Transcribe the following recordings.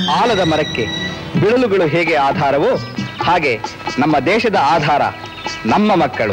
ಆಲದ ಮರಕ್ಕೆ ಬಿಳಲುಗಳು ಹೇಗೆ ಆಧಾರವೋ ಹಾಗೆ ನಮ್ಮ ದೇಶದ ಆಧಾರ ನಮ್ಮ ಮಕ್ಕಳು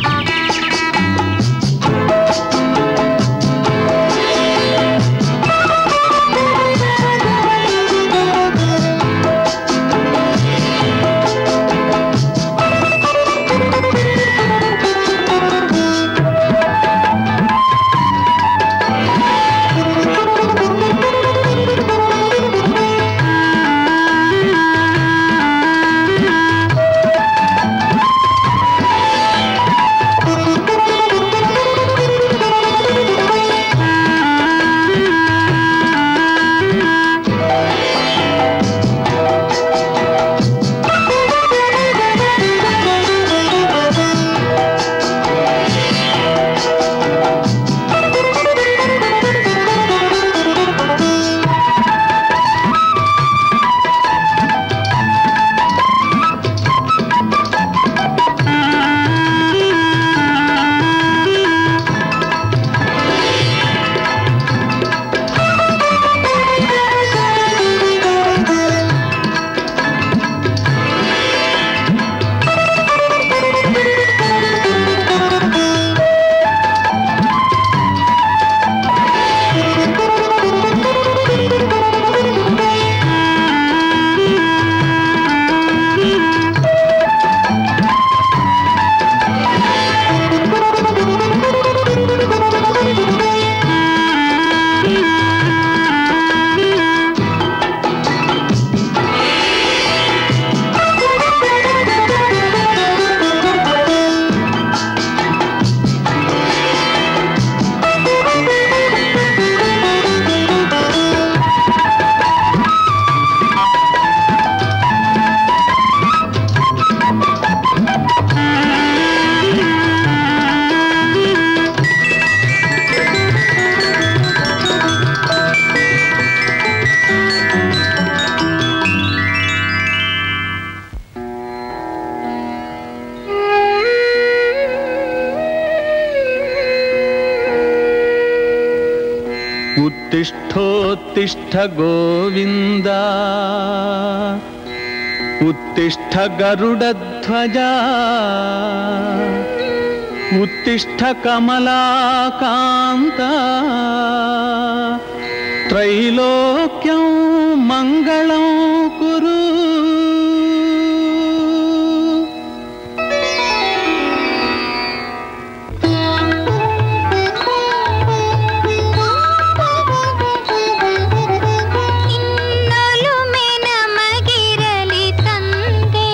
उत्तिष्ठोत्तिष्ठ गोविन्द उत्तिष्ठ गरुडध्वजा उत्तिष्ठ कमलाकान्त त्रैलोक्यं मङ्गलं कुरु ಇನ್ನೊಲುಮೆ ನಮಗಿರಲಿ ತಂದೆ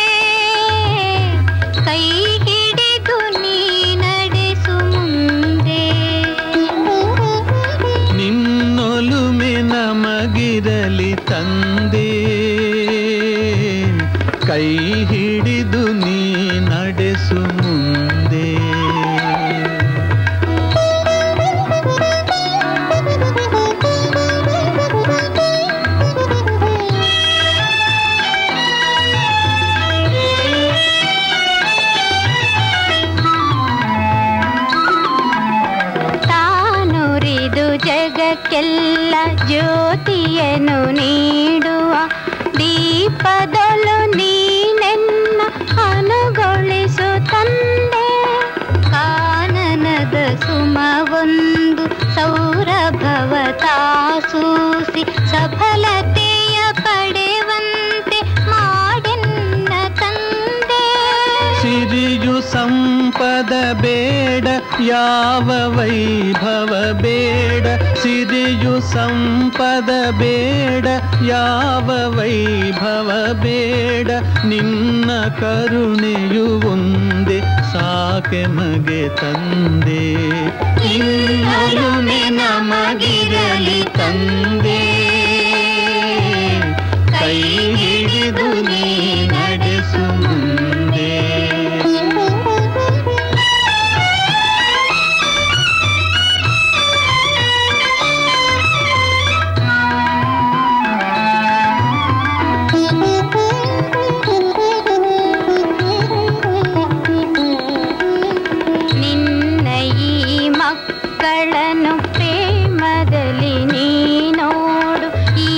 ಕೈ ಹಿಡಿದು ನೀ ನಡೆಸು ಮುಂದೆ ನಿನ್ನೊಲುಮೆ ನಮಗಿರಲಿ ತಂದೆ ಕೈ ಹಿಡಿದು ನೀ ನಡೆಸು ಮುಂದೆ ತಾನುರಿದು ಜಗಕ್ಕೆಲ್ಲ ಜ್ಯೋತಿಯನ್ನು ನೀಡುವ ದೀಪದೊಲು ನೀನೆನ್ನ ಅನುಗೊಳಿಸು ತಂದೆ ಕಾನನದ ಸುಮವೊಂದು ಸೌರಭವ ತಾಸೂಸಿ ಸಫಲತೆಯ ಪಡೆವಂತೆ ಮಾಡೆನ್ನ ತಂದೆ ಸಿರಿಯು ಸಂಪದ ಬೇಡ ಯಾವ ವೈಭವ ಬೇಡ ಸಿರಿಯು ಸಂಪದ ಬೇಡ ಯಾವ ವೈಭವ ಬೇಡ ನಿನ್ನ ಕರುಣೆಯು ಒಂದೇ ಸಾಕೆ ಮಗೆ ತಂದೆ ಇನ್ನೊಲುಮೆ ನಮಗಿರಲಿ ತಂದೆ ಕೈ ಹಿಡಿದು ನೀ ನಡೆಸು ಮುಂದೆ ನಿನ್ನ ಈ ಮಕ್ಕಳನ್ನು ಪ್ರೇಮದಲ್ಲಿ ನೀ ನೋಡು ಈ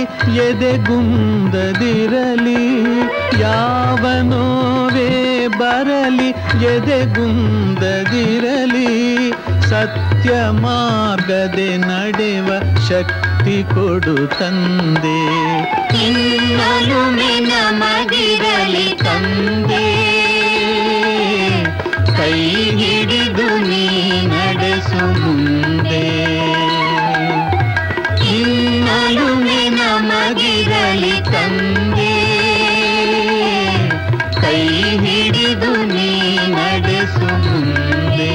ಎದೆಗುಂದದಿರಲಿ ಯಾವ ನೋವೇ ಬರಲಿ ಎದೆಗುಂದದಿರಲಿ ಸತ್ಯ ಮಾರ್ಗದೆ ನಡೆವ ಶಕ್ತಿ ಕೊಡು ತಂದೆ ಇನ್ನೊಲುಮೆ ನಮಗಿರಲಿ ತಂದೆ ಕೈ ಹಿಡಿದು ನೀ ನಡೆಸು ಮುಂದೆ ಇನ್ನೊಲುಮೆ ನಮಗಿರಲಿ ತಂದೆ ಕೈ ಹಿಡಿದು ನೀ ನಡೆಸು ಮುಂದೆ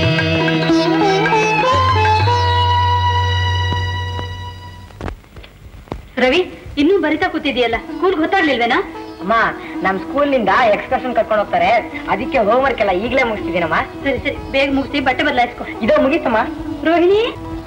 ರವಿ ಇನ್ನೂ ಬರಿತಾ ಕೂತಿದ್ಯಲ್ಲ ಸ್ಕೂಲ್ ಗೊತ್ತಾಗ್ಲಿಲ್ವೇನಾ ಅಮ್ಮ ನಮ್ ಸ್ಕೂಲ್ ನಿಂದ ಎಕ್ಸ್ಕರ್ಷನ್ ಕರ್ಕೊಂಡು ಹೋಗ್ತಾರೆ ಅದಕ್ಕೆ ಹೋಮ್ವರ್ಕ್ ಎಲ್ಲ ಈಗಲೇ ಮುಗಿಸ್ತಿದ್ದೀನಮ್ಮ ಸರಿ ಸರಿ ಬೇಗ ಮುಗಿಸಿ ಬಟ್ಟೆ ಬದಲಾಯಿಸ್ಕೊ ಇದೋ ಮುಗೀತಮ್ಮ ರೋಹಿಣಿ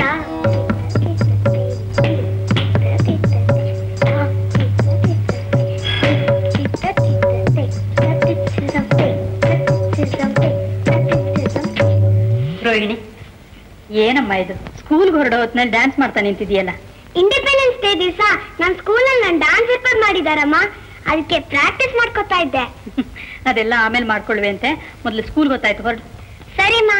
ರೋಹಿಣಿ ಏನಮ್ಮ ಇದು ಸ್ಕೂಲ್ಗೆ ಹೊರಡೋ ಹೊತ್ನಲ್ಲಿ ಡ್ಯಾನ್ಸ್ ಮಾಡ್ತಾ ನಿಂತಿದ್ಯಲ್ಲ ಇಂಡಿಪೆಂಡೆನ್ಸ್ ಡೇ ದಿವಸ ನಮ್ ಸ್ಕೂಲಲ್ಲಿ ನಾನು ಡ್ಯಾನ್ಸ್ ರಿಪೇರ್ ಮಾಡಿದಾರಮ್ಮ ಅದಕ್ಕೆ ಪ್ರಾಕ್ಟೀಸ್ ಮಾಡ್ಕೊತಾ ಇದ್ದೆ ಅದೆಲ್ಲ ಆಮೇಲೆ ಮಾಡ್ಕೊಳ್ವೆ ಅಂತೆ ಮೊದ್ಲು ಸ್ಕೂಲ್ ಗೊತ್ತಾಯ್ತು ಹೊರಡು ಸರಿಮ್ಮ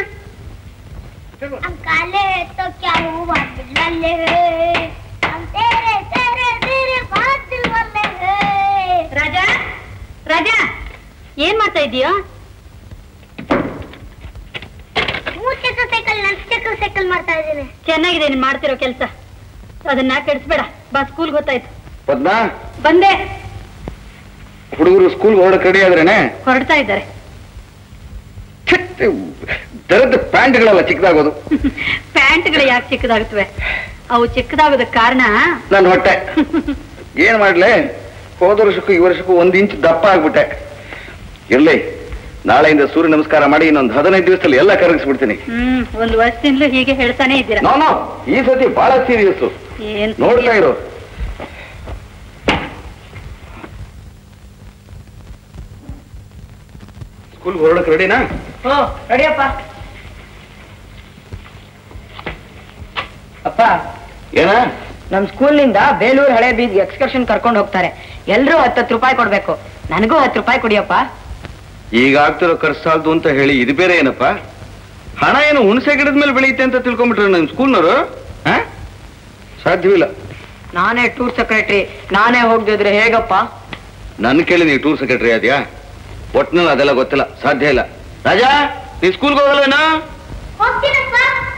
काले तो क्या हुआ बिल्ले हम तेरे तेरे तेरे बादल वाले हैं ರಾಜಾ ರಾಜಾ ಏನ್ ಮಾಡ್ತಾ ಇದೀಯೋ ಮೂರ್ ಚಕ್ರ ಸೈಕಲ್ ನಾಲ್ಕು ಚಕ್ರ ಸೈಕಲ್ ಮಾಡ್ತಾ ಇದ್ದೀನಿ ಚೆನ್ನಾಗಿದೆ ನೀನ್ ಮಾಡ್ತಿರೋ ಕೆಲಸ ಅದನ್ನ ಕೆಡಿಸ್ಬೇಡ ಬಾ ಸ್ಕೂಲ್ ಗೊತ್ತಾಯ್ತು ಪದ್ಮಾ ಬಂದೆ ಹುಡುಗರು ಸ್ಕೂಲ್ ಹೊರಡಕ್ ರೆಡಿ ಆದ್ರೇನೆ ಹೊರಡ್ತಾ ಇದ್ದಾರೆ ದರದ ಪ್ಯಾಂಟ್ಗಳೆಲ್ಲ ಚಿಕ್ಕದಾಗೋದು ಪ್ಯಾಂಟ್ಗಳು ಯಾಕೆ ಚಿಕ್ಕದಾಗುತ್ತವೆ ಅವು ಚಿಕ್ಕದಾಗೋದಕ್ಕೆ ಕಾರಣ ನನ್ನ ಹೊಟ್ಟೆ ಏನ್ ಮಾಡ್ಲೆ ಹೋದ ವರ್ಷಕ್ಕೂ ಈ ವರ್ಷಕ್ಕೂ ಒಂದ್ ಇಂಚ್ ದಪ್ಪ ಆಗ್ಬಿಟ್ಟೆ ಇರ್ಲಿ ನಾಳೆಯಿಂದ ಸೂರ್ಯ ನಮಸ್ಕಾರ ಮಾಡಿ ಇನ್ನೊಂದು ಹದಿನೈದು ದಿವಸದಲ್ಲಿ ಎಲ್ಲ ಕರಗಿಸ್ಬಿಡ್ತೀನಿ ಹ್ಮ್ ಒಂದು ವರ್ಷದಿಂದಲೂ ಹೀಗೆ ಹೇಳ್ತಾನೆ ಇದ್ದೀರಾ ನೋ ನೋ ಈ ಸತಿ ಬಹಳ ಸೀರಿಯಸ್ ಏನ್ ನೋಡ್ತಾ ಇರು ಸ್ಕೂಲ್ ಹೊರಡಕ್ ರೆಡಿನಾ ಹ್ಞೂ ರೆಡಿಯಪ್ಪ ಅಪ್ಪ ಏನ ನಮ್ ಸ್ಕೂಲ್ ನಿಂದ ಬೇಲೂರು ಹಳೆ ಬೀದ್ ಎಕ್ಸ್ಕರ್ಷನ್ ಕರ್ಕೊಂಡು ಹೋಗ್ತಾರೆ ಎಲ್ರೂ ಹತ್ತತ್ತು ರೂಪಾಯಿ ಕೊಡ್ಬೇಕು ನನಗೂ ಹತ್ತು ರೂಪಾಯಿ ಕೊಡಿಯಪ್ಪ ಈಗ ಆಗ್ತಿರೋ ಖರ್ಚು ಸಾಲದು ಅಂತ ಹೇಳಿ ಇದು ಬೇರೆ ಏನಪ್ಪ ಹಣ ಏನು ಹುಣಸೆ ಗಿಡದ ಮೇಲೆ ಬೆಳೆಯುತ್ತೆ ಅಂತ ತಿಳ್ಕೊಂಬಿಟ್ರೆ ನಮ್ಮ ಸ್ಕೂಲ್ನವರು ಸಾಧ್ಯವಿಲ್ಲ ನಾನೇ ಟೂರ್ ಸೆಕ್ರೆಟರಿ ನಾನೇ ಹೋಗ್ದಿದ್ರೆ ಹೇಗಪ್ಪ ನನ್ನ ಕೇಳಿ ನೀವು ಟೂರ್ ಸೆಕ್ರೆಟರಿ ಆದ್ಯಾ ಒಟ್ನಲ್ಲಿ ಅದೆಲ್ಲ ಗೊತ್ತಿಲ್ಲ ಸಾಧ್ಯ ಇಲ್ಲ ರಾಜಾ ನೀ ಸ್ಕೂಲ್ಗೆ ಹೋಗಲ್ವೇನಾ ಹೋಗ್ತೀನಪ್ಪ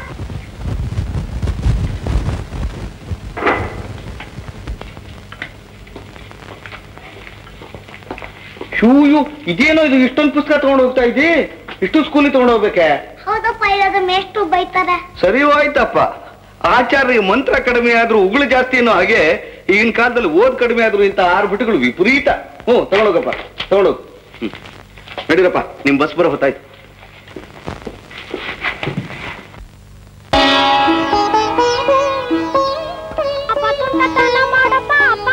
ಶೂಯು ಇದೇನೋ ಇದು ಇಷ್ಟೊಂದು ಪುಸ್ತಕ ತಗೊಂಡು ಹೋಗ್ತಾ ಇದ್ದಿ ಇಷ್ಟು ಸ್ಕೂಲಿಗೆ ತಗೊಂಡು ಹೋಗ್ಬೇಕೆ ಹೌದಪ್ಪ ಇರೋದು ಮೇಷ್ಟು ಬೈತಾರೆ ಸರಿ ಹೋಯ್ತಪ್ಪ ಆಚಾರ್ಯ ಮಂತ್ರ ಕಡಿಮೆ ಆದ್ರೂ ಉಗುಳು ಜಾಸ್ತಿ ಅನ್ನೋ ಹಾಗೆ ಈಗಿನ ಕಾಲದಲ್ಲಿ ಓದ್ ಕಡಿಮೆ ಆದ್ರೂ ಇಂತ ಆರು ಬಿಟ್ಟುಗಳು ವಿಪರೀತ ಹ್ಞೂ ತಗೊಂಡೋಗಪ್ಪ ತಗೊಂಡೋಗು ಹ್ಮ್ ನಡೀರಪ್ಪ ನಿಮ್ ಬಸ್ ಬರೋ ಹೊತ್ತಾಯ್ತು ಅಪ್ಪ ತುಂಟತನ ಮಾಡಪ್ಪ ಅಪ್ಪ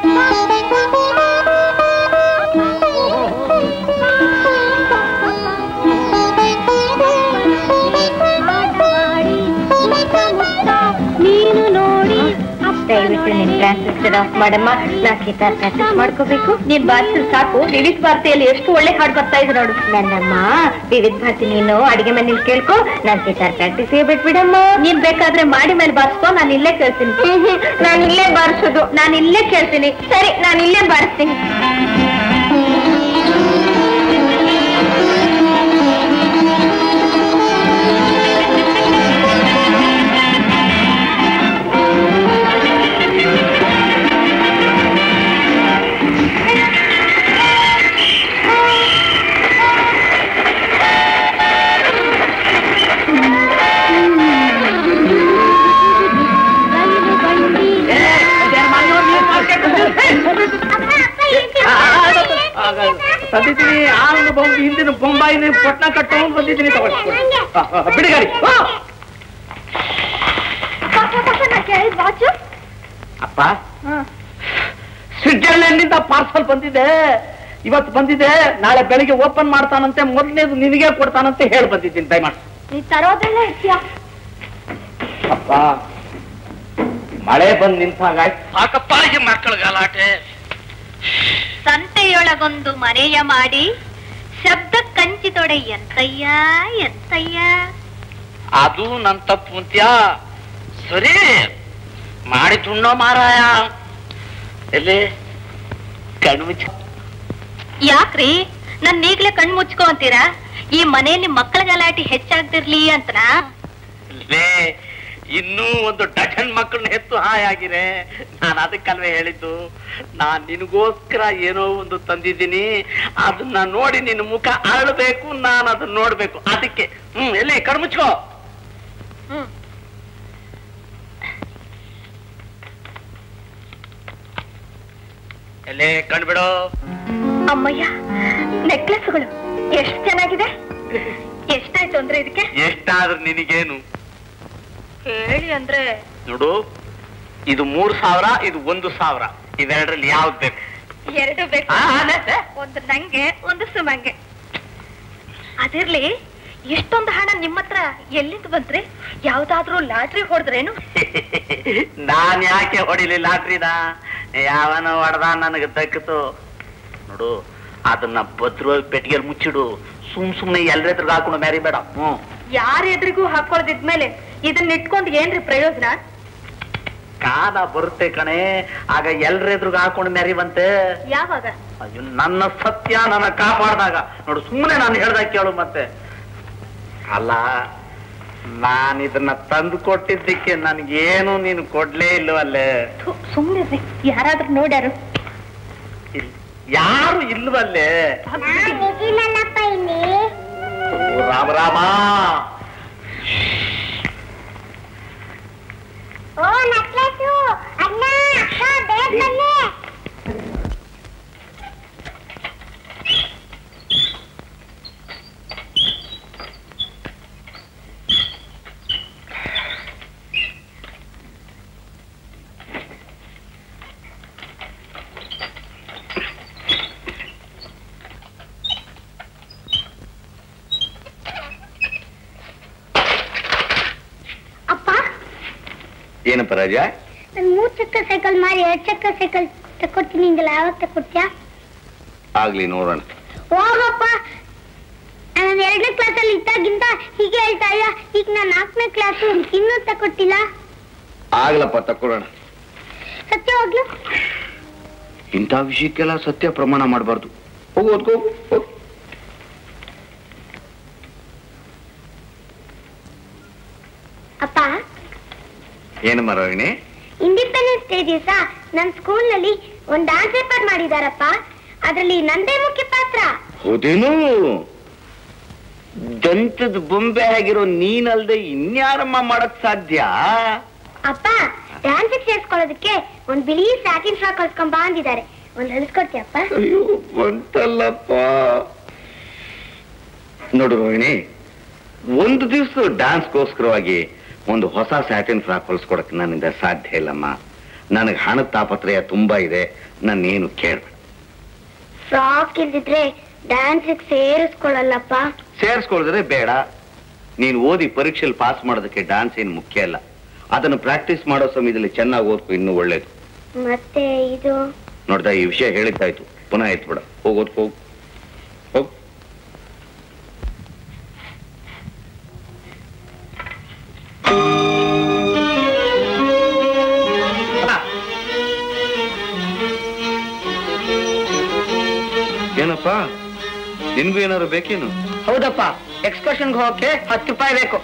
ನೀನು ನೋಡಿ ದಯವಿಟ್ಟು ನಿನ್ ಟ್ರಾನ್ಸಿಸ್ಟರ್ ಆಫ್ ಮಾಡಮ್ಮ ನಾ ಗಿಟಾರ್ ಪ್ರಾಕ್ಟೀಸ್ ಮಾಡ್ಕೋಬೇಕು ನೀನ್ ಬಾರಿಸಿದ್ರೆ ಸಾಕು ವಿವಿಧ ಭಾರತಿಯಲ್ಲಿ ಎಷ್ಟು ಒಳ್ಳೆ ಹಾಡು ಬರ್ತಾ ಇದೆ ನೋಡು ನನ್ನಮ್ಮ ವಿವಿಧ ಭಾರತಿ ನೀನು ಅಡಿಗೆ ಮನೇಲಿ ಕೇಳ್ಕೊ ನಾನ್ ಗಿಟಾರ್ ಪ್ರಾಕ್ಟೀಸ್ ಬಿಟ್ಬಿಡಮ್ಮ ನೀನ್ ಬೇಕಾದ್ರೆ ಮಾಡಿ ಮೇಲೆ ಬಾರಿಸ್ಕೊ ನಾನು ಇಲ್ಲೇ ಕೇಳ್ತೀನಿ ನಾನು ಇಲ್ಲೇ ಬಾರಿಸೋದು ನಾನು ಇಲ್ಲೇ ಕೇಳ್ತೀನಿ ಸರಿ ನಾನು ಇಲ್ಲೇ ಬಾರಿಸ್ತೀನಿ ತಂದಿದ್ದೀನಿ ಆಂಗ್ ಬೊಂಬ್ ಹಿಂದಿನ ಬೊಂಬಾಯಿನ ಪಟ್ನ ಕಟ್ಕೊಂಡು ಬಂದಿದ್ದೀನಿ ಬಿಡಿ ಗಾಡಿ ಬಾಚು ಅಪ್ಪ ಸ್ವಿಟ್ಜರ್ಲೆಂಡ್ ನಿಂದ ಪಾರ್ಸಲ್ ಬಂದಿದೆ ಇವತ್ತು ಬಂದಿದೆ ನಾಳೆ ಬೆಳಿಗ್ಗೆ ಓಪನ್ ಮಾಡ್ತಾನಂತೆ ಮೊದಲನೇದು ನಿನಗೆ ಕೊಡ್ತಾನಂತೆ ಹೇಳಿ ಬಂದಿದ್ದೀನಿ ದಯಮಾಡಿ ನೀ ತರೋದೆಲ್ಲ ಇರ್ತೀಯ ಅಪ್ಪ ಮಳೆ ಬಂದ್ ನಿಂತಾಗಾಯ್ತು ಸಾಕಪ್ಪ ಈ ಮಕ್ಕಳ ಗಲಾಟೆ ಸಂತೆಯೊಳಗೊಂದು ಮನೆಯ ಮಾಡಿ ಶಬ್ದ ಕಂಚಿತೊಡೆ ಎಂತಯ್ಯ ಎಂತಯ್ಯ ಅದು ನನ್ ತಪ್ಪು ಅಂತ್ಯಾ ಸರಿ ಮಾಡಿ ತುಣ್ಣೋ ಮಾರಾಯ ಎಲ್ಲಿ ಕಣ್ಣು ಮುಚ್ಚ ಯಾಕ್ರಿ ನನ್ ಈಗ್ಲೇ ಕಣ್ ಮುಚ್ಕೋ ಅಂತೀರಾ ಈ ಮನೆಯಲ್ಲಿ ಮಕ್ಕಳ ಗಲಾಟೆ ಹೆಚ್ಚಾಗ್ತಿರ್ಲಿ ಅಂತನಾ ಲೇ, ಇನ್ನೂ ಒಂದು ಡಜನ್ ಮಕ್ಕಳನ್ನ ಹೆತ್ತು ಹಾಯಾಗಿರೆ ನಾನು ಅದಕ್ಕಲ್ವೇ ಹೇಳಿದ್ದು ನಾನ್ ನಿನಗೋಸ್ಕರ ಏನೋ ಒಂದು ತಂದಿದ್ದೀನಿ ಅದನ್ನ ನೋಡಿ ನಿನ್ನ ಮುಖ ಅರಳಬೇಕು ನಾನು ಅದನ್ನ ನೋಡ್ಬೇಕು ಅದಕ್ಕೆ ಹ್ಮ್ ಎಲ್ಲಿ ಕಣ್ಮುಚ್ಕೋ ಹ್ಮ್ ಎಲ್ಲಿ ಕಣ್ಬಿಡು ಅಮ್ಮಯ್ಯ ನೆಕ್ಲೆಸ್ಗಳು ಎಷ್ಟು ಚೆನ್ನಾಗಿದೆ ಎಷ್ಟಾಯ್ತು ಅಂದ್ರೆ ಇದಕ್ಕೆ ಎಷ್ಟಾದ್ರೂ ನಿನಗೇನು ಹೇಳಿ ಅಂದ್ರೆ ನೋಡು ಇದು ಮೂರ್ ಸಾವಿರ ಇದು ಒಂದು ಸಾವಿರ ಇವೆರಡರಲ್ಲಿ ಯಾವ್ದು ಬೇಕು ಎರಡು ಬೇಕು ಆ, ಅದೇ, ಅದೇ. ಒಂದು ನಂಗೆ ಒಂದು ಸುಮಂಗೆ ಅದಿರ್ಲಿ ಇಷ್ಟೊಂದು ಹಣ ನಿಮ್ಮ ಹತ್ರ ಎಲ್ಲಿಂದ ಬಂತ್ರಿ ಯಾವ್ದಾದ್ರೂ ಲಾಟ್ರಿ ಹೊಡೆದ್ರೇನು ನಾನ್ ಯಾಕೆ ಹೊಡಿಲಿ ಲಾಟ್ರಿನ ಯಾವನ ಹೊಡೆದ ನನಗೆ ದಕ್ಕಿತು ನೋಡು ಅದನ್ನ ಭದ್ರವಾಗಿ ಪೆಟ್ಟಿಗೆಲ್ ಮುಚ್ಚಿಡು ಸುಮ್ ಸುಮ್ನೆ ಎಲ್ರೆದ್ರಿಗೆ ಹಾಕೊಂಡು ಮೆರಿಬೇಡ ಹ್ಮ್ ಯಾರ ಎದುರಿಗೂ ಹಾಕೊಳ್ದಿದ್ಮೇಲೆ ಇದನ್ನ ಇಟ್ಕೊಂಡು ಏನ್ರಿ ಪ್ರಯೋಜನ ಕಾಲ ಬರುತ್ತೆ ಕಣೆ ಆಗ ಎಲ್ರೆದ್ರಿಗೆ ಹಾಕೊಂಡು ಮೆರಿವಂತೆ ಯಾವಾಗ ಅಯ್ಯೋ ನನ್ನ ಸತ್ಯ ನನ್ನ ಕಾಪಾಡಿದಾಗ ನೋಡು ಸುಮ್ಮನೆ ನಾನು ಹೇಳ್ದಾಗ ಕೇಳು ಮತ್ತೆ ಅಲ್ಲ ನಾನು ಇದನ್ನ ತಂದು ಕೊಟ್ಟಿದ್ದಕ್ಕೆ ನನ್ಗೇನು ನೀನು ಕೊಡ್ಲೇ ಇಲ್ವಲ್ಲೇ ಸುಮ್ಮನೆ ಯಾರಾದ್ರೂ ನೋಡ್ಯಾರು ಇಲ್- ಯಾರು ಇಲ್ವಲ್ಲೇ ಇದೀನಲ್ಲಪ್ಪ ಇಲ್ಲಿ ಓ, ರಾಮ ರಾಮ ಓ ನಕ್ಲೆಸು ಅಣ್ಣ ಅಕ್ಕ ಬೇಗ ಬನ್ನಿ ಅಪ್ಪ ಏನಪ್ಪ ರಾಜ ನನ್ ಮೂರ್ ಚಕ್ರ ಸೈಕಲ್ ಮಾರಿ ಎರಡ್ ಚಕ್ರ ಸೈಕಲ್ ತಕೊಡ್ತೀನಿ ಇಂದಲ್ಲ ಯಾವಾಗ ತಕೊಡ್ತೀಯಾ ಆಗ್ಲಿ ನೋಡೋಣ ಹೋಗಪ್ಪ ನಾನು ಎರಡನೇ ಕ್ಲಾಸ್ ಅಲ್ಲಿ ಇದ್ದಾಗಿಂದ ಹೀಗೆ ಹೇಳ್ತಾ ಇಲ್ಲ ಈಗ ನಾನು ನಾಲ್ಕನೇ ಕ್ಲಾಸ್ ಇನ್ನೂ ತಕೊಟ್ಟಿಲ್ಲ ಆಗ್ಲಪ್ಪ ತಕ್ಕೊಡೋಣ ಸತ್ಯ ಹೋಗ್ಲು ಇಂಥ ವಿಷಯಕ್ಕೆಲ್ಲ ಸತ್ಯ ಪ್ರಮಾಣ ಮಾಡಬಾರ್ದು ಹೋಗು ಓದ್ಕೋ ಹೋಗು ಅಪ್ಪ ಏನಮ್ಮ ರೋಹಿಣಿ ಇಂಡಿಪೆಂಡೆನ್ಸ್ ಡೇ ದಿವಸ ನನ್ನ ಸ್ಕೂಲ್ ನಲ್ಲಿ ಒಂದ್ ಡಾನ್ಸ್ ಪೇಪರ್ ಮಾಡಿದಾರಪ್ಪ ಅದ್ರಲ್ಲಿ ನಂದೇ ಮುಖ್ಯ ಪಾತ್ರ ಹೌದೇನು ದಂತದ ಬೊಂಬೆ ಆಗಿರೋ ನೀನಲ್ದೆ ಇನ್ಯಾರಮ್ಮ ಮಾಡಕ್ ಸಾಧ್ಯ ಅಪ್ಪ ಡ್ಯಾನ್ಸ್ ಸೇರ್ಸ್ಕೊಳ್ಳೋದಕ್ಕೆ ಒಂದ್ ಬಿಳಿ ಸ್ಯಾಟಿನ್ ಫ್ರಾಕ್ ಹೊಲ್ಸ್ಕೊಂಡ್ ಬಾ ಅಂದಿದ್ದಾರೆ ಒಂದ್ ಹೊಲಿಸ್ಕೊಡ್ತೀಯಪ್ಪ ಅಯ್ಯೋ ಬಂತಲ್ಲಪ್ಪ ನೋಡು ರೋಹಿಣಿ ಒಂದು ದಿವಸ ಡ್ಯಾನ್ಸ್ಗೋಸ್ಕರವಾಗಿ ಒಂದು ಹೊಸ ಸ್ಯಾಟಿನ್ ಫ್ರಾಕ್ ಹೊಲಿಸ್ಕೊಡಕ್ ನನ್ನಿಂದ ಸಾಧ್ಯ ಇಲ್ಲಮ್ಮ ನನಗೆ ಹಣದ ತಾಪತ್ರಯ ತುಂಬಾ ಇದೆ ನಾನೇನು ಕೇಳ್ಬೇಡ ಫ್ರಾಕ್ ಇಲ್ದಿದ್ರೆ ಡ್ಯಾನ್ಸ್ ಸೇರಿಸ್ಕೊಳ್ಳಲ್ಲಪ್ಪ ಸೇರಿಸ್ಕೊಳಿದ್ರೆ ಬೇಡ ನೀನು ಓದಿ ಪರೀಕ್ಷೆಯಲ್ಲಿ ಪಾಸ್ ಮಾಡೋದಕ್ಕೆ ಡ್ಯಾನ್ಸ್ ಏನು ಮುಖ್ಯ ಅಲ್ಲ ಅದನ್ನು ಪ್ರಾಕ್ಟೀಸ್ ಮಾಡೋ ಸಮಯದಲ್ಲಿ ಚೆನ್ನಾಗಿ ಓದ್ಕೊ ಇನ್ನೂ ಒಳ್ಳೇದು ಮತ್ತೆ ಇದು ನೋಡ್ದ ಈ ವಿಷಯ ಹೇಳಿದ್ದಾಯ್ತು ಪುನಃ ಎತ್ಬಿಡ ಹೋಗ್ ಓದ್ಕೋ ಹೋಗ್. ಹೋಗ್ ಏನಪ್ಪ ನಿನ್ಗೂ ಏನಾದ್ರು ಬೇಕೇನು ಹೌದಪ್ಪ ಎಕ್ಸ್ಕರ್ಷನ್ಗೆ ಹೋಗಕ್ಕೆ ಹತ್ತು ರೂಪಾಯಿ ಬೇಕು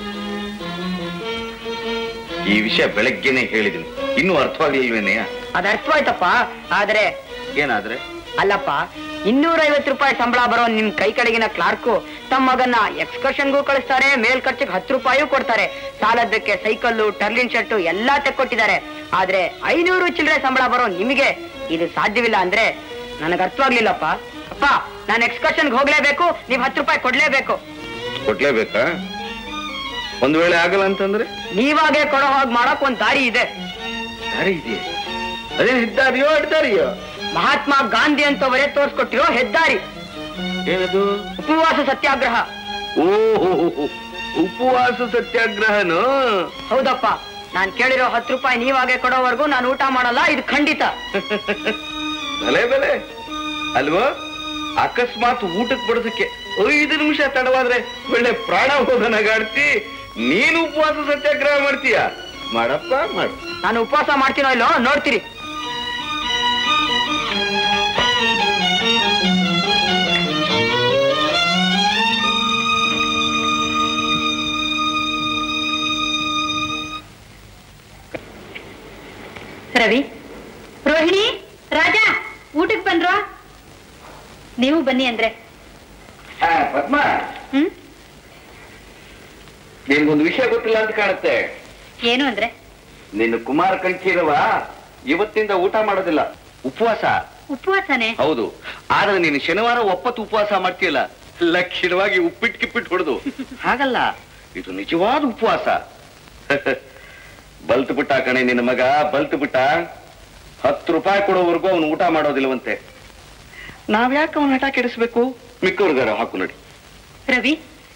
ಈ ವಿಷಯ ಬೆಳಗ್ಗೆನೆ ಹೇಳಿದೀನಿ ಇನ್ನೂ ಅರ್ಥವಾಗ್ಲಿಲ್ವೇನೆಯ ಅದ್ ಅರ್ಥವಾಯ್ತಪ್ಪ ಆದ್ರೆ ಏನಾದ್ರೆ ಅಲ್ಲಪ್ಪ ಇನ್ನೂರ ಐವತ್ತು ರೂಪಾಯಿ ಸಂಬಳ ಬರೋ ನಿಮ್ ಕೈ ಕಡೆಗಿನ ಕ್ಲಾರ್ಕು ತಮ್ಮ ಮಗನ್ನ ಎಕ್ಸ್ಕರ್ಷನ್ಗೂ ಕಳಿಸ್ತಾರೆ ಮೇಲ್ ಖರ್ಚಿಗೆ ಹತ್ತು ರೂಪಾಯಿ ಕೊಡ್ತಾರೆ ಸಾಲದ್ದಕ್ಕೆ ಸೈಕಲ್ಲು ಟರ್ಲಿನ್ ಶರ್ಟು ಎಲ್ಲಾ ತೆಕ್ಕೊಟ್ಟಿದ್ದಾರೆ ಆದ್ರೆ ಐನೂರು ಚಿಲ್ಲರೆ ಸಂಬಳ ಬರೋ ನಿಮಗೆ ಇದು ಸಾಧ್ಯವಿಲ್ಲ ಅಂದ್ರೆ ನನಗೆ ಅರ್ಥವಾಗ್ಲಿಲ್ಲಪ್ಪ ಅಪ್ಪ ನಾನು ಎಕ್ಸ್ಕರ್ಷನ್ಗೆ ಹೋಗ್ಲೇಬೇಕು ನೀವ್ ಹತ್ತು ರೂಪಾಯಿ ಕೊಡ್ಲೇಬೇಕು ಕೊಡ್ಲೇಬೇಕಾ ಒಂದ್ ವೇಳೆ ಆಗಲ್ಲ ಅಂತಂದ್ರೆ ನೀವಾಗೆ ಕೊಡೋ ಹೋಗ್ ಮಾಡಕ್ ಒಂದ್ ದಾರಿ ಇದೆ ದಾರಿ ಇದೆಯೇ ಅದೇ ಇದ್ದಾರಿಯೋ ಅಡ್ದಾರಿಯೋ ಮಹಾತ್ಮ ಗಾಂಧಿ ಅಂತವರೇ ತೋರ್ಸ್ಕೊಟ್ಟಿರೋ ಹೆದ್ದಾರಿ ಏನದು ಉಪವಾಸ ಸತ್ಯಾಗ್ರಹ ಓ ಉಪವಾಸ ಸತ್ಯಾಗ್ರಹನು ಹೌದಪ್ಪ ನಾನ್ ಕೇಳಿರೋ ಹತ್ತು ರೂಪಾಯಿ ನೀವಾಗೆ ಕೊಡೋವರೆಗೂ ನಾನು ಊಟ ಮಾಡಲ್ಲ ಇದು ಖಂಡಿತ ಬೆಲೆ ಬೆಲೆ ಅಲ್ವಾ ಅಕಸ್ಮಾತ್ ಊಟಕ್ಕೆ ಬಡೋದಕ್ಕೆ ಐದು ನಿಮಿಷ ತಡವಾದ್ರೆ ಒಳ್ಳೆ ಪ್ರಾಣ ಹೋದನಗಾಡ್ತಿ ನೀನು ಉಪವಾಸ ಸತ್ಯಾಗ್ರಹ ಮಾಡ್ತೀಯ ಮಾಡಪ್ಪ ಮಾಡು ನಾನು ಉಪವಾಸ ಮಾಡ್ತೀನೋ ಇಲ್ಲೋ ನೋಡ್ತೀರಿ ರವಿ ರೋಹಿಣಿ ರಾಜಾ ಊಟಕ್ಕೆ ಬಂದ್ರು ನೀವು ಬನ್ನಿ ಅಂದ್ರೆ ಆ, ಪದ್ಮ ಹ್ಮ್ ನಿನ್ಗೊಂದು ವಿಷಯ ಗೊತ್ತಿಲ್ಲ ಅಂತ ಕಾಣುತ್ತೆ ಏನು ಅಂದ್ರೆ ನಿನ್ನ ಕುಮಾರ ಕಂಠೀರವ ಇವತ್ತಿಂದ ಊಟ ಮಾಡೋದಿಲ್ಲ ಉಪವಾಸ ಉಪವಾಸನೆ ಹೌದು ಆದ್ರೆ ನೀನು ಶನಿವಾರ ಒಪ್ಪತ್ತು ಉಪವಾಸ ಮಾಡ್ತೀಯಲ್ಲ ಲಕ್ಷಣವಾಗಿ ಉಪ್ಪಿಟ್ಟು ಕಿಪ್ಪಿಟ್ಟು ಹೊಡೆದು ಹಾಗಲ್ಲ ಇದು ನಿಜವಾದ ಉಪವಾಸ ಬಲ್ತು ಬಿಟ್ಟ ಕಣೆ ನಿನ್ನ ಮಗ ಬಲ್ತು ಬಿಟ್ಟ ಹತ್ತು ರೂಪಾಯಿ ಕೊಡೋವರೆಗೂ ಅವನು ಊಟ ಮಾಡೋದಿಲ್ಲವಂತೆ ನಾವ್ಯಾಕೆ ಅವನ ಹಠ ಕೆಡಿಸ್ಬೇಕು ಮಿಕ್ಕವ್ರಿಗಾರ ಹಾಕು ನೋಡಿ ರವಿ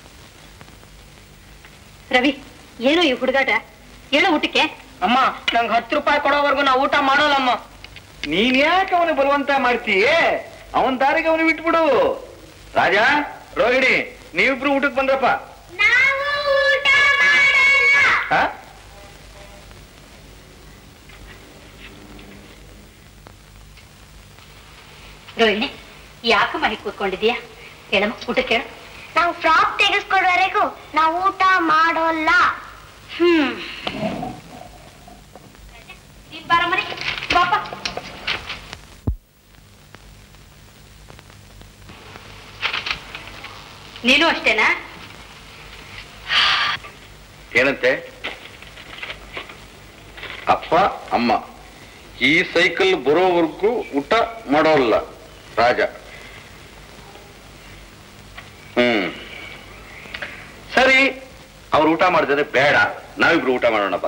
ರವಿ ಏನು ಈ ಹುಡುಗಾಟ ಹೇಳೋ ಊಟಕ್ಕೆ ಅಮ್ಮ ನಂಗೆ ಹತ್ತು ರೂಪಾಯಿ ಕೊಡೋವರೆಗೂ ನಾ ಊಟ ಮಾಡೋಲ್ಲಮ್ಮ ನೀನ್ ಯಾಕೆ ಅವನು ಬರುವಂತ ಮಾಡ್ತೀಯೇ ಅವನ್ ದಾರಿಗೆ ಅವನು ಬಿಟ್ಬಿಡು ರಾಜ ರೋಹಿಣಿ ನೀವಿಬ್ರು ಊಟಕ್ಕೆ ಬಂದ್ರಪ್ಪ ನಾವು ಊಟ ಮಾಡಲ್ಲ ಆ? ರೋಹಿಣಿ ಯಾಕಮ್ಮ ಹೀಗೆ ಕೂತ್ಕೊಂಡಿದ್ಯಾ ಹೇಳಮ್ಮ ಊಟಕ್ಕೆ ಹೇಳು ನಾವು ಫ್ರಾಕ್ ತೆಗೆಸ್ಕೊಡೋವರೆಗೂ ನಾವು ಊಟ ಮಾಡೋಲ್ಲ ಹ್ಮ್ ನೀನ್ ಬಾರ ಮನೆ ಬಾಪ ನೀನು ಅಷ್ಟೇನಾ ಏನಂತೆ ಅಪ್ಪ ಅಮ್ಮ ಈ ಸೈಕಲ್ ಬರೋವರೆಗೂ ಊಟ ಮಾಡೋಲ್ಲ ರಾಜ ಹ್ಮ್ ಸರಿ ಅವ್ರು ಊಟ ಮಾಡಿದ್ರೆ ಬೇಡ ನಾವಿಬ್ರು ಊಟ ಮಾಡೋಣಪ್ಪ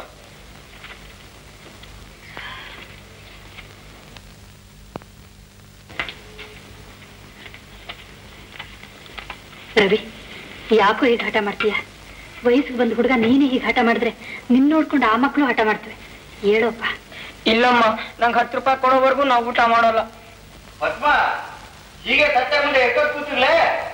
ರವಿ ಯಾಕೋ ಹೀಗೆ ಹಠ ಮಾಡ್ತೀಯ ವಯಸ್ಸಿಗೆ ಬಂದ ಹುಡುಗ ನೀನೇ ಹೀಗೆ ಹಠ ಮಾಡಿದ್ರೆ ನಿನ್ ನೋಡ್ಕೊಂಡು ಆ ಮಕ್ಕಳು ಹಠ ಮಾಡ್ತವೆ ಹೇಳೋಪ್ಪ ಇಲ್ಲಮ್ಮ ನಂಗೆ ಹತ್ತು ರೂಪಾಯಿ ಕೊಡೋವರೆಗೂ ನಾವು ಊಟ ಮಾಡೋಲ್ಲ ಪದ್ಮ ಹೀಗೆ ತಟ್ಟೆ ಮುಂದೆ ಎಕ್ಕತ್ ಕೂತಿರ್ಲೇ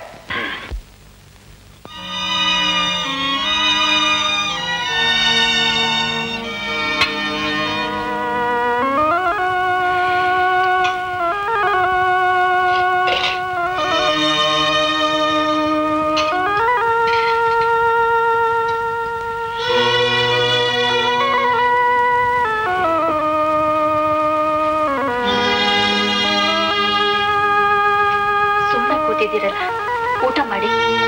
ಸುಮ್ಮನೆ ಕೂತಿದ್ದೀರಲ್ಲ ಊಟ ಮಾಡಿ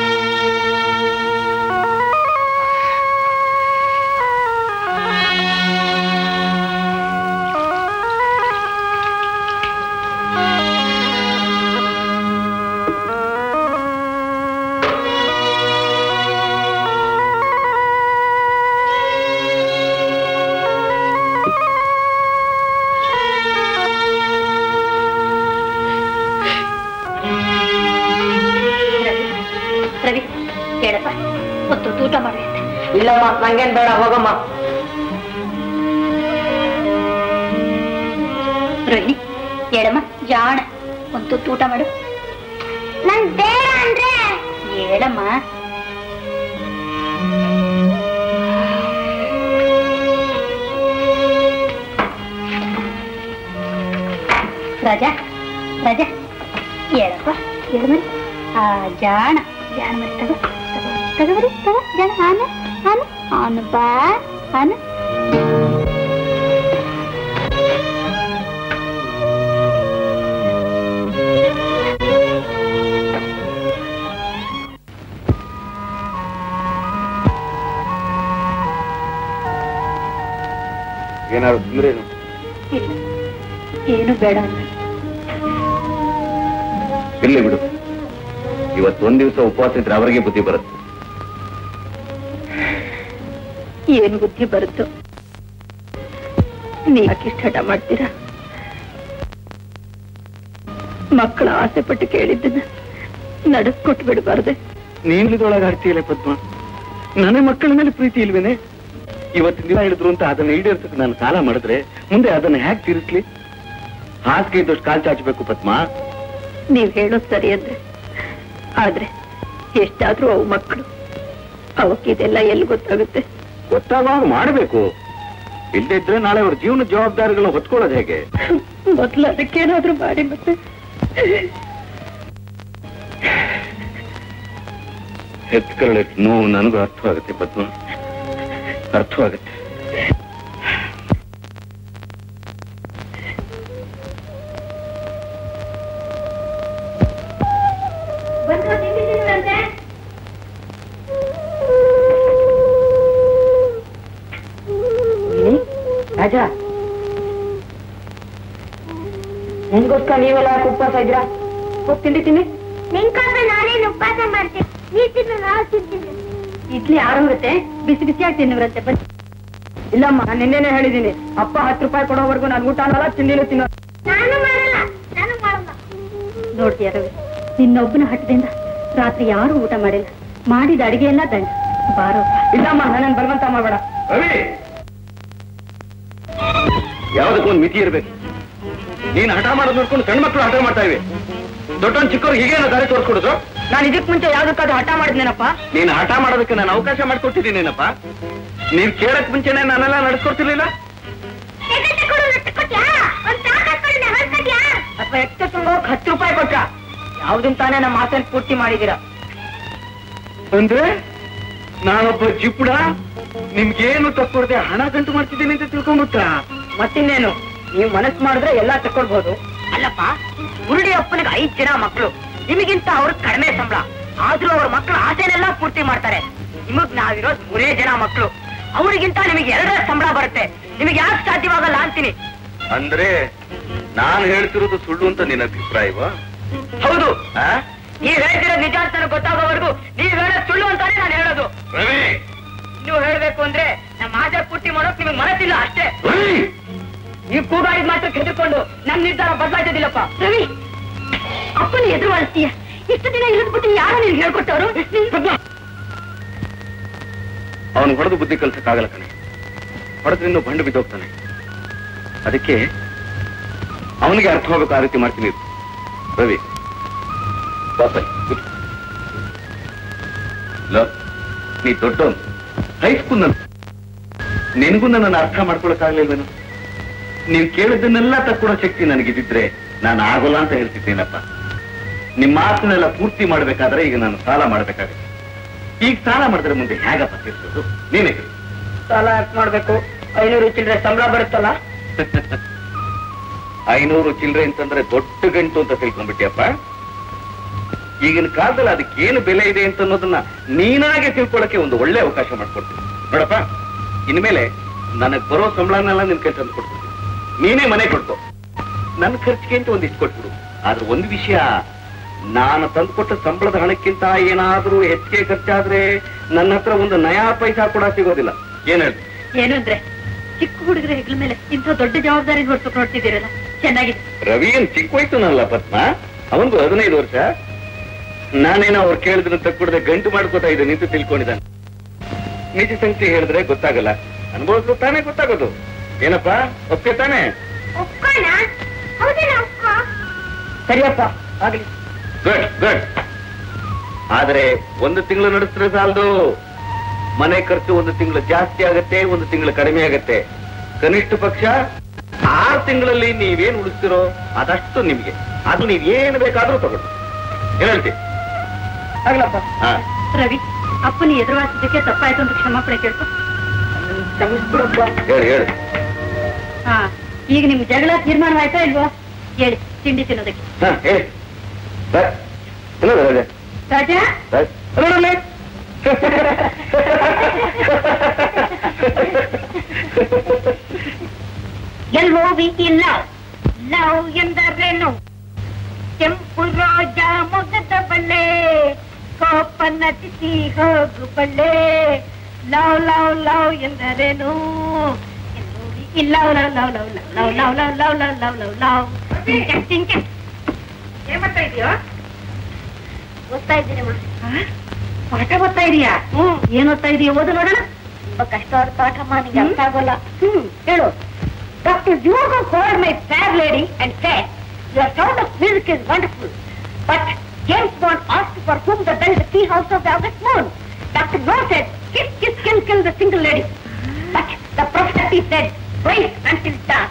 ರವಿ ರವಿ ಹೇಳಪ್ಪ ಒಂದು ಊಟ ಮಾಡಿ ಅಂತ ಇಲ್ಲಮ್ಮ ನಂಗೇನ್ ಬೇಡ ಹೋಗಮ್ಮ ರೋಹಿಣಿ ಹೇಳಮ್ಮ ಜಾಣ ಒಂದು ತುತ್ತು ಊಟ ಮಾಡು ನನ್ ಬೇಡ ಅಂದ್ರೆ ಹೇಳಮ್ಮ ರಾಜಾ ರಾಜಾ ಹೇಳಪ್ಪ ಹೇಳು ಮರಿ ಆ ಜಾಣ ಜಾಣ ಮರಿ ತಗೋ ತಗೋ ತಗೋ ಮರಿ ತಗೋ ಜಾಣ ಆನ ಆನ ಆನು ಬಾ ಆನ ಏನಾದ್ರು ತಿಂದ್ರೇನು ಇಲ್ಲ ಏನು ಬೇಡ ಅಂದ್ರೆ ಇರ್ಲಿ ಬಿಡು ಇವತ್ತೊಂದ್ ದಿವಸ ಉಪವಾಸ ಇದ್ರೆ ಅವರಿಗೆ ಬುದ್ಧಿ ಬರುತ್ತೆ ಏನು ಬುದ್ಧಿ ಬರುತ್ತೋ ನೀ ಯಾಕಿಷ್ಟು ಹಠ ಮಾಡ್ತೀರಾ ಮಕ್ಕಳ ಆಸೆ ಪಟ್ಟು ಕೇಳಿದ್ದನ್ನ ನಡೆಸ್ಕೊಟ್ಟು ಬಿಡಬಾರ್ದೆ ನೀನ್ಲಿದೊಳಗೆ ಆಡ್ತೀಯಲ್ಲ ಪದ್ಮ ನನ್ನ ಮಕ್ಕಳ ಮೇಲೆ ಪ್ರೀತಿ ಇಲ್ವೇನೆ ಇವತ್ತಿನ ದಿನ ಹೇಳಿದ್ರು ಅಂತ ಅದನ್ನ ಈಡೇರ್ಸಕ್ಕೆ ನಾನು ಸಾಲ ಮಾಡಿದ್ರೆ ಮುಂದೆ ಅದನ್ನ ಹ್ಯಾಕ್ ತೀರಿಸ್ಲಿ ಹಾಸಿಗೆ ಇದ್ದಷ್ಟು ಕಾಲ್ ಚಾಚಬೇಕು ಪದ್ಮ ನೀವ್ ಹೇಳೋದ್ ಸರಿ ಅಂದ್ರೆ ಆದ್ರೆ ಎಷ್ಟಾದ್ರೂ ಅವು ಮಕ್ಕಳು ಅವಕ್ಕಿದೆಲ್ಲ ಎಲ್ಲಿ ಗೊತ್ತಾಗುತ್ತೆ ಗೊತ್ತಾಗುವಾಗ ಮಾಡಬೇಕು ಇಲ್ಲದೆ ಇದ್ರೆ ನಾಳೆ ಅವ್ರ ಜೀವನ ಜವಾಬ್ದಾರಿಗಳನ್ನ ಹೊತ್ಕೊಳ್ಳೋದು ಹೇಗೆ ಮೊದ್ಲು ಅದಕ್ಕೇನಾದ್ರೂ ಮಾಡಿ ಮತ್ತೆ ಹೆತ್ಕರಳೆ ನೋವು ನನಗೂ ಅರ್ಥವಾಗುತ್ತೆ ಪದ್ಮ ಅರ್ಥವಾಗುತ್ತೆ ರಾಜ ನನ್ಗೋಸ್ಕರ ನೀವೆಲ್ಲ ಯಾಕೆ ಉಪವಾಸ ಇದ್ದೀರಾ ಹೋಗ್ ತಿಂಡಿ ತಿನ್ನಿ ನಿಂಕಾದ್ರೆ ನಾನೇನು ಉಪವಾಸ ಮಾಡ್ತೀನಿ ನೀ ತಿನ್ನು ನಾವು ತಿಂತೀನಿ ಇಡ್ಲಿ ಆರೋಗುತ್ತೆ ಬಿಸಿ ಬಿಸಿಯಾಗಿ ತಿನ್ನುವ್ರಂತೆ ಬನ್ನಿ ಇಲ್ಲಮ್ಮ ನಾನು ನಿನ್ನೆನೆ ಹೇಳಿದ್ದೀನಿ ಅಪ್ಪ ಹತ್ತು ರೂಪಾಯಿ ಕೊಡೋವರೆಗೂ ನಾನು ಊಟ ಅನ್ನಲ್ಲ ತಿಂಡಿನೂ ತಿನ್ನೋ ನಾನು ಮಾಡಲ್ಲ ನಾನು ಮಾಡಲ್ಲ ನೋಡ್ತೀಯ ರವಿ ನಿನ್ನೊಬ್ಬನ ಹಟ್ಟದಿಂದ ರಾತ್ರಿ ಯಾರು ಊಟ ಮಾಡಿಲ್ಲ ಮಾಡಿದ ಅಡಿಗೆ ಎಲ್ಲ ದಂಡ ಬಾರೋ ಇಲ್ಲಮ್ಮ ನನ್ನನ್ನು ಬಲವಂತ ಮಾಡಬೇಡ ರವಿ ಯಾವುದಕ್ಕೊಂದು ಮಿತಿ ಇರಬೇಕು ನೀನ್ ಹಠ ಮಾಡೋದು ನೋಡ್ಕೊಂಡು ಸಣ್ಣ ಮಕ್ಕಳು ಹಠ ಮಾಡ್ತಾ ಇವೆ ದೊಡ್ಡವನ್ ಚಿಕ್ಕವ್ರು ಹೀಗೇನ ದಾರಿ ತೋರಿಸ್ಕೊಡುದು ನಾನು ಇದಕ್ ಮುಂಚೆ ಯಾವ್ದಕ್ಕಾದ್ರೂ ಹಠ ಮಾಡಿದ್ನೇನಪ್ಪ ನೀನ್ ಹಠ ಮಾಡೋದಕ್ಕೆ ನಾನು ಅವಕಾಶ ಮಾಡ್ಕೊಟ್ಟಿದ್ದೀನೇನಪ್ಪ ನೀನ್ ಕೇಳಕ್ ಮುಂಚೆನೆ ನಾನೆಲ್ಲ ನಡೆಸ್ಕೊಡ್ತಿರ್ಲಿಲ್ಲ ಎಗಟೆ ಕೊಡು ಲಟ್ಟು ಕೊಟ್ಯಾ ಒಂದ್ ಸಾಕ್ ಹಾಕೊಂಡು ಹೊರಕೊಟ್ಯಾ ಅಥವಾ ಎಕ್ಸ್ಟ್ರಾ ತುಂಬೋಕ್ ಹತ್ತು ರೂಪಾಯಿ ಕೊಟ್ಟ ಯಾವ್ದನ್ ತಾನೇ ನಮ್ಮ ಮಾತನ್ನು ಪೂರ್ತಿ ಮಾಡಿದೀರಾ ಅಂದ್ರೆ ನಾನೊಬ್ಬ ಜಿಪ್ಪುಡ ನಿಮ್ಗೇನು ತಕ್ಕೊಡದೆ ಹಣ ಗಂಟು ಮಾಡ್ತಿದ್ದೀನಿ ಅಂತ ತಿಳ್ಕೊಂಡ್ಬಿಟ್ಟ ಮತ್ತಿನ್ನೇನು ನೀವು ಮನಸ್ಸು ಮಾಡಿದ್ರೆ ಎಲ್ಲಾ ತಕೊಳ್ಬಹುದು ಅಲ್ಲಪ್ಪ ಉರುಡಿ ಅಪ್ಪನಿಗೆ ಐದ್ ಜನ ಮಕ್ಕಳು ನಿಮಗಿಂತ ಅವ್ರ ಕಡಿಮೆ ಸಂಬಳ ಆದ್ರೂ ಅವ್ರ ಮಕ್ಕಳು ಆಸೆನೆಲ್ಲ ಪೂರ್ತಿ ಮಾಡ್ತಾರೆ ನಿಮಗ್ ನಾವಿರೋದ್ ಮೂರೇ ಜನ ಮಕ್ಕಳು ಅವರಿಗಿಂತ ನಿಮಗೆ ಎರಡರ ಸಂಬಳ ಬರುತ್ತೆ ನಿಮಗೆ ಯಾಕೆ ಸಾಧ್ಯವಾಗಲ್ಲ ಅಂತೀನಿ ಅಂದ್ರೆ ನಾನು ಹೇಳ್ತಿರೋದು ಸುಳ್ಳು ಅಂತ ನಿನ್ನ ಅಭಿಪ್ರಾಯವಾ ಹೌದು ಆ? ನೀವ್ ಹೇಳ್ತಿರೋದು ನಿಜ ಅಂತ ನನಗ್ ಗೊತ್ತಾಗೋವರೆಗೂ ನೀವ್ ಹೇಳೋದ್ ಸುಳ್ಳು ಅಂತಾನೆ ನಾನು ಹೇಳೋದು ರವಿ ನೀವು ಹೇಳ್ಬೇಕು ಅಂದ್ರೆ ನಮ್ಮ ಆಸೆ ಪೂರ್ತಿ ಮಾಡೋಕ್ ನಿಮಗೆ ಮನಸ್ಸಿಲ್ಲ ಅಷ್ಟೇ ರವಿ ನೀವು ಕೂಗಾಡಿದ ಮಾತ್ರ ಕೆದ್ಕೊಂಡು ನಮ್ ನಿರ್ಧಾರ ಬದಲಾಯ್ತದಿಲ್ಲಪ್ಪ ರವಿ ಅಪ್ಪನ ಎದುರು ಅಳಿಸ್ತೀಯ ಇಷ್ಟು ದಿನ ಇಳಿದ್ಬಿಟ್ಟು ಯಾರು ನೀನ್ ಹೇಳ್ಕೊಟ್ಟವ್ರು ಅವನು ಹೊಡೆದು ಬುದ್ಧಿ ಕಲ್ಸಕ್ಕಾಗಲ್ಲ ಕಣೆ ಹೊಡೆದ್ರೆ ಇನ್ನೂ ಬಂಡು ಬಿದ್ದೋಗ್ತಾನೆ ಅದಕ್ಕೆ ಅವನಿಗೆ ಅರ್ಥ ಹೋಗ್ಬೇಕು ಆ ರೀತಿ ಮಾಡ್ತೀನಿ ಇರು. ರವಿ ಬಾಪೈ ನೀ ದೊಡ್ಡವನು ಹೈಸ್ಕೂಲ್ ನನ್ನ ನಿನಗೂ ನನ್ನನ್ನು ಅರ್ಥ ಮಾಡ್ಕೊಳಕ್ಕಾಗ್ಲಿಲ್ವೇನು ನೀವ್ ಕೇಳಿದ್ದನ್ನೆಲ್ಲ ತಕ್ಕೊಡೋ ಶಕ್ತಿ ನನಗಿದ್ದಿದ್ರೆ ನಾನು ಆಗೋಲ್ಲ ಅಂತ ಹೇಳ್ತಿದ್ದೇನಪ್ಪ ನಿಮ್ಮ ಮಾತನ್ನೆಲ್ಲ ಪೂರ್ತಿ ಮಾಡ್ಬೇಕಾದ್ರೆ ಈಗ ನಾನು ಸಾಲ ಮಾಡ್ಬೇಕಾಗುತ್ತೆ ಈಗ ಸಾಲ ಮಾಡಿದ್ರೆ ಮುಂದೆ ಹೇಗಪ್ಪ ತೀರ್ಸೋದು ನೀನೇ ಹೇಳು. ಸಾಲ ಯಾಕೆ ಮಾಡ್ಬೇಕು ಐನೂರು ಚಿಲ್ಲರೆ ಸಂಬಳ ಬರುತ್ತಲ್ಲ ಐನೂರು ಚಿಲ್ಲರೆ ಅಂತಂದ್ರೆ ದೊಡ್ಡ ಗಂಟು ಅಂತ ತಿಳ್ಕೊಂಡ್ಬಿಟ್ಟಿಯಪ್ಪ ಈಗಿನ ಕಾಲದಲ್ಲಿ ಅದಕ್ಕೆ ಏನು ಬೆಲೆ ಇದೆ ಅಂತ ಅನ್ನೋದನ್ನ ನೀನಾಗೆ ತಿಳ್ಕೊಳಕ್ಕೆ ಒಂದು ಒಳ್ಳೆ ಅವಕಾಶ ಮಾಡ್ಕೊಡ್ತೀನಿ ನೋಡಪ್ಪ ಇನ್ಮೇಲೆ ನನಗ್ ಬರೋ ಸಂಬಳನೆಲ್ಲ ನಿನ್ ಕೈ ತಂದು ಕೊಡ್ತೀನಿ ನೀನೇ ಮನೆ ಕೊಡ್ತು ನನ್ನ ಖರ್ಚಿಗೆ ಅಂತ ಒಂದಿಷ್ಟು ಕೊಟ್ಬಿಡು ಆದ್ರೆ ಒಂದು ವಿಷಯ ನಾನು ತಂದುಕೊಟ್ಟ ಸಂಬಳದ ಹಣಕ್ಕಿಂತ ಏನಾದ್ರೂ ಹೆಚ್ಚಿಗೆ ಖರ್ಚಾದ್ರೆ ನನ್ನ ಹತ್ರ ಒಂದು ನಯಾ ಪೈಸಾ ಕೂಡ ಸಿಗೋದಿಲ್ಲ ಏನ್ ಹೇಳಿ ಏನು ಅಂದ್ರೆ ಚಿಕ್ಕ ಹುಡುಗರ ಹೆಗ್ಲ ಮೇಲೆ ಇಂಥ ದೊಡ್ಡ ಜವಾಬ್ದಾರಿ ಹೊತ್ತು ನೋಡ್ತಿದ್ದೀರಲ್ಲ ಚೆನ್ನಾಗಿದೆ ರವಿ ಏನ್ ಚಿಕ್ಕ ವಯಸ್ಸುನಲ್ಲ ಪದ್ಮ ಅವನ್ಗೂ ಹದಿನೈದು ವರ್ಷ ನಾನೇನೋ ಅವ್ರು ಕೇಳಿದ್ರೆ ತಕ್ಕೊಡದೆ ಗಂಟು ಮಾಡ್ಕೋತಾ ಇದ್ದೆ ನಿಂತು ತಿಳ್ಕೊಂಡಿದ್ದಾನೆ ನಿಜ ಸಂಗತಿ ಹೇಳಿದ್ರೆ ಗೊತ್ತಾಗಲ್ಲ ಅನುಭವಿಸ್ರು ತಾನೇ ಗೊತ್ತಾಗೋದು ಏನಪ್ಪ ಒಪ್ಕೆ ತಾನೆ ಒಪ್ಕೋಣ ಹೌದೇನ ಒಪ್ಕೋ ಸರಿಯಪ್ಪ ಆಗ್ಲಿ ಗುಡ್ ಗುಡ್ ಆದ್ರೆ ಒಂದು ತಿಂಗಳು ನಡೆಸಿದ್ರೆ ಸಾಲದು ಮನೆ ಖರ್ಚು ಒಂದು ತಿಂಗಳು ಜಾಸ್ತಿ ಆಗತ್ತೆ ಒಂದು ತಿಂಗಳು ಕಡಿಮೆ ಆಗತ್ತೆ ಕನಿಷ್ಠ ಪಕ್ಷ ಆರು ತಿಂಗಳಲ್ಲಿ ನೀವೇನ್ ಉಳಿಸ್ತಿರೋ ಅದಷ್ಟು ನಿಮ್ಗೆ ಅದು ನೀವ್ ಏನ್ ಬೇಕಾದ್ರೂ ತಗೊಳ್ಳಿ ಏನ್ ಹೇಳ್ತಿ ಆಗ್ಲಪ್ಪ ಹಾ ರವಿ ಅಪ್ಪನ ಎದುರುವಾಸಿದ್ದಕ್ಕೆ ತಪ್ಪಾಯ್ತು ಅಂತ ಕ್ಷಮಾಪಣೆ ಕೇಳ್ಕೊ ಕ್ಷಮಿಸ್ಬಿಡಪ್ಪ ಹೇಳಿ ಹೇಳಿ ಹಾ ಈಗ ನಿಮ್ ಜಗಳ ತೀರ್ಮಾನವಾಯ್ತಾ ಇಲ್ವೋ ಹೇಳಿ ತಿಂಡಿ ತಿನ್ನೋದಕ್ಕೆ ಹಾ ಹೇಳಿ ಸರ್ ಇನ್ನೊಂದು ಹೇಳಿ. ರಾಜಾ ಸರ್. ನೋಡಲ್ಲಿ. ಎಲ್ಲೋ ವೀತಿ ಲವ್ ಲವ್ ಎಂದರೇನು ಕೆಂಪು ರೋಜ ಮೊಗದ ಬಳ್ಳೆ ಕೋಪ ನಟಿಸಿ ಹೋಗು ಬಳ್ಳೆ ಲವ್ ಲವ್ ಲವ್ ಎಂದರೇನು love love love love love love love love love love love love ಟಿಂಕ ಏನ್ ಮಾಡ್ತಾ ಇದೀಯೋ ಓದ್ತಾ ಇದ್ದೀನಿ ಪಾಠ ಓದ್ತಾ ಇದೀಯಾ ಏನ್ ಓದ್ತಾ ಇದೀಯ ಓದು ನೋಡೋಣ ತುಂಬಾ ಕಷ್ಟವಾದ ಪಾಠಮ್ಮ ನಿಂಗೆ ಅರ್ಥ ಆಗೋಲ್ಲ ಹ್ಮ್ ಹೇಳು doctor Hugo called my fair lady and said, Your sound of music is wonderful. But James Bond asked for whom to build the tea house of the August moon. Dr. No said, Kiss, kiss, kill, kill the single lady. But the prophet said, Wait until dark.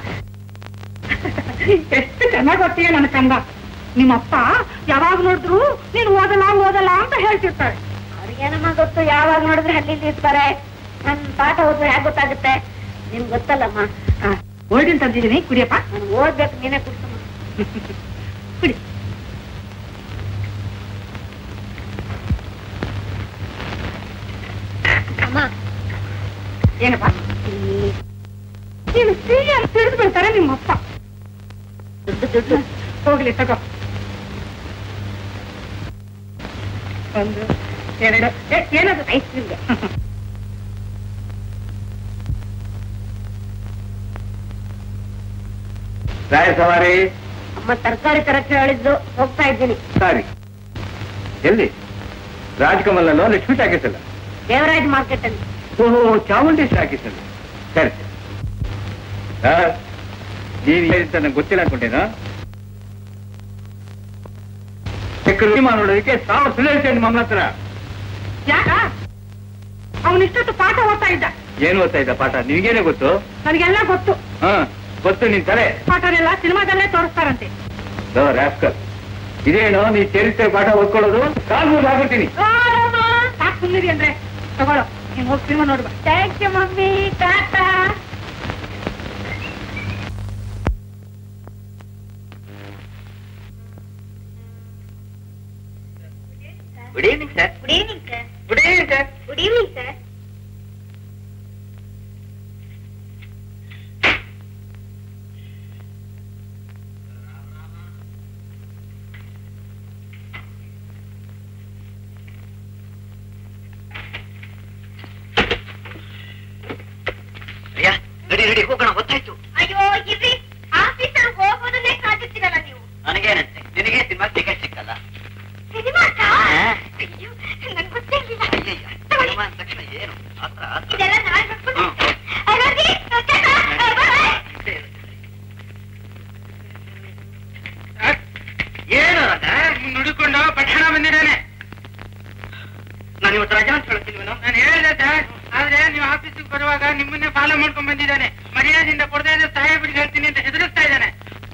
ಎಷ್ಟು ಚೆನ್ನಾಗಿ ಗೊತ್ತೀಯ ನನ್ನ ಕಂದ ನಿಮ್ಮಪ್ಪ ಯಾವಾಗ ನೋಡಿದ್ರು ನೀನು ಓದಲ್ಲ ಓದಲ್ಲ ಅಂತ ಹೇಳ್ತಿರ್ತಾರೆ ಅವ್ರಿಗೇನಮ್ಮ ಗೊತ್ತು ಯಾವಾಗ ನೋಡಿದ್ರೆ ಹಳ್ಳಿಲಿ ಇರ್ತಾರೆ ನನ್ ಪಾಠ ಓದಿದ್ರೆ ಹೇಗೆ ಗೊತ್ತಾಗುತ್ತೆ ನಿಮ್ಗೆ ಗೊತ್ತಲ್ಲಮ್ಮ ಓಲ್ಡಿನ್ ತಂದಿದ್ದೀನಿ ಕುಡಿಯಪ್ಪ ನಾನು ಓದ್ಬೇಕು ನೀನೇ ಕುಡ್ಸಮ್ಮ ಕುಡಿ ಅಮ್ಮ ಏನಪ್ಪ ನೀನು ಸಿಹಿ ಅಂತ ತಿಳಿದು ಬಿಡ್ತಾರೆ ನಿಮ್ಮಪ್ಪ ದುಡ್ಡು ದುಡ್ಡು ಹೋಗ್ಲಿ ತಗೋ ಒಂದು ಎರಡು ಏ, ಏನದು ಐಸ್ ಕ್ರೀಮ್ಗೆ ರಾಯ ಸವಾರಿ ಅಮ್ಮ ತರಕಾರಿ ತರಕ್ಕೆ ಹೇಳಿದ್ದು ಹೋಗ್ತಾ ಇದ್ದೀನಿ ಸಾರಿ ಎಲ್ಲಿ ರಾಜಕಮಲಲ್ಲೋ ಲಕ್ಷ್ಮೀ ಟಾಕೀಸ್ ಅಲ್ಲ ದೇವರಾಜ್ ಮಾರ್ಕೆಟ್ ಅಲ್ಲಿ ಓಹೋ ಚಾಮುಂಡಿ ಟಾಕೀಸ್ ಅಲ್ಲಿ ಸರಿ ಸರ್ ನೀನು ಹೇಳಿದ್ದ ನಂಗೆ ಗೊತ್ತಿಲ್ಲ ಅನ್ಕೊಂಡೇನಾ ಸಿನಿಮಾ ನೋಡೋದಕ್ಕೆ ಸಾವಿರ ಸುಳ್ಳು ಹೇಳ್ತೇನೆ ಮಮ್ಮನ ಹತ್ರ ಯಾಕ ಅವನಿಷ್ಟೊತ್ತು ಪಾಠ ಓದ್ತಾ ಇದ್ದ ಏನು ಓದ್ತಾ ಇದ್ದ ಪಾಠ ನಿನಗೇನೆ ಗೊತ್ತು ನನಗೆಲ್ಲ ಗೊತ್ತು ಹಾ ಗೊತ್ತು ನಿನ್ ತಲೆ ಪಾಠನೆಲ್ಲ ಸಿನಿಮಾದಲ್ಲೇ ತೋರಿಸ್ತಾರಂತೆ ರಾಸ್ಕಲ್ ಇದೇನು ನೀ ಚರಿತ್ರೆ ಪಾಠ ಓದ್ಕೊಳ್ಳೋದು ಕಾಲು ಆಗ್ಬಿಡ್ತೀನಿ ಸಾಕು ಸುಮ್ಮನಿರಿ ಅಂದ್ರೆ ತಗೊಳ್ಳೋ ನೀನ್ ಹೋಗಿ ಸಿನಿಮಾ ನೋಡುವ ಥ್ಯಾಂಕ್ ಯು ಮಮ್ಮಿ ಟಾಟಾ good evening sir good evening sir good evening sir good evening sir ಅಯ್ಯ ರೆಡಿ ರೆಡಿ ಹೋಗೋಣ ಗೊತ್ತಾಯ್ತು ಅಯ್ಯೋ ಇರ್ರಿ ಆಫೀಸರ್ ಹೋಗೋದನ್ನೇ ಕಾದಿರ್ತೀರಲ್ಲ ನೀವು ನನಗೇನಂತೆ ನಿನಗೆ ಸಿನಿಮಾ ಟಿಕೆಟ್ ಸಿಕ್ಕಲ್ಲ ಸಿನಿಮಾಕ್ಕ ಹಾ? ಅಯ್ಯೋ ನನ್ ಗೊತ್ತೇ ಇರ್ಲಿಲ್ಲ ಅಯ್ಯಯ್ಯ ತಗೊಳ್ಳಿ. ಸಿನಿಮಾ ಅಂದ ತಕ್ಷಣ ಏನು ಆತರ ಆತರ. ಇದೆಲ್ಲ ನಾಳೆ ಬರ್ಕೊಂಡು ಹ್ಮ್. ಹಾಗಾಗಿ ಏನು ರಾಜ ನುಡಿಕೊಂಡು ಪಟ್ಟಣ ಬಂದಿದ್ದಾನೆ ನಾನು ಇವತ್ತು ರಜಾ ಅಂತ ಹೇಳ್ತಿಲ್ವೇನೋ ನಾನು ಹೇಳಿದೆ ಸರ್ ಆದ್ರೆ ನೀವು ಆಫೀಸಿಗೆ ಬರುವಾಗ ನಿಮ್ಮನ್ನೇ ಫಾಲೋ ಮಾಡ್ಕೊಂಡ್ ಬಂದಿದ್ದಾನೆ ಮರ್ಯಾದೆಯಿಂದ ಕೊಡದೇ ಇದ್ರೆ ಸಾಹೇಬರಿಗೆ ಹೇಳ್ತೀನಿ ಅಂತ ಹೆದರಿಸ್ತಾ ಇದ್ದಾನೆ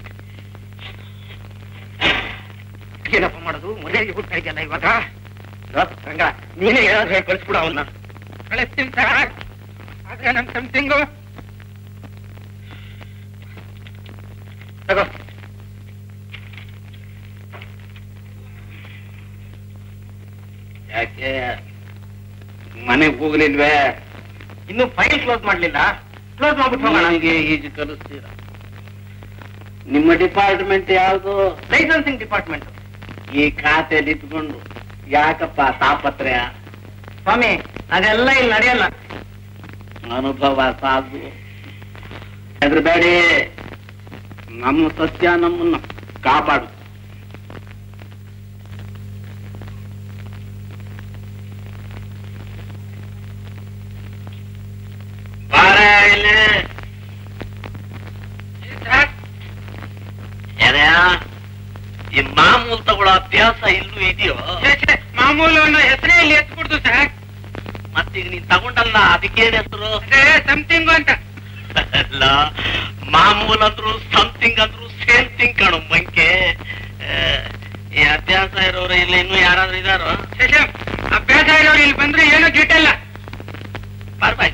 ಏನಪ್ಪ ಮಾಡೋದು ಮರ್ಯಾದೆ ಹುಡ್ತಾ ಇದೆಯಲ್ಲ ಇವಾಗ ರಂಗ ನೀನೇ ಏನಾದ್ರು ಹೇಳಿ ಕಳಿಸ್ಬಿಡು ಅವನ್ನ ಕಳಿಸ್ತೀನಿ ಸರ್ ಆದ್ರೆ ನಮ್ ಸಮಥಿಂಗು ತಗೋ ಯಾಕೆ ಮನೆಗೆ ಹೋಗ್ಲಿಲ್ವೇ ಇನ್ನು ಫೈಲ್ ಕ್ಲೋಸ್ ಮಾಡ್ಲಿಲ್ಲ ಕ್ಲೋಸ್ ಮಾಡ್ಬಿಟ್ಟು ಹೋಗೋಣ ನನಗೆ ಈಜು ಕಲಿಸ್ತೀರ ನಿಮ್ಮ ಡಿಪಾರ್ಟ್ಮೆಂಟ್ ಯಾವುದು ಲೈಸೆನ್ಸಿಂಗ್ ಡಿಪಾರ್ಟ್ಮೆಂಟ್ ಈ ಖಾತೆಯಲ್ಲಿ ಇಟ್ಕೊಂಡು ಯಾಕಪ್ಪ ತಾಪತ್ರಯ ಸ್ವಾಮಿ ಅದೆಲ್ಲ ಇಲ್ಲಿ ನಡೆಯಲ್ಲ ಅನುಭವ ಸಾಧು ಹೆದರಬೇಡಿ ನಮ್ಮ ಸತ್ಯ ನಮ್ಮನ್ನ ಕಾಪಾಡು ಬಾರ ಇಲ್ಲಿ ಎರೆಯ ಈ ಮಾಮೂಲ್ ತಗೊಳ್ಳೋ ಅಭ್ಯಾಸ ಇಲ್ಲೂ ಇದೆಯೋ ಮಾಮೂಲು ಅನ್ನೋ ಹೆಸರೇ ಇಲ್ಲಿ ಎತ್ಬಿಡ್ತು ಸರ್ ಮತ್ತೀಗ ನೀನ್ ತಗೊಂಡಲ್ಲ ಅದಕ್ಕೇನ್ ಹೆಸರು ಅದೇ ಸಮಥಿಂಗ್ ಅಂತ ಅಲ್ಲ ಮಾಮೂಲ್ ಅಂದ್ರು ಸಮಥಿಂಗ್ ಅಂದ್ರು ಸೇಮ್ ಥಿಂಗ್ ಕಾಣು ಮಂಕೆ ಆ, ಈ ಅಭ್ಯಾಸ ಇರೋರು ಇಲ್ಲಿ ಇನ್ನೂ ಯಾರಾದ್ರೂ ಇದಾರೋ ಶಶಂ ಅಭ್ಯಾಸ ಇರೋರು ಇಲ್ಲಿ ಬಂದ್ರೆ ಏನು ಗಿಟ್ಟಲ್ಲ ಪರವಾಗಿಲ್ಲ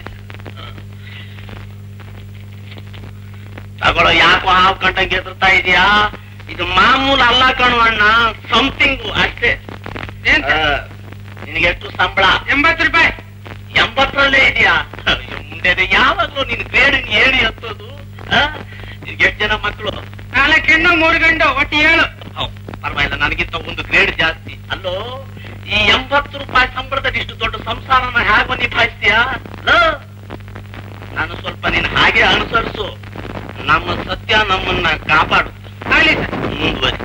ತಗೊಳ್ಳೋ ಯಾಕೋ ಹಾವು ಕಂಡಂಗೆ ಎದುರ್ತಾ ಇದೀಯಾ ಇದು ಮಾಮೂಲ್ ಅಲ್ಲ ಕಣು ಅಣ್ಣ ಸಮಥಿಂಗ್ ಅಷ್ಟೇ ಏನ್ ಆ, ನಿನಗೆಷ್ಟು ಸಂಬಳ ಎಂಬತ್ತು ರೂಪಾಯಿ ಎಂಬತ್ತರಲ್ಲೇ ಇದೆಯಾ ಮುಂದೆ ಯಾವಾಗ್ಲೂ ನಿನ್ ಗ್ರೇಡ್ ಏಳಿ ಹತ್ತೋದು ಆ? ನಿನ್ಗೆ ಎಷ್ಟು ಜನ ಮಕ್ಕಳು ನಾಲ್ಕು ಹೆಣ್ಣು ಮೂರು ಗಂಡು ಒಟ್ಟು ಏಳು ಪರವಾಗಿಲ್ಲ ನನಗಿಂತ ಒಂದು ಗ್ರೇಡ್ ಜಾಸ್ತಿ ಅಲ್ಲೋ ಈ ಎಂಬತ್ತು ರೂಪಾಯಿ ಸಂಬಳದಲ್ಲಿ ಇಷ್ಟು ದೊಡ್ಡ ಸಂಸಾರನ ಹೇಗೆ ನಿಭಾಯಿಸ್ತೀಯಾ ಲೋ, ನಾನು ಸ್ವಲ್ಪ ನೀನ್ ಹಾಗೆ ಅನುಸರಿಸು ನಮ್ಮ ಸತ್ಯ ನಮ್ಮನ್ನ ಕಾಪಾಡು ಆಗ್ಲಿ ಸರ್ ಮುಂದುವರಿ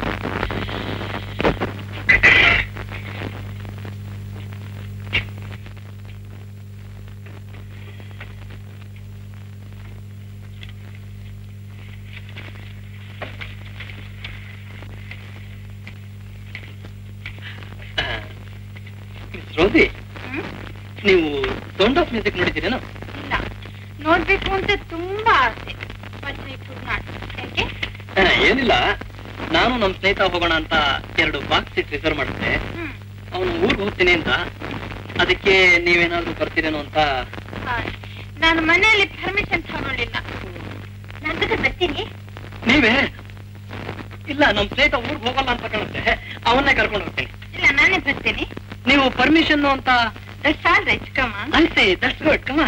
ರೋಸಿ ನೀವು ಸೌಂಡ್ ಆಫ್ ಮ್ಯೂಸಿಕ್ ನೋಡಿದ್ದೀರೇನೋ ಇಲ್ಲ ನೋಡ್ಬೇಕು ಅಂತ ತುಂಬಾ ಆಸೆ ಬಟ್ we could not. ಯಾಕೆ ಆ, ಏನಿಲ್ಲ ನಾನು ನಮ್ಮ ಸ್ನೇಹಿತ ಹೋಗೋಣ ಅಂತ ಎರಡು ಬಾಕ್ಸ್ ಸೀಟ್ ರಿಸರ್ವ್ ಮಾಡಿದ್ದೆ ಹ್ಮ್ ಅವನು ಊರಿಗೆ ಹೋಗ್ತೀನಿ ಅಂತ ಅದಕ್ಕೆ ನೀವೇನಾದ್ರೂ ಬರ್ತೀರೇನೋ ಅಂತ ಆ, ನಾನು ಮನೆಯಲ್ಲಿ ಪರ್ಮಿಷನ್ ತಗೊಳ್ಳಿಲ್ಲ ನಾನು ಜೊತೆ ಬರ್ತೀನಿ ನೀವೇ ಇಲ್ಲ ನಮ್ಮ ಸ್ನೇಹಿತ ಊರಿಗೆ ಹೋಗಲ್ಲ ಅಂತ ಕಾಣುತ್ತೆ ಅವನ್ನೇ ಕರ್ಕೊಂಡು ಹೋಗ್ತೀನಿ ಇಲ್ಲ ನಾನೇ ಬರ್ತೀನಿ ನೀವು ಪರ್ಮಿಷನ್ ಅಂತ ದಟ್ಸ್ ಆಲ್ ರೈಟ್ ಕಮ ಅನ್ಸಿ ದಟ್ಸ್ ಗುಡ್ ಕಮ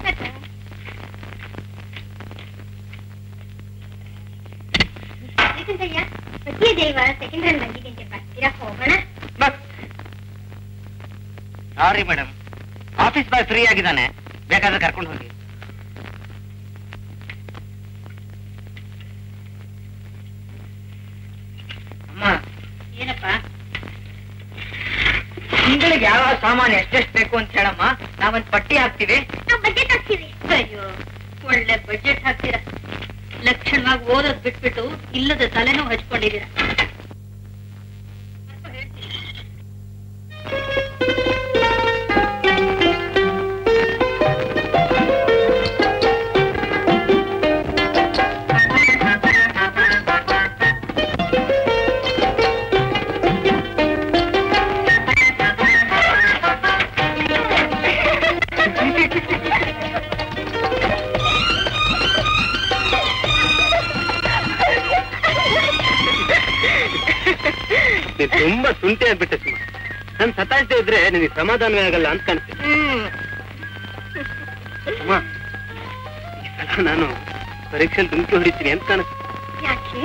ದೇವ ಸೆಕೆಂಡ್ ರನ್ ಬಂದಿದೆ ಬರ್ತೀರಾ ಹೋಗೋಣ sorry madam office boy free ಆಗಿದ್ದಾನೆ ಬೇಕಾದ್ರೆ ಕರ್ಕೊಂಡು ಹೋಗಿ ಅಮ್ಮ ಏನಪ್ಪ ತಿಂಗಳಿಗೆ ಯಾವ ಸಾಮಾನು ಎಷ್ಟೆಷ್ಟು ಬೇಕು ಅಂತ ಹೇಳಮ್ಮ ನಾವೊಂದ್ ಪಟ್ಟಿ ಹಾಕ್ತಿವಿ ನಾವು ಬಜೆಟ್ ಹಾಕ್ತೀವಿ ಅಯ್ಯೋ ಒಳ್ಳೆ ಬಜೆಟ್ ಹಾಕ್ತೀರಾ ಲಕ್ಷಣವಾಗಿ ಓದೋದ್ ಬಿಟ್ಬಿಟ್ಟು ಇಲ್ಲದ ತಲೆನೂ ಹಚ್ಕೊಂಡಿದ್ದೀರಾ ನೀನ್ ತುಂಬಾ ತುಂಟೆ ಆಗ್ಬಿಟ್ಟೆ ಸುಮ್ಮ ನನ್ ಸತಾಯಿಸದೆ ಇದ್ರೆ ನಿನಗೆ ಸಮಾಧಾನವೇ ಆಗಲ್ಲ ಅಂತ ಕಾಣುತ್ತೆ ಅಮ್ಮ ಈ ಸಲ ನಾನು ಪರೀಕ್ಷೆಯಲ್ಲಿ ದುಂಕಿ ಹೊಡಿತೀನಿ ಅಂತ ಕಾಣುತ್ತೆ ಯಾಕೆ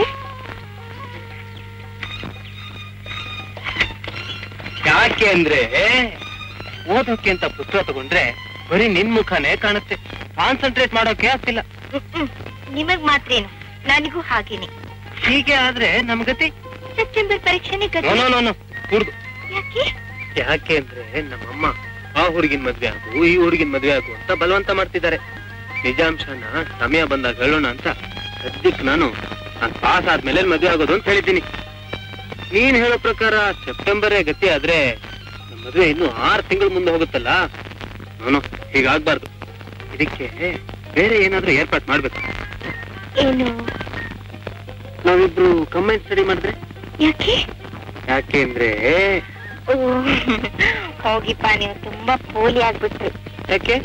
ಯಾಕೆ ಅಂದ್ರೆ ಓದೋಕೆ ಅಂತ ಪುಸ್ತಕ ತಗೊಂಡ್ರೆ ಬರೀ ನಿನ್ ಮುಖನೇ ಕಾಣುತ್ತೆ ಕಾನ್ಸಂಟ್ರೇಟ್ ಮಾಡೋಕೆ ಆಗ್ತಿಲ್ಲ ನಿಮಗ್ ಮಾತ್ರೇನು ನನಗೂ ಹಾಗೇನೆ ಹೀಗೆ ಆದ್ರೆ ನಮ್ ಗತಿ ಸೆಪ್ಟೆಂಬರ್ ಪರೀಕ್ಷೆನೆ ನೋ ನೋ ನೋ ನೋ ಕುಡ್ದು ಯಾಕೆ ಯಾಕೆ ಅಂದ್ರೆ ನಮ್ಮಮ್ಮ ಆ ಹುಡುಗಿನ ಮದ್ವೆ ಆಗು ಈ ಹುಡುಗಿನ ಮದ್ವೆ ಆಗು ಅಂತ ಬಲವಂತ ಮಾಡ್ತಿದ್ದಾರೆ ನಿಜಾಂಶನ ಸಮಯ ಬಂದಾಗ ಹೇಳೋಣ ಅಂತ ಸದ್ಯಕ್ಕೆ ನಾನು ನಾನು ಪಾಸ್ ಆದ್ಮೇಲೆ ಮದ್ವೆ ಆಗೋದು ಅಂತ ಹೇಳಿದ್ದೀನಿ ನೀನ್ ಹೇಳೋ ಪ್ರಕಾರ ಸೆಪ್ಟೆಂಬರೇ ಗತಿ ಆದ್ರೆ ನಮ್ಮ ಮದ್ವೆ ಇನ್ನು ಆರು ತಿಂಗಳು ಮುಂದೆ ಹೋಗುತ್ತಲ್ಲ ನಾನು ಹೀಗಾಗ್ಬಾರ್ದು ಇದಕ್ಕೆ ಬೇರೆ ಏನಾದ್ರೂ ಏರ್ಪಾಟ್ ಮಾಡ್ಬೇಕು ಏನು ನಾವಿಬ್ರು ಕಂಬೈನ್ ಸ್ಟಡಿ ಮಾಡಿದ್ರೆ ಯಾಕೆ ಯಾಕೆ ಅಂದ್ರೆ ಓ, ಹೋಗಿಪ್ಪ ನೀವು ತುಂಬಾ ಪೋಲಿ ಆಗ್ಬಿಟ್ರಿ ಯಾಕೆ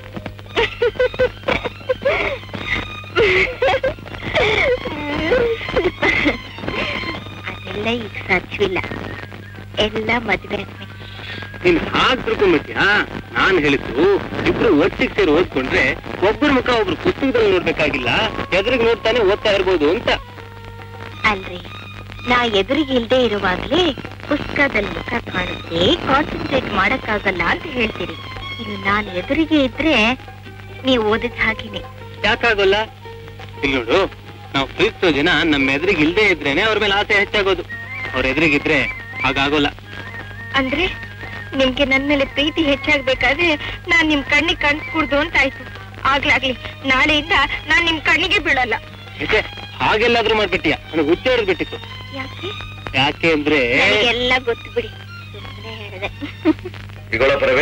ಅದೆಲ್ಲ ಈಗ ಸಾಧ್ಯವಿಲ್ಲ ಎಲ್ಲ ಮದ್ವೆ ಆದ್ಮೇಲೆ ನೀನ್ ಹಾಗ್ ತಿಳ್ಕೊಂಬಿಟ್ಯಾ ನಾನ್ ಹೇಳಿದ್ದು ಇಬ್ರು ಒಟ್ಟಿಗೆ ಸೇರಿ ಓದ್ಕೊಂಡ್ರೆ ಒಬ್ಬರ ಮುಖ ಒಬ್ರು ಪುಸ್ತಕದಲ್ಲಿ ನೋಡ್ಬೇಕಾಗಿಲ್ಲ ಎದುರಿಗೆ ನೋಡ್ತಾನೆ ಓದ್ತಾ ಇರ್ಬೋದು ಅಂತ ಅಲ್ರಿ ನಾ ಎದುರಿಗೆ ಇಲ್ದೇ ಇರುವಾಗ್ಲೇ ಪುಸ್ತಕದಲ್ಲಿ ಮುಖ ಕಾಣುತ್ತೆ ಕಾನ್ಸಂಟ್ರೇಟ್ ಮಾಡಕ್ಕಾಗಲ್ಲ ಅಂತ ಹೇಳ್ತೀರಿ ಇನ್ನು ನಾನು ಎದುರಿಗೆ ಇದ್ರೆ ನೀವು ಓದಿದ ಹಾಗೇನೆ ಯಾಕಾಗೋಲ್ಲ ಇಲ್ಲಿ ನೋಡು ನಾವು ಪ್ರೀತಿಸೋ ಜನ ನಮ್ಮ ಎದುರಿಗೆ ಇಲ್ದೇ ಇದ್ರೇನೆ ಅವ್ರ ಮೇಲೆ ಆಸೆ ಹೆಚ್ಚಾಗೋದು ಅವ್ರ ಎದುರಿಗಿದ್ರೆ ಹಾಗಾಗೋಲ್ಲ ಅಂದ್ರೆ ನಿಮ್ಗೆ ನನ್ ಮೇಲೆ ಪ್ರೀತಿ ಹೆಚ್ಚಾಗ್ಬೇಕಾದ್ರೆ ನಾನ್ ನಿಮ್ ಕಣ್ಣಿಗೆ ಕಾಣಿಸ್ಕೂಡ್ದು ಅಂತ ಆಯ್ತು ಆಗ್ಲಾಗ್ಲಿ ನಾಳೆಯಿಂದ ನಾನ್ ನಿಮ್ ಕಣ್ಣಿಗೆ ಬೀಳಲ್ಲ ಯಾಕೆ ಹಾಗೆಲ್ಲಾದ್ರೂ ಮಾಡ್ಬಿಟ್ಟಿಯಾ ನನಗೆ ಹುಚ್ಚ ಬಿಟ್ಟಿತ್ತು ಯಾಕೆ ಯಾಕೆ ಅಂದ್ರೆ ನನಗೆಲ್ಲ ಗೊತ್ತು ಬಿಡಿ ಸುಮ್ಮನೆ ಹೇಳಿದೆ ಇಗೊಳ ಪರವೇ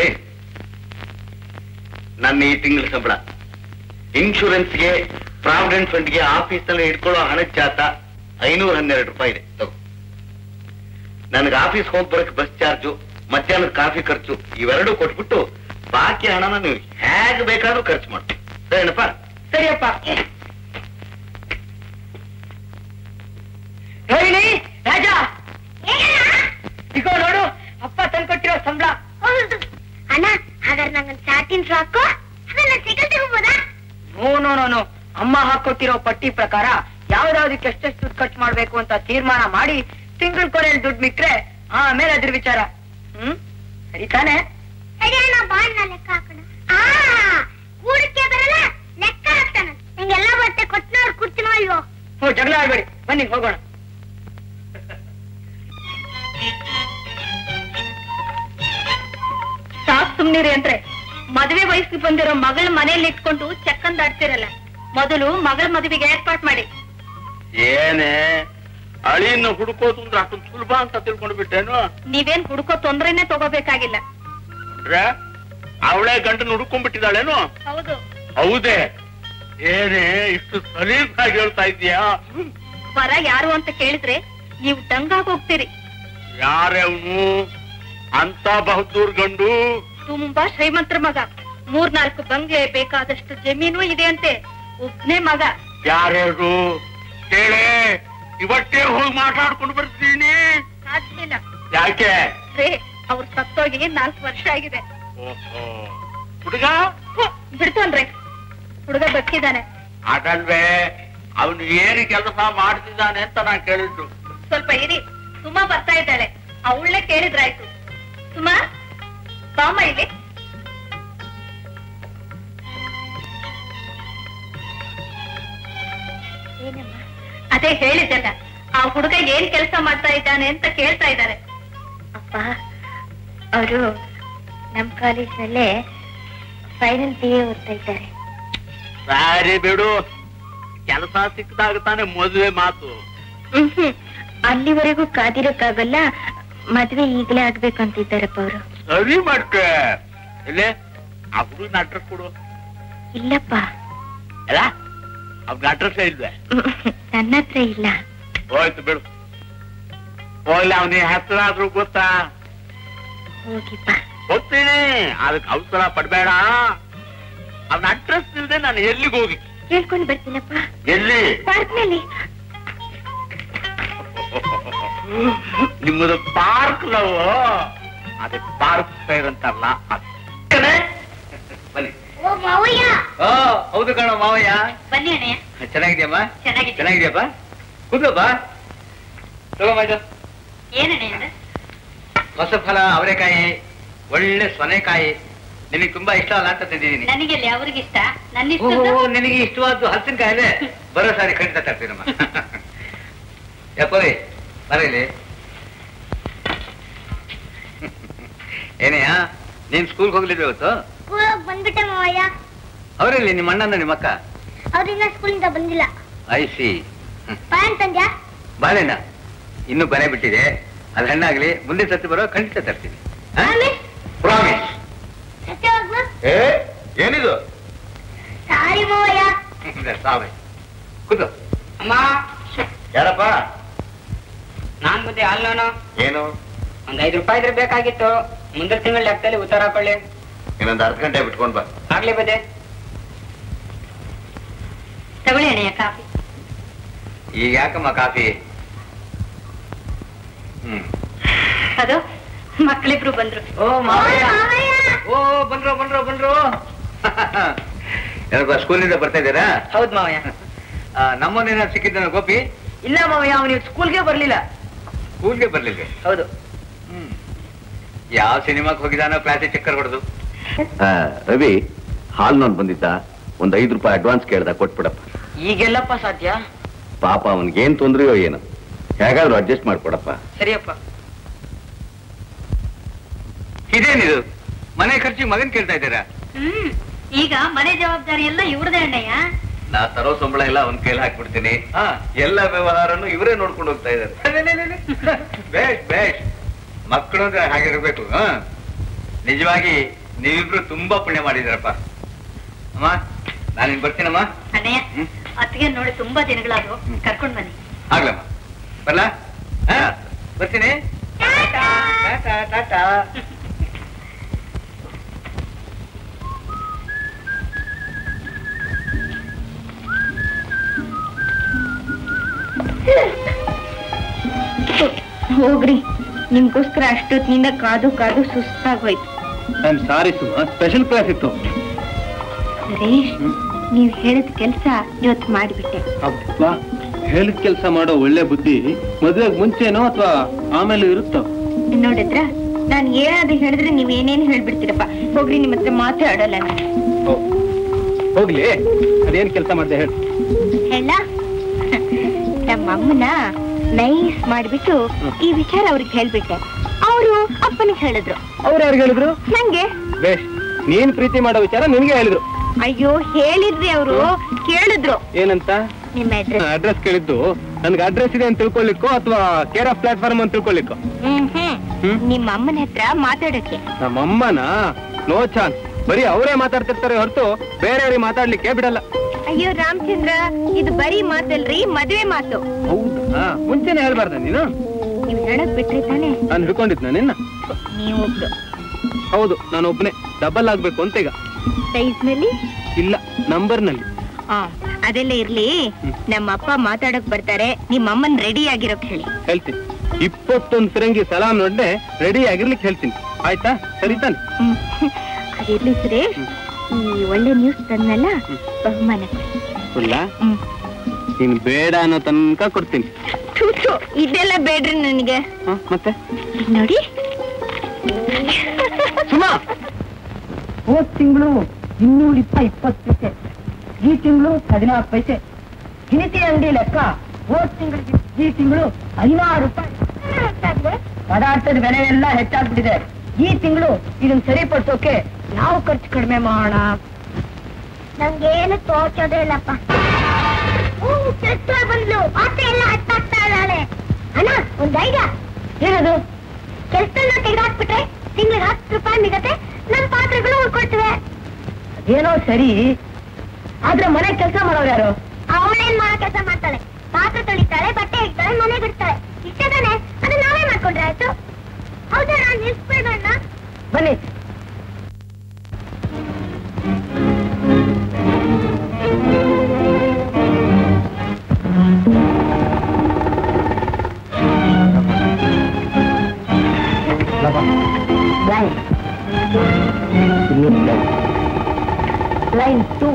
ನನ್ನ ಈ ತಿಂಗಳ ಸಂಬಳ ಇನ್ಶೂರೆನ್ಸ್ಗೆ ಪ್ರಾವಿಡೆಂಟ್ ಫಂಡ್ಗೆ ಆಫೀಸಲ್ಲಿ ಇಟ್ಕೊಳ್ಳೋ ಹಣದ ಜಾತ ಐನೂರ ಹನ್ನೆರಡು ರೂಪಾಯಿ ಇದೆ ತಗೋ ನನಗೆ ಆಫೀಸ್ ಹೋಗಿ ಬರಕ್ ಬಸ್ ಚಾರ್ಜು ಮಧ್ಯಾಹ್ನದ ಕಾಫಿ ಖರ್ಚು ಇವೆರಡು ಕೊಟ್ಬಿಟ್ಟು ಬಾಕಿ ಹಣನ ನೀವು ಹೇಗ್ ಬೇಕಾದ್ರೂ ಖರ್ಚು ಮಾಡಿ ಸರಿನಪ್ಪ ಸರಿಯಪ್ಪ ರೋಹಿಣಿ ರಾಜ ಇಗೋ ನೋಡು ಅಪ್ಪ ತಂದ್ಕೊಟ್ಟಿರೋ ಸಂಬಳ ಅಣ್ಣ ಹಾಗಾದ್ರೆ ನಂಗೊಂದು ಸಾಟಿನ ಫ್ರಾಕು ಅದನ್ನ ಸಿಗಲ್ ತಗೋಬೋದಾ ನೋ ನೋ ನೋ ನೋ ಅಮ್ಮ ಹಾಕೊಟ್ಟಿರೋ ಪಟ್ಟಿ ಪ್ರಕಾರ ಯಾವ್ದಾವ್ದಕ್ಕೆ ಎಷ್ಟೆಷ್ಟು ದುಡ್ಡು ಖರ್ಚು ಮಾಡ್ಬೇಕು ಅಂತ ತೀರ್ಮಾನ ಮಾಡಿ ತಿಂಗಳ ಕೊನೆಯಲ್ಲಿ ದುಡ್ಡು ಮಿಟ್ರೆ ಆಮೇಲೆ ಅದ್ರ ವಿಚಾರ ಹ್ಮ್ ಸರಿ ತಾನೆ ಸರಿ ಅಣ್ಣ ಬಾಣ್ಣ ಲೆಕ್ಕ ಹಾಕೋಣ ಆ ಕೂಡಕ್ಕೆ ಬರಲ್ಲ ಲೆಕ್ಕ ಹಾಕ್ತಾನ ನಂಗೆಲ್ಲ ಬರುತ್ತೆ ಕೊಟ್ಟನವ್ರು ಕೂರ್ತಿನೋ ಅಲ್ವೋ ಹ್ಞೂ ಜಗಳ ಆಡ್ಬೇಡಿ ಬನ್ನಿ ಹೋಗೋಣ ಸಾಕ್ ಸುಮ್ನಿರಿ ಅಂದ್ರೆ ಮದುವೆ ವಯಸ್ಸಿಗೆ ಬಂದಿರೋ ಮಗಳ ಮನೆಯಲ್ಲಿ ಇಟ್ಕೊಂಡು ಚಕ್ಕಂದ ಆಡ್ತಿರಲ್ಲ ಮೊದಲು ಮಗಳ ಮದುವೆಗೆ ಏರ್ಪಾಟ್ ಮಾಡಿ ಏನೇ ಅಳಿಯನ್ನು ಹುಡುಕೋದು ಅಂದ್ರೆ ಅಷ್ಟೊಂದು ಸುಲಭ ಅಂತ ತಿಳ್ಕೊಂಡು ಬಿಟ್ಟೇನು ನೀವೇನ್ ಹುಡುಕೋ ತೊಂದ್ರೆನೆ ತಗೋಬೇಕಾಗಿಲ್ಲ ಅವಳೇ ಗಂಡನ ಹುಡ್ಕೊಂಡ್ಬಿಟ್ಟಿದ್ದಾಳೇನು ಹೌದು ಹೌದೇ ಏನೇ ಇಷ್ಟು ಸಲೀಸಾಗಿ ಹೇಳ್ತಾ ಇದೀಯಾ ವರ ಯಾರು ಅಂತ ಕೇಳಿದ್ರೆ ನೀವು ದಂಗಾಗ್ ಹೋಗ್ತೀರಿ ಯಾರೇ ಅವನು ಅಂತ ಬಹದ್ದೂರ್ ಗಂಡು ತುಂಬಾ ಶ್ರೀಮಂತರ ಮಗ ಮೂರ್ನಾಲ್ಕು ಬಂಗ್ಲೆ ಬೇಕಾದಷ್ಟು ಜಮೀನು ಇದೆ ಅಂತೆ ಒಬ್ನೇ ಮಗ ಯಾರ್ಯಾರು ಕೇಳೆ ಇವತ್ತೇ ಹೋಗಿ ಮಾತಾಡ್ಕೊಂಡು ಬರ್ತೀನಿ ಸಾಧ್ಯ ಇಲ್ಲ ಯಾಕೆ ರೇ ಅವ್ರು ಸತ್ತೋಗಿ ನಾಲ್ಕು ವರ್ಷ ಆಗಿದೆ ಓಹೋ ಹುಡುಗ ಹ್ಮ್, ಬಿಡ್ತಾನ್ರಿ ಹುಡುಗ ಬದುಕಿದಾನೆ ಅದಲ್ವೇ ಅವನು ಏನು ಕೆಲಸ ಮಾಡ್ತಿದ್ದಾನೆ ಅಂತ ನಾನು ಕೇಳಿದ್ದು ಸ್ವಲ್ಪ ಇರಿ ಸುಮಾ ಬರ್ತಾ ಇದ್ದಾಳೆ ಅವಳನ್ನೇ ಕೇಳಿದ್ರಾಯ್ತು ಸುಮಾ ಬಾಮ ಇಲ್ಲಿ ಅದೇ ಹೇಳಿದ್ದಲ್ಲ ಆ ಹುಡುಗ ಏನ್ ಕೆಲಸ ಮಾಡ್ತಾ ಇದ್ದಾನೆ ಅಂತ ಕೇಳ್ತಾ ಇದ್ದಾರೆ ಅಪ್ಪ ಅವರು ನಮ್ ಕಾಲೇಜ್ನಲ್ಲೇ ಫೈನಲ್ ಬಿ ಎ ಓದ್ತಾ ಇದ್ದಾರೆ ಸಾರಿ ಬಿಡು ಕೆಲಸ ಸಿಕ್ಕದಾಗ ತಾನೇ ಮದುವೆ ಮಾತು ಹ್ಮ್ ಅಲ್ಲಿವರೆಗೂ ಕಾದಿರೋಕ್ಕಾಗಲ್ಲ ಮದ್ವೆ ಈಗಲೇ ಆಗ್ಬೇಕು ಅಂತಿದ್ದಾರಪ್ಪ ಅವರು ಸರಿ ಮಾಡ್ತೆ ಇಲ್ಲೇ ಆ ಹುಡುಗನ ಅಡ್ರೆಸ್ ಕೊಡು ಇಲ್ಲಪ್ಪ ಅಲ್ಲ ಅವ್ನ ಅಡ್ರೆಸ್ ಇಲ್ವೇ ನನ್ನ ಹತ್ರ ಇಲ್ಲ ಹೋಯ್ತು ಬಿಡು ಹೋಗ್ಲಿ ಅವನಿಗೆ ಹೆಸರಾದ್ರೂ ಗೊತ್ತಾ ಹೋಗಿಪ್ಪ ಗೊತ್ತೀನಿ ಅದಕ್ಕೆ ಅವಸರ ಪಡ್ಬೇಡ ಅವನ ಅಡ್ರೆಸ್ ಇಲ್ಲದೆ ನಾನು ಎಲ್ಲಿಗೆ ಹೋಗಿ ಹೇಳ್ಕೊಂಡು ಬರ್ತೀನಪ್ಪ ಎಲ್ಲಿ ಪಾರ್ಕ್ನಲ್ಲಿ ನಿಮ್ಮದು ಪಾರ್ಕ್ ಲವ್ ಅದಕ್ಕೆ ಪಾರ್ಕ್ ಫೈರ್ ಅಂತಾರಲ್ಲ ಅದು. ಬನ್ನಿ ಓ ಮಾವಯ್ಯ ಓ ಹೌದು ಕಣ ಮಾವಯ್ಯ ಬನ್ನಿ ಅಣ್ಣಯ್ಯ ಚೆನ್ನಾಗಿದ್ಯಮ್ಮ ಚೆನ್ನಾಗಿದೆ ಚೆನ್ನಾಗಿದ್ಯಪ್ಪ ಕೂತಪ್ಪ ತಗೊಂಬ ಇದು ಏನಣ್ಣಯ್ಯ ಹೊಸ ಫಲ ಅವರೆಕಾಯಿ ಒಳ್ಳೆ ಸೊನೆಕಾಯಿ ನಿನಗೆ ತುಂಬಾ ಇಷ್ಟ ಅಲ್ಲ ಅಂತ ತಂದಿದ್ದೀನಿ ನನಗೆಲ್ಲಿ ಅವ್ರಿಗಿಷ್ಟ ನನ್ನ ಓಹೋ ನಿನಗೆ ಇಷ್ಟವಾದ್ದು ಹಲಸಿನಕಾಯಿಲೆ ಬರೋ ಸಾರಿ ಖಂಡಿತ ತರ್ತೀನಮ್ಮ ಯಪ್ಪರಿ ಬರೀಲಿ ಏನೆಯಾ ನೀನ್ ಸ್ಕೂಲ್ಗೆ ಹೋಗ್ಲಿದ್ವಿ ಇವತ್ತು ಬಂದ್ಬಿಟ್ಟೆ ಮಾವಯ್ಯ ಅವರಲ್ಲಿ ನಿಮ್ಮ ಅಣ್ಣನ ನಿಮ್ಮ ಅಕ್ಕ ಅವ್ರಿಂದ ಸ್ಕೂಲಿಂದ ಬಂದಿಲ್ಲ ಐ ಸಿ ಪಾನ್ ತಂದ್ಯಾ ಬಾಳೆನ ಇನ್ನೂ ಬನೆ ಬಿಟ್ಟಿದೆ ಅದು ಹಣ್ಣಾಗ್ಲಿ ಮುಂದೆ ಸತಿ ಬರೋ ಖಂಡಿತ ತರ್ತೀನಿ ಪ್ರಾಮಿಸ್ ಸತ್ಯವಾಗ್ಲು ಏ ಏನಿದು ಸಾರಿ ಮಾವಯ್ಯ ಸಾವೆ ಕೂತು ಅಮ್ಮ ಯಾರಪ್ಪ ನಾನ್ ಬಂದೆ ಅಲ್ಲ ಏನು ಒಂದ್ ಐದು ರೂಪಾಯಿ ಇದ್ರೆ ಬೇಕಾಗಿತ್ತು ಮುಂದಿನ ತಿಂಗಳ ಲೆಕ್ಕದಲ್ಲಿ ಉತ್ತರ ಹಾಕೊಳ್ಳಿ ಇನ್ನೊಂದು ಅರ್ಧ ಗಂಟೆ ಬಿಟ್ಕೊಂಡ್ ಬಾ ಆಗ್ಲಿ ಬದೆ ತಗೊಳ್ಳಿ ಅಣ್ಣಯ್ಯ ಕಾಫಿ ಈಗ ಯಾಕಮ್ಮ ಕಾಫಿ ಹ್ಮ್ ಅದು ಮಕ್ಕಳಿಬ್ರು ಬಂದ್ರು ಓ ಮಾವಯ್ಯ ಓ ಬಂದ್ರು ಬಂದ್ರು ಬಂದ್ರು ಏನಪ್ಪ ಸ್ಕೂಲಿಂದ ಬರ್ತಾ ಇದ್ದೀರಾ ಹೌದ್ ಮಾವಯ್ಯ ಆ, ನಮ್ಮನ್ನೇನ ಸಿಕ್ಕಿದ್ದಾನ ಗೋಪಿ ಇಲ್ಲ ಮಾವಯ್ಯ ಅವನು ಸ್ಕೂಲ್ಗೆ ಬರ್ಲಿಲ್ಲ ಸ್ಕೂಲ್ಗೆ ಬರ್ಲಿಲ್ಲ ಹೌದು ಹ್ಮ್ ಯಾವ ಸಿನಿಮಾಕ್ ಹೋಗಿದಾನೋ ಕ್ಲಾಸಿಗೆ ಚಕ್ಕರ್ ಹೊಡೆದು ರವಿ ಹಾಲ್ನವ್ನು ಬಂದಿದ್ದ ಒಂದ್ ಐದು ರೂಪಾಯಿ ಅಡ್ವಾನ್ಸ್ ಕೇಳ್ದ ಕೊಟ್ಬಿಡಪ್ಪ ಈಗೆಲ್ಲಪ್ಪ ಸಾಧ್ಯ ಪಾಪ ಅವನ್ಗೇನ್ ತೊಂದ್ರೆಯೋ ಏನು ಹೇಗಾದ್ರೂ ಅಡ್ಜಸ್ಟ್ ಮಾಡ್ಕೊಡಪ್ಪ ಸರಿಯಪ್ಪ ಇದೇನಿದು ಮನೆ ಖರ್ಚಿಗೆ ಮಗನ್ ಕೇಳ್ತಾ ಇದ್ದೀರಾ ಹ್ಮ್ ಈಗ ಮನೆ ಜವಾಬ್ದಾರಿ ಎಲ್ಲ ಇವ್ರದೇ ಅಣ್ಣಯ್ಯ ನಾ ತರೋ ಸಂಬಳ ಎಲ್ಲ ಅವನ್ ಕೈಲಿ ಹಾಕ್ಬಿಡ್ತೀನಿ ಹಾ ಎಲ್ಲ ವ್ಯವಹಾರನು ಇವರೇ ನೋಡ್ಕೊಂಡು ಹೋಗ್ತಾ ಇದ್ದಾರೆ ಬೇಷ್ ಬೇಷ್ ಮಕ್ಕಳು ಅಂದ್ರೆ ಹಾಗಿರ್ಬೇಕು ಹಾ ನಿಜವಾಗಿ ನೀವಿಬ್ರು ತುಂಬಾ ಪುಣ್ಯ ಮಾಡಿದಿರಪ್ಪ ಅಮ್ಮ ನಾನಿನ್ ಬರ್ತೀನಮ್ಮ ಅಣ್ಣಯ್ಯ ಹ್ಮ್. ಅತ್ತಿಗೆ ನೋಡಿ ತುಂಬಾ ದಿನಗಳಾದ್ರು ಕರ್ಕೊಂಡ್ ಬನ್ನಿ ಆಗ್ಲಮ್ಮ ಬರ್ಲಾ ಹಾ ಬರ್ತೀನಿ ಟಾಟಾ ಟಾಟಾ ಹೋಗ್ರಿ ನಿಮ್ಗೋಸ್ಕರ ಅಷ್ಟೊತ್ತಿನಿಂದ ಕಾದು ಕಾದು ಸುಸ್ತಾಗೋಯ್ತು I am sorry Suma special class ಇತ್ತು ಸುರೇಶ್ ನೀವ್ ಹೇಳಿದ ಕೆಲ್ಸ ಇವತ್ತು ಮಾಡಿಬಿಟ್ಟೆ ಅಬ್ಬಾ ಹೇಳಿದ ಕೆಲಸ ಮಾಡೋ ಒಳ್ಳೆ ಬುದ್ಧಿ ಮದುವೆಗೆ ಮುಂಚೆನೋ ಅಥವಾ ಆಮೇಲೆ ಇರುತ್ತೋ ನೋಡಿದ್ರ ನಾನ್ ಏನಾದ್ರು ಹೇಳಿದ್ರೆ ನೀವ್ ಏನೇನು ಹೇಳ್ಬಿಡ್ತೀರಪ್ಪ ಹೋಗ್ರಿ ನಿಮ್ ಹತ್ರ ಮಾತಾಡಲ್ಲ ನಾನು ಹೋಗ್ಲಿ ಅದೇನ್ ಕೆಲಸ ಮಾಡ್ದೆ ಹೇಳಿ ಹೇಳ ನಮ್ಮ ಅಮ್ಮನ ನೈಸ್ ಮಾಡ್ಬಿಟ್ಟು ಈ ವಿಚಾರ ಅವ್ರಿಗೆ ಹೇಳ್ಬಿಟ್ಟೆ ಅವರು ಅಪ್ಪನಿಗೆ ಹೇಳಿದ್ರು ಅವ್ರು ಯಾರು ಹೇಳಿದ್ರು ನಂಗೆ ಬೇಷ್ ನೀನ್ ಪ್ರೀತಿ ಮಾಡೋ ವಿಚಾರ ನಿನ್ಗೆ ಹೇಳಿದ್ರು ಅಯ್ಯೋ ಹೇಳಿದ್ರಿ ಅವರು ಕೇಳಿದ್ರು ಏನಂತ ನಿಮ್ಮ ಅಡ್ರೆಸ್ ಅಡ್ರೆಸ್ ಕೇಳಿದ್ದು ನನ್ಗೆ ಅಡ್ರೆಸ್ ಇದೆ ಅಂತ ತಿಳ್ಕೊಳ್ಳಿಕ್ಕೋ ಅಥವಾ ಕೇರ್ ಆಫ್ ಪ್ಲಾಟ್ಫಾರ್ಮ್ ಅಂತ ತಿಳ್ಕೊಳ್ಳಿಕ್ಕೋ ಹ್ಮ್ ಹ್ಮ್ ಹ್ಮ್? ನಿಮ್ಮ ಅಮ್ಮನ ಹತ್ರ ಮಾತಾಡಕ್ಕೆ ನಮ್ಮಮ್ಮನ ನೋ ಚಾನ್ಸ್ ಬರೀ ಅವರೇ ಮಾತಾಡ್ತಿರ್ತಾರೆ ಹೊರತು ಬೇರೆಯವ್ರಿಗೆ ಮಾತಾಡ್ಲಿಕ್ಕೆ ಬಿಡಲ್ಲ ಅಯ್ಯೋ ರಾಮಚಂದ್ರ ಇದು ಬರೀ ಮಾತಲ್ರಿ ಮದ್ವೆ ಮಾತು ಹೌದಾ ಮುಂಚೆನೆ ಹೇಳ್ಬಾರ್ದ ನೀನು ನೀವು ಹೇಳಕ್ ಬಿಟ್ರಿ ತಾನೆ ನಾನು ಹಿಡ್ಕೊಂಡಿದ್ನ ನಿನ್ನ ನೀವು ಹೌದು ನಾನು ಒಬ್ನೇ ಡಬಲ್ ಆಗ್ಬೇಕು ಅಂತ ಈಗ ಸೈಜ್ ನಲ್ಲಿ ಇಲ್ಲ ನಂಬರ್ನಲ್ಲಿ ಆ, ಅದೆಲ್ಲ ಇರ್ಲಿ ನಮ್ಮ ಅಪ್ಪ ಮಾತಾಡಕ್ ಬರ್ತಾರೆ ನಿಮ್ಮ ಅಮ್ಮನ್ ರೆಡಿ ಆಗಿರೋಕ್ ಹೇಳಿ ಹೇಳ್ತೀನಿ ಇಪ್ಪತ್ತೊಂದು ಫಿರಂಗಿ ಸಲಾಮ್ ನೋಡ್ದೆ ರೆಡಿ ಆಗಿರ್ಲಿಕ್ಕೆ ಹೇಳ್ತೀನಿ ಆಯ್ತಾ ಸರಿ ತಾನೆ ಹ್ಮ್. ಅದಿರ್ಲಿ ಸುರೇಶ್ ಈ ಒಳ್ಳೆ ನ್ಯೂಸ್ ತಂದಲ್ಲ ಬಹುಮಾನ ಕೊಡಿ. ಫುಲ್ಲ ಹ್ಮ್ ನೀನು ಬೇಡ ಅನ್ನೋ ತನಕ ಕೊಡ್ತೀನಿ ಥು, ಥು, ಇದೆಲ್ಲ ಬೇಡ್ರಿ ನನಗೆ ಹ, ಮತ್ತೆ ಇದ್ ನೋಡಿ ಸುಮಾ ಹೋದ್ ತಿಂಗಳು ಇನ್ನೂರ ಇಪ್ಪ ಇಪ್ಪತ್ತು ಪೈಸೆ ಈ ತಿಂಗಳು ಹದಿನಾಲ್ಕು ಪೈಸೆ ದಿನಸಿ ಅಂಗಡಿ ಲೆಕ್ಕ ಹೋದ್ ತಿಂಗಳಿಗೆ ಈ ತಿಂಗಳು ಹದಿನಾರು ರೂಪಾಯಿ ಪದಾರ್ಥದ ಬೆಲೆ ಎಲ್ಲ ಹೆಚ್ಚಾಗ್ಬಿಟ್ಟಿದೆ ಈ ತಿಂಗಳು ಇದನ್ನ ಸರಿಪಡಿಸೋಕೆ ನಾವು ಖರ್ಚು ಕಡಿಮೆ ಮಾಡೋಣ ನಂಗೇನು ತೋಚೋದೇ ಇಲ್ಲಪ್ಪ ಬಂದ್ಲು ಪಾತ್ರೆ ಎಲ್ಲ ಹತ್ತಾಗ್ತಾ ಇದ್ದಾಳೆ ಅಣ್ಣ ಒಂದ್ ಐಡಿಯಾ ಏನದು ಕೆಲ್ಸನ ತೆಗೆದಾಕ್ಬಿಟ್ರೆ ತಿಂಗಳಿಗೆ ಹತ್ತು ರೂಪಾಯಿ ಸಿಗತ್ತೆ ನಮ್ ಪಾತ್ರೆಗಳು ಉಳ್ಕೊಳ್ತವೆ ಏನೋ ಸರಿ ಆದ್ರೆ ಮನೆ ಕೆಲಸ ಮಾಡೋರು ಯಾರು ಅವಳೇನ್ ಮಾಡೋ ಕೆಲಸ ಮಾಡ್ತಾಳೆ ಪಾತ್ರೆ ತೊಳಿತಾಳೆ ಬಟ್ಟೆ ಇಡ್ತಾಳೆ ಮನೆ ಬಿಡ್ತಾಳೆ ಇಷ್ಟೇ ತಾನೆ ಅದು ನಾವೇ ಮಾಡ್ಕೊಂಡ್ರೆ ಆಯ್ತು ಹೌದಾ ನಾನು ನಿಲ್ಸ್ಬೇಡಣ್ಣ ಬನ್ನಿ ಲೈನ್ ಲೈನ್ ಟೂ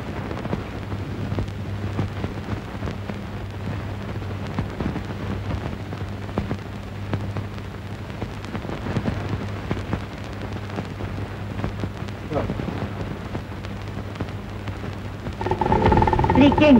Leaking.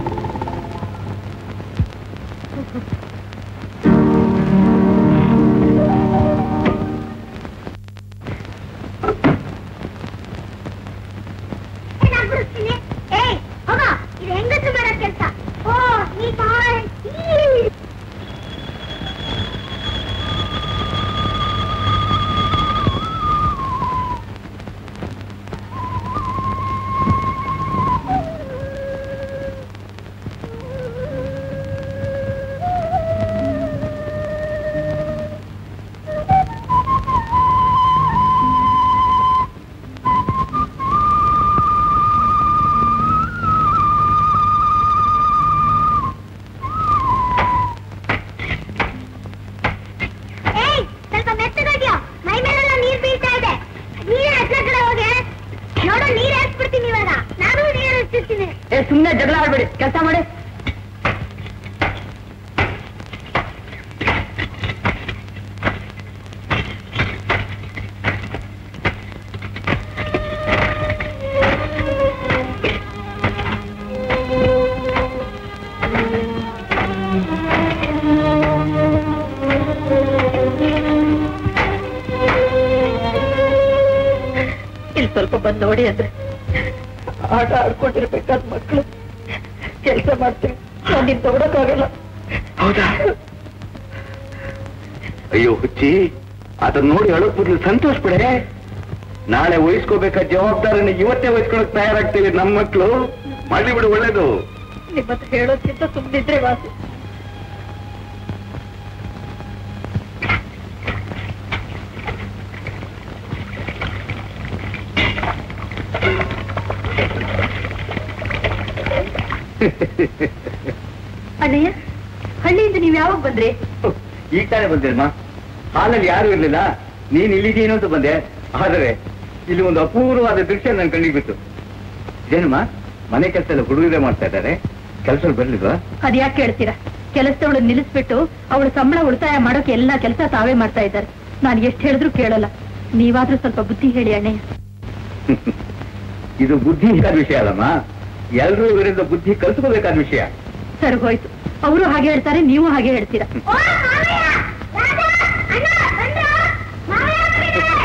ನಾನ್ ಬಿಡಿಸ್ತೀನಿ ಏಯ್ ಹೋಗ ಇದು ಹೆಂಗದ್ರು ಮಾಡೋ ಕೆಲಸ ಓ ಈ ಬಾಯ್ ಏಯ್ ಸ್ವಲ್ಪ ಮೆತ್ತಗಾಗ್ಯೋ ಮೈ ಮೇಲೆಲ್ಲ ನೀರ್ ಬೀಳ್ತಾ ಇದೆ ನೀರೇ ಹತ್ರ ಕಡೆ ಹೋಗಿ ನೋಡು ನೀರ್ ಹಾಕ್ಬಿಡ್ತೀನಿ ಇವಾಗ ನಾನು ನೀರ್ ಹಚ್ಚಿರ್ತೀನಿ ಏ ಸುಮ್ಮನೆ ಜಗಳ ಆಡ್ಬೇಡಿ ಕೆಲಸ ಮಾಡಿ ಇಲ್ಲಿ ಸ್ವಲ್ಪ ಬಂದು ನೋಡಿ ಅಂದ್ರೆ ಆಟ ಆಡ್ಕೊಂಡಿರ್ಬೇಕಾದ ಮಕ್ಕಳು ಕೆಲಸ ಮಾಡ್ತೀವಿ ನಾನು ತಗೊಳಕ್ಕಾಗಲ್ಲ ಹೌದಾ ಅಯ್ಯೋ ಹುಚ್ಚಿ ಅದನ್ನ ನೋಡಿ ಅಳೋಕ್ ಬದಲು ಸಂತೋಷ ಪಡೆ ನಾಳೆ ವಹಿಸ್ಕೋಬೇಕಾದ ಜವಾಬ್ದಾರಿನ ಇವತ್ತೇ ವಹಿಸ್ಕೊಳಕ್ ತಯಾರಾಗ್ತೀವಿ ನಮ್ಮ ಮಕ್ಕಳು ಮಾಡ್ಲಿ ಬಿಡು ಒಳ್ಳೇದು ನಿಮ್ಮ ಹತ್ರ ಹೇಳೋದ್ಕಿಂತ ಸುಮ್ಮನಿದ್ರೆ ವಾಸಿ ಅಣ್ಣಯ್ಯ ಹಳ್ಳಿಯಿಂದ ನೀವ್ ಯಾವಾಗ ಬಂದ್ರಿ ಈಗ ತಾನೇ ಬಂದೇಮ್ಮ ಹಾಲಲ್ಲಿ ಯಾರು ಇರ್ಲಿಲ್ಲ ನೀನ್ ಇಲ್ಲಿಗೇನು ಅಂತ ಬಂದೆ ಆದರೆ ಇಲ್ಲಿ ಒಂದು ಅಪೂರ್ವವಾದ ದೃಶ್ಯ ನನ್ ಕಣ್ಣಿಗೆ ಬಿತ್ತು ಏನಮ್ಮ ಮನೆ ಕೆಲಸ ಎಲ್ಲ ಹುಡುಗರೇ ಮಾಡ್ತಾ ಇದ್ದಾರೆ ಕೆಲಸ ಬರ್ಲಿಲ್ವಾ ಅದ್ಯಾಕೆ ಕೇಳ್ತೀರಾ ಕೆಲಸದವಳು ನಿಲ್ಲಿಸ್ಬಿಟ್ಟು ಅವಳು ಸಂಬಳ ಉಳಿತಾಯ ಮಾಡೋಕೆ ಎಲ್ಲಾ ಕೆಲಸ ತಾವೇ ಮಾಡ್ತಾ ಇದ್ದಾರೆ ನಾನು ಎಷ್ಟು ಹೇಳಿದ್ರು ಕೇಳಲ್ಲ ನೀವಾದ್ರೂ ಸ್ವಲ್ಪ ಬುದ್ಧಿ ಹೇಳಿ ಅಣ್ಣಯ್ಯ ಇದು ಬುದ್ಧಿ ಇಲ್ಲದ ವಿಷಯ ಅಲ್ಲಮ್ಮ ಎಲ್ರೂ ಇವರಿಂದ ಬುದ್ಧಿ ಕಲ್ತ್ಕೋಬೇಕಾದ ವಿಷಯ ಸರಿ ಹೋಯ್ತು ಅವರು ಹಾಗೆ ಹೇಳ್ತಾರೆ ನೀವು ಹಾಗೆ ಹೇಳ್ತೀರಾ ಓ ಮಾವಯ್ಯ ರಾಜಾ ಅಣ್ಣ ಬಂದ್ರ ಮಾವಯ್ಯ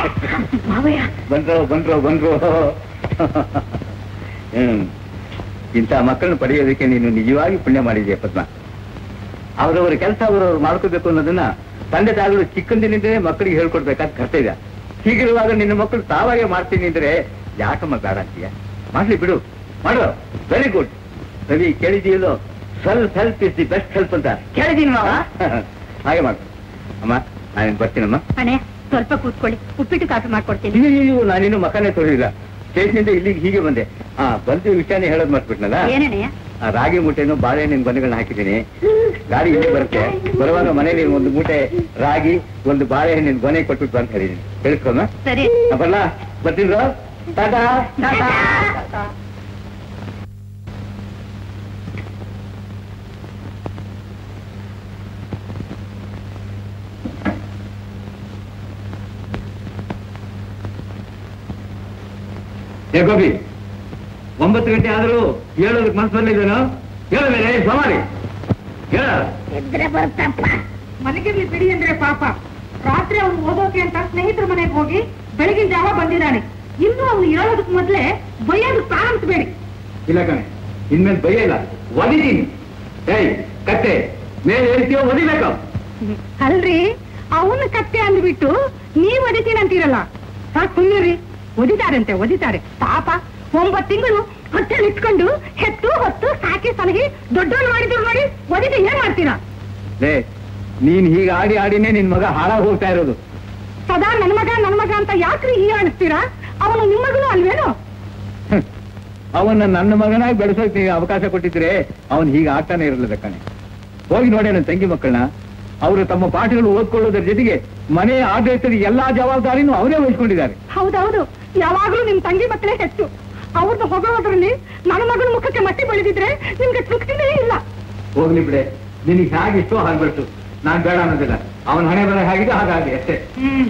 ಬಂದಿದ್ದಾರೆ. ಮಾವಯ್ಯ ಬಂದ್ರು ಬಂದ್ರು ಬಂದ್ರು ಹ್ಮ್ ಇಂಥ ಮಕ್ಕಳನ್ನು ಪಡೆಯೋದಕ್ಕೆ ನೀನು ನಿಜವಾಗಿ ಪುಣ್ಯ ಮಾಡಿದೀಯ ಪದ್ಮ ಅವರವರ ಕೆಲಸ ಅವರವ್ರು ಮಾಡ್ಕೋಬೇಕು ಅನ್ನೋದನ್ನ ತಂದೆ ತಾಯಿಗಳು ಚಿಕ್ಕಂದಿನಿಂದಲೇ ಮಕ್ಕಳಿಗೆ ಹೇಳ್ಕೊಡ್ಬೇಕಾದ ಕರ್ತವ್ಯ ಹೀಗಿರುವಾಗ ನಿನ್ನ ಮಕ್ಕಳು ತಾವಾಗೆ ಮಾಡ್ತೀನಿ ಅಂದ್ರೆ ಯಾಕಮ್ಮ ಬೇಡ ಅಂತೀಯ ಮಾಡ್ಲಿ ಬಿಡು ಮಾಡು ವೆರಿ ಗುಡ್ ರವಿ ಕೇಳಿದೀಯಲ್ಲೋ self help is the best help ಅಂತ ಕೇಳಿದೀನಿ ಮಾವ ಹಾಗೆ ಮಾಡು ಅಮ್ಮ ನಾನು ಬರ್ತೀನಮ್ಮ ಅಣ್ಣಯ್ಯ ಸ್ವಲ್ಪ ಕೂತ್ಕೊಳ್ಳಿ ಉಪ್ಪಿಟ್ಟು ಕಾಫಿ ಮಾಡ್ಕೊಡ್ತೀನಿ ಅಯ್ಯೋ, ಅಯ್ಯೋ, ನಾನಿನ್ನು ಮಕ್ಕನೇ ತೊಳಿಲ್ಲ ಸ್ಟೇಷನಿಂದ ಇಲ್ಲಿಗೆ ಹೀಗೆ ಬಂದೆ ಆ ಬಂದ ವಿಷಯನೇ ಹೇಳೋದ್ ಮರ್ತ್ಬಿಟ್ನಲ್ಲ ಏನಣ್ಣಯ್ಯ ಆ ರಾಗಿ ಮೂಟೆನು ಬಾಳೆಹಣ್ಣಿನ ಬನ್ನೆಗಳನ್ನ ಹಾಕಿದ್ದೀನಿ ಗಾಡಿ ಇಲ್ಲಿ ಬರುತ್ತೆ ಬರುವಾಗ ಮನೇಲಿ ಒಂದು ಮೂಟೆ ರಾಗಿ ಒಂದು ಬಾಳೆಹಣ್ಣಿನ ಗೊನೆ ಕೊಟ್ಬಿಟ್ಟು ಬಂತ ಹೇಳಿದ್ದೀನಿ ಹೇಳ್ಕೊಮ್ಮ ಸರಿ ಬರಲ್ಲ ಬರ್ತೀನ್ರೋ ಟಾಟಾ ಏ ಗೋಪಿ ಒಂಬತ್ತು ಗಂಟೆ ಆದರೂ ಹೇಳೋದಕ್ಕೆ ಮನಸ್ಸು ಬರ್ಲಿದ್ದೇನೋ ಹೇಳ ಮೇಲೆ ಸವಾರಿ ಹೇಳ ಮನೆಗಿರ್ಲಿ ಬಿಡಿ ಅಂದ್ರೆ ಪಾಪ ರಾತ್ರಿ ಅವನು ಓದೋಕೆ ಅಂತ ಸ್ನೇಹಿತರ ಮನೆಗೆ ಹೋಗಿ ಬೆಳಗಿನ ಜಾವ ಬಂದಿದ್ದಾನೆ ಇನ್ನು ಅವನು ಹೇಳೋದಕ್ ಮೊದ್ಲೇ ಬೈಯೋದಕ್ ಪ್ರಾರಂಭಿಸಬೇಡಿ ಇಲ್ಲ ಕಣೆ ಇನ್ಮೇಲೆ ಬೈಯಲ್ಲ ಒದಿತೀನಿ ಏಯ್ ಕತ್ತೆ ಮೇಲೆ ಹೇಳ್ತೀಯೋ ಒದಿಬೇಕು ಅಲ್ರಿ ಅವನ ಕತ್ತೆ ಅಂದ್ಬಿಟ್ಟು ನೀವ್ ಒದಿತೀನಿ ಅಂತೀರಲ್ಲ ಸಾಕ್ ಸುಮ್ಮನಿರಿ ಒದಿತಾರಂತೆ ಒದಿತಾರೆ ಪಾಪ ಒಂಬತ್ ತಿಂಗಳು ಹೊಟ್ಟೆಲ್ ಇಟ್ಕೊಂಡು ಹೆತ್ತು ಹೊತ್ತು ಸಾಕಿ ಸಲಹಿ ದೊಡ್ಡವನ್ ಮಾಡಿದ್ರು ನೋಡಿ ಒದಿತ ಏನ್ ಮಾಡ್ತೀರಾ ಲೇ ನೀನ್ ಹೀಗೆ ಆಡಿ ಆಡಿನೇ ನಿನ್ ಮಗ ಹಾಳಾಗಿ ಹೋಗ್ತಾ ಇರೋದು ಸದಾ ನನ್ ಮಗ ನನ್ ಮಗ ಅಂತ ಯಾಕ್ರಿ ಹೀಗೆ ಅನಿಸ್ತೀರಾ ಅವನು ನಿಮ್ಮಗನು ಅಲ್ವೇನೋ ಹ್ಮ್. ಅವನ್ನ ನನ್ನ ಮಗನಾಗಿ ಬೆಳೆಸೋಕ್ ನೀವು ಅವಕಾಶ ಕೊಟ್ಟಿದ್ರೆ ಅವನ್ ಹೀಗೆ ಆಗ್ತಾನೆ ಇರಲಿಲ್ಲ ಕಣೆ ಹೋಗಿ ನೋಡಿ ನನ್ನ ತಂಗಿ ಮಕ್ಕಳನ್ನ ಅವರು ತಮ್ಮ ಪಾಠಗಳು ಓದ್ಕೊಳ್ಳೋದ್ರ ಜೊತೆಗೆ ಮನೆಯ ಆಡಳಿತದ ಎಲ್ಲಾ ಜವಾಬ್ದಾರಿನೂ ಅವರೇ ವಹಿಸ್ಕೊಂಡಿದ್ದಾರೆ ಹೌದೌದು ಯಾವಾಗ್ಲೂ ನಿಮ್ ತಂಗಿ ಮಕ್ಕಳೇ ಹೆಚ್ಚು ಅವ್ರದ್ದು ಹೊಗಳೋದ್ರಲ್ಲಿ ನನ್ನ ಮಗನ ಮುಖಕ್ಕೆ ಮಟ್ಟಿ ಬೆಳೆದಿದ್ರೆ ನಿಮ್ಗೆ ತೃಪ್ತಿನೇ ಇಲ್ಲ ಹೋಗ್ಲಿ ಬಿಡೆ ನಿನಗೆ ಹೇಗಿಷ್ಟೋ ಹಾಗ್ಬಿಡ್ತು ನಾನ್ ಬೇಡ ಅನ್ನೋದಿಲ್ಲ ಅವನ ಹಣೆ ಬರ ಹೇಗಿದೆ ಹಾಗಾಗಿ ಅಷ್ಟೇ ಹ್ಮ್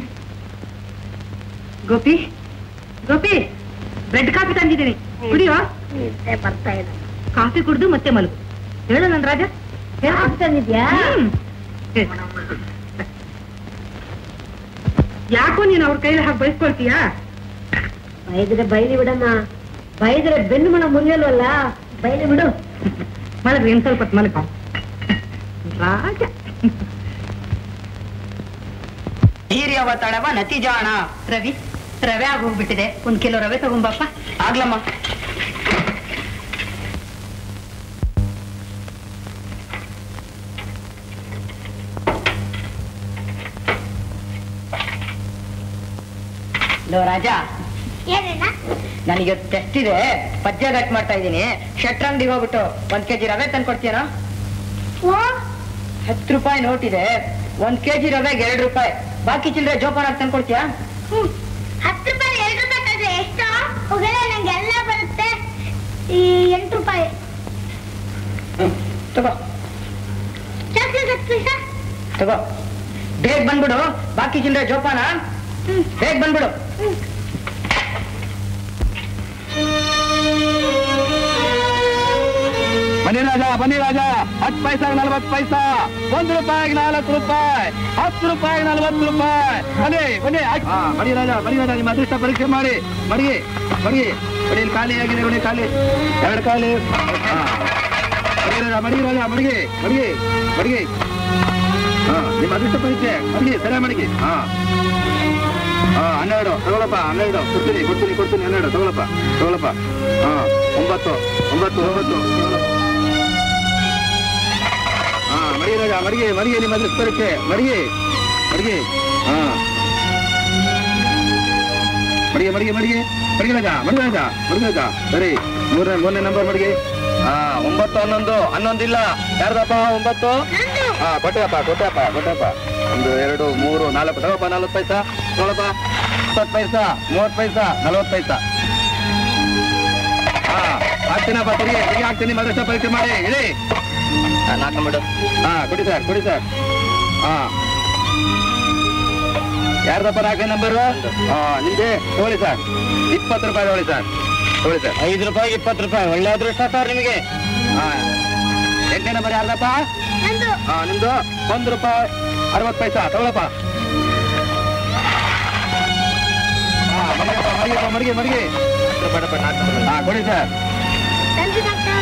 ಗೋಪಿ ಗೋಪಿ ಬ್ರೆಡ್ ಕಾಫಿ ತಂದಿದ್ದೀನಿ ಕುಡಿಯೋ ಬರ್ತಾ ಇದೆ ಕಾಫಿ ಕುಡ್ದು ಮತ್ತೆ ಮಲಗು ಹೇಳು ನನ್ ರಾಜ ಹೇಳು. ತಂದಿದ್ಯಾ ಹ್ಮ್. ಹೇ. ಯಾಕೋ ನೀನು ಅವ್ರ ಕೈಲಿ ಹಾಕಿ ಬಯಸ್ಕೊಳ್ತೀಯಾ ಬೈದ್ರೆ ಬೈಲಿ ಬಿಡಮ್ಮ ಬೈದ್ರೆ ಬೆನ್ನು ಮಣ ಮುರಿಯಲ್ವಲ್ಲ ಬೈಲಿ ಬಿಡು ಮಲಗ್ರಿ ಇನ್ ಸ್ವಲ್ಪ ಹೊತ್ತು ಮಲಗ ರಾಜ ಹೀರಿಯವ ತಳವ ನತಿಜಾಣ ರವಿ ರವೆ ಆಗೋಗ್ಬಿಟ್ಟಿದೆ ಒಂದ್ ಕಿಲೋ ರವೆ ತಗೊಂಬಪ್ಪ ಆಗ್ಲಮ್ಮ ಲೋ ರಾಜ ನನಗೆ ಟೆಸ್ಟ್ ಇದೆ ಪದ್ಯ ಕಟ್ ಮಾಡ್ತಾ ಇದ್ದೀನಿ ಶೆಟ್ರ್ ಅಂಗಡಿಗೆ ಹೋಗ್ಬಿಟ್ಟು ಒಂದ್ ಕೆಜಿ ರವೆ ತಂದ್ಕೊಡ್ತೀಯನೋ ಹತ್ತು ರೂಪಾಯಿ ನೋಟ್ ಇದೆ ಒಂದ್ ಕೆಜಿ ರವೆಗೆ ಎರಡು ರೂಪಾಯಿ ಬಾಕಿ ಚಿಲ್ಲರೆ ಜೋಪಾನ ತಂದ್ಕೊಡ್ತೀಯಾ ಹತ್ತು ರೂಪಾಯಿ ಎರಡು ರೂಪಾಯಿ ತಂದ್ರೆ ಎಷ್ಟು ಹೋಗಲ್ಲ ನಂಗೆ ಎಲ್ಲ ಬರುತ್ತೆ ಈ ಎಂಟು ರೂಪಾಯಿ ಹ್ಮ್ ತಗೋ ಚಾಕ್ಲೇಟ್ ಹತ್ತು ಪೈಸಾ ತಗೋ ಬೇಗ ಬಂದ್ಬಿಡು ಬಾಕಿ ಚಿಲ್ಲರೆ ಜೋಪಾನ ಬೇಗ ಬಂದ್ಬಿಡು ಬನ್ನಿ ರಾಜ ಬನ್ನಿ ರಾಜ ಹತ್ತು ಪೈಸಾಗ ನಲ್ವತ್ತು ಪೈಸಾ ಒಂದು ರೂಪಾಯಿಗೆ ನಾಲ್ಕು ರೂಪಾಯಿ ಹತ್ತು ರೂಪಾಯಿಗೆ ನಲ್ವತ್ತು ರೂಪಾಯಿ ಬನ್ನಿ ಬನ್ನಿ ಹಾ, ಬನ್ನಿ ರಾಜ ಬನ್ನಿ ರಾಜ ನಿಮ್ಮ ಅದೃಷ್ಟ ಪರೀಕ್ಷೆ ಮಾಡಿ ಮಡಿಗೆ ಮಡಿಗೆ ಬನ್ನಿ ಇಲ್ಲಿ ಖಾಲಿ ಆಗಿದೆ ಬನ್ನಿ ಖಾಲಿ ಎರಡು ಖಾಲಿ ಹಾ. ಮಡಿಗೆ ರಾಜ ಮಡಿಗೆ ರಾಜ ಮಡಿಗೆ ಮಡಿಗೆ ಮಡಿಗೆ ಹಾ ನಿಮ್ಮ ಅದೃಷ್ಟ ಪರೀಕ್ಷೆ ಮಡಿಗೆ ಸರಿ ಮಡಿಗೆ ಹಾ ಹಾ ಹನ್ನೆರಡು ತಗೊಳಪ್ಪ ಹನ್ನೆರಡು ಕೊಡ್ತೀನಿ ಕೊಡ್ತೀನಿ ಕೊಡ್ತೀನಿ ಹನ್ನೆರಡು ತಗೊಳಪ್ಪ ತಗೊಳಪ್ಪ ಹಾ ಒಂಬತ್ತು ಒಂಬತ್ತು ಒಂಬತ್ತು ಹಾ ಮಡಿಗೆ ರಾಜ ಮಡಿಗೆ ಮಡಿಗೆ ನಿಮ್ಮ ಅದೃಷ್ಟ ಪರೀಕ್ಷೆ ಮಡಿಗೆ ಮಡಿಗೆ ಹಾ ಮಡಿಗೆ ಮಡಿಗೆ ಮಡಿಗೆ ಮಡಿಗೆ ರಾಜ ಮಡಿಗೆ ರಾಜ ಮಡಿಗೆ ರಾಜ ಸರಿ ಮೂರನೇ ಮೂರನೇ ನಂಬರ್ ಮಡಿಗೆ ಹಾ ಒಂಬತ್ತು ಹನ್ನೊಂದು ಹನ್ನೊಂದಿಲ್ಲ ಯಾರ್ದಪ್ಪ ಒಂಬತ್ತು ಹಾ ಕೊಟ್ಟೆಯಪ್ಪ ಕೊಟ್ಟೆಯಪ್ಪ ಕೊಟ್ಟೆಯಪ್ಪ ಒಂದು ಎರಡು ಮೂರು ನಾಲ್ಕು ತಗೋಪ್ಪ ನಲ್ವತ್ತು ಪೈಸಾ ತಗೊಳಪ್ಪ ಇಪ್ಪತ್ತು ಪೈಸಾ ಮೂವತ್ತು ಪೈಸಾ ನಲ್ವತ್ತು ಪೈಸಾ ಹಾ ಹಾಕ್ತೀನಪ್ಪ ತಿರುಗಿ ತಿರುಗಿ ಹಾಕ್ತೀನಿ ಮದ್ರಸ ಪರೀಕ್ಷೆ ಮಾಡಿ ಇಳಿ ನಾಲ್ಕು ಹಾ ಕೊಡಿ ಸರ್ ಕೊಡಿ ಸರ್ ಹಾ ಯಾರ್ದಪ್ಪ ನಾಲ್ಕನೇ ನಂಬರ್ ಹಾ ನಿಮ್ದೆ ತಗೊಳ್ಳಿ ಸರ್ ಇಪ್ಪತ್ತು ರೂಪಾಯಿ ತಗೊಳ್ಳಿ ಸರ್ ತಗೊಳ್ಳಿ ಸರ್ ಐದು ರೂಪಾಯಿ ಇಪ್ಪತ್ತು ರೂಪಾಯಿ ಒಳ್ಳೆ ಅದೃಷ್ಟ ಸರ್ ನಿಮಗೆ ಹಾ ಎಂಟನೇ ನಂಬರ್ ಯಾರ್ದಪ್ಪ ಹಾ ನಿಮ್ದು ಒಂದು ರೂಪಾಯಿ ಅರವತ್ತು ಪೈಸಾ ತಗೊಳಪ್ಪ ಹಾ ಮಡಿಗೆ ಮಡಿಗೆ ಮಡಿಗೆ ಮಡಿಗೆ ಹಾ ಕೊಡಿ ಸರ್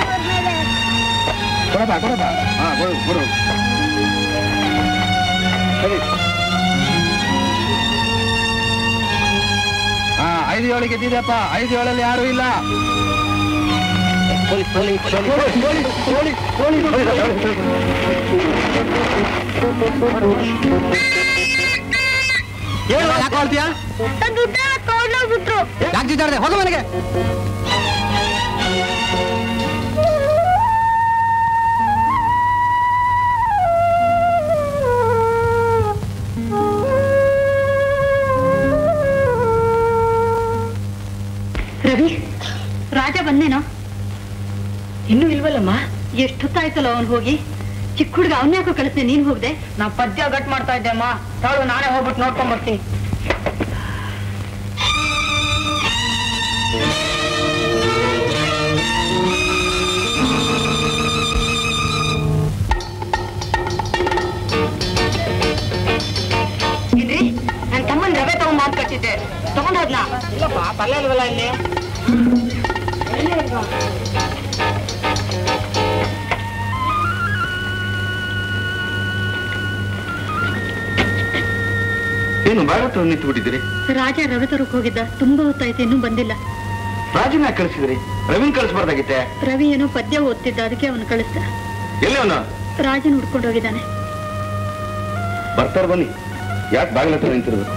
ಕೊಡಪ್ಪ ಕೊಡಪ್ಪ ಹಾ ಕೊಡು ಕೊಡು ಸರಿ ಹಾ ಐದು ಏಳು ಗೆದ್ದಿದೆಯಪ್ಪ ಐದು ಏಳಲ್ಲಿ ಯಾರು ಇಲ್ಲ police police police police police ಏನು ಯಾಕೆ ಹೇಳ್ತೀಯಾ ದುಡ್ಡೆಲ್ಲ ತಗೊಂಡೋಗ್ಬಿಟ್ರು ಯಾಕೆ ಜಿದ್ದಾಡ್ದೆ ಹೋಗ ಮನೆಗೆ ರವಿ ರಾಜ ಬಂದೇನೋ ಇನ್ನೂ ಇಲ್ವಲ್ಲಮ್ಮ ಎಷ್ಟೊತ್ತಾಯ್ತಲ್ಲ ಅವನು ಹೋಗಿ ಚಿಕ್ಕ ಹುಡುಗ ಅವನ್ಯಾಕೋ ಕಳಿಸ್ದೆ ನೀನ್ ಹೋಗ್ದೆ ನಾ ಪದ್ಯ ಗಟ್ ಮಾಡ್ತಾ ಇದ್ದೆ ಅಮ್ಮ ತಾಳು ನಾನೇ ಹೋಗ್ಬಿಟ್ಟು ನೋಡ್ಕೊಂಡ್ ಬರ್ತೀನಿ ಇದ್ರಿ ನನ್ ತಮ್ಮನ್ ರವೆ ತಗೊಂಡ್ ಮಾತು ಕಟ್ಟಿದ್ದೆ ತಗೊಂಡ್ ಹೋದ್ನಾ ಇಲ್ಲಪ್ಪ ಪಲ್ಯ ಇಲ್ವಲ್ಲ ಇಲ್ಲಿ ಏನು ಬಾಳ ನಿಂತು ಬಿಟ್ಟಿದ್ದೀರಿ ರಾಜ ರವೆ ತರಕ್ ಹೋಗಿದ್ದ ತುಂಬಾ ಹೊತ್ತಾಯ್ತು ಇನ್ನೂ ಬಂದಿಲ್ಲ ರಾಜನ ಯಾಕೆ ಕಳಿಸಿದ್ರಿ ರವಿನ್ ಕಳಿಸ್ಬಾರ್ದಾಗಿತ್ತೆ ರವಿ ಏನೋ ಪದ್ಯ ಓದ್ತಿದ್ದ ಅದಕ್ಕೆ ಅವನು ಕಳಿಸ್ದ ಎಲ್ಲಿ ಅವನು ರಾಜನ್ ಹುಡ್ಕೊಂಡು ಹೋಗಿದ್ದಾನೆ ಬರ್ತಾರ ಬನ್ನಿ ಯಾಕೆ ಬಾಗಿಲ ಹತ್ರ ನಿಂತಿರ್ಬೇಕು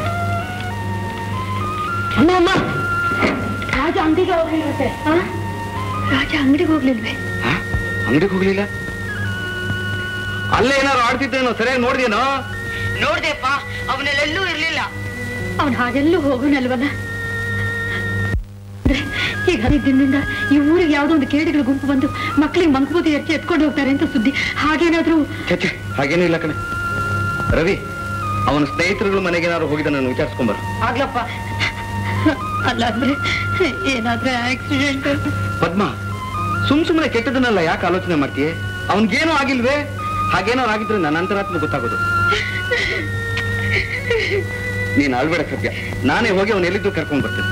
ಅಮ್ಮ ಅಮ್ಮ ರಾಜ ಅಂಗಡಿಗೆ ಹೋಗ್ಲಿಲ್ವತ್ತೆ ರಾಜ ಅಂಗಡಿಗೆ ಹೋಗ್ಲಿಲ್ವೇ ಅಂಗಡಿಗೆ ಹೋಗ್ಲಿಲ್ಲ ಅಲ್ಲೇ ಏನಾರು ಆಡ್ತಿದ್ದೇನೋ ಸರಿಯಾಗಿ ನೋಡಿದೇನೋ ನೋಡ್ದೆಪ್ಪ ಅವನಲ್ಲೆಲ್ಲೂ ಇರ್ಲಿಲ್ಲ ಅವನು ಹಾಗೆಲ್ಲೂ ಹೋಗೋನಲ್ವಲ್ಲ ಅಂದ್ರೆ ಈಗ ಹದಿನೈದು ದಿನದಿಂದ ಈ ಊರಿಗೆ ಯಾವ್ದೋ ಒಂದು ಕೇಡಿಗಳ ಗುಂಪು ಬಂದು ಮಕ್ಕಳಿಗೆ ಮಂಕುಬೂದಿ ಹೆಚ್ಚಿ ಎತ್ಕೊಂಡು ಹೋಗ್ತಾರೆ ಅಂತ ಸುದ್ದಿ ಹಾಗೇನಾದ್ರೂ ಚಚ್ಚೆ ಹಾಗೇನೂ ಇಲ್ಲ ಕಣೆ ರವಿ ಅವನ ಸ್ನೇಹಿತರುಗಳ ಮನೆಗೇನಾದ್ರು ಹೋಗಿದ ನಾನು ವಿಚಾರಿಸ್ಕೊಂಬರು ಆಗ್ಲಪ್ಪ ಅಲ್ಲ ಅಂದ್ರೆ ಏನಾದ್ರೆ ಆಕ್ಸಿಡೆಂಟ್ ಪದ್ಮ ಸುಮ್ ಸುಮ್ಮನೆ ಕೆಟ್ಟದನ್ನೆಲ್ಲ ಯಾಕೆ ಆಲೋಚನೆ ಮಾಡ್ತೀಯ ಅವನ್ಗೇನೂ ಆಗಿಲ್ವೇ ಹಾಗೇನೋ ಆಗಿದ್ರೆ ನನ್ನ ಅಂತರಾತ್ಮ ಗೊತ್ತಾಗೋದು ನೀನ್ ಅಳ್ಬೇಡ ಸದ್ಯ ನಾನೇ ಹೋಗಿ ಅವನ್ ಎಲ್ಲಿದ್ದು ಕರ್ಕೊಂಡ್ ಬರ್ತೇನೆ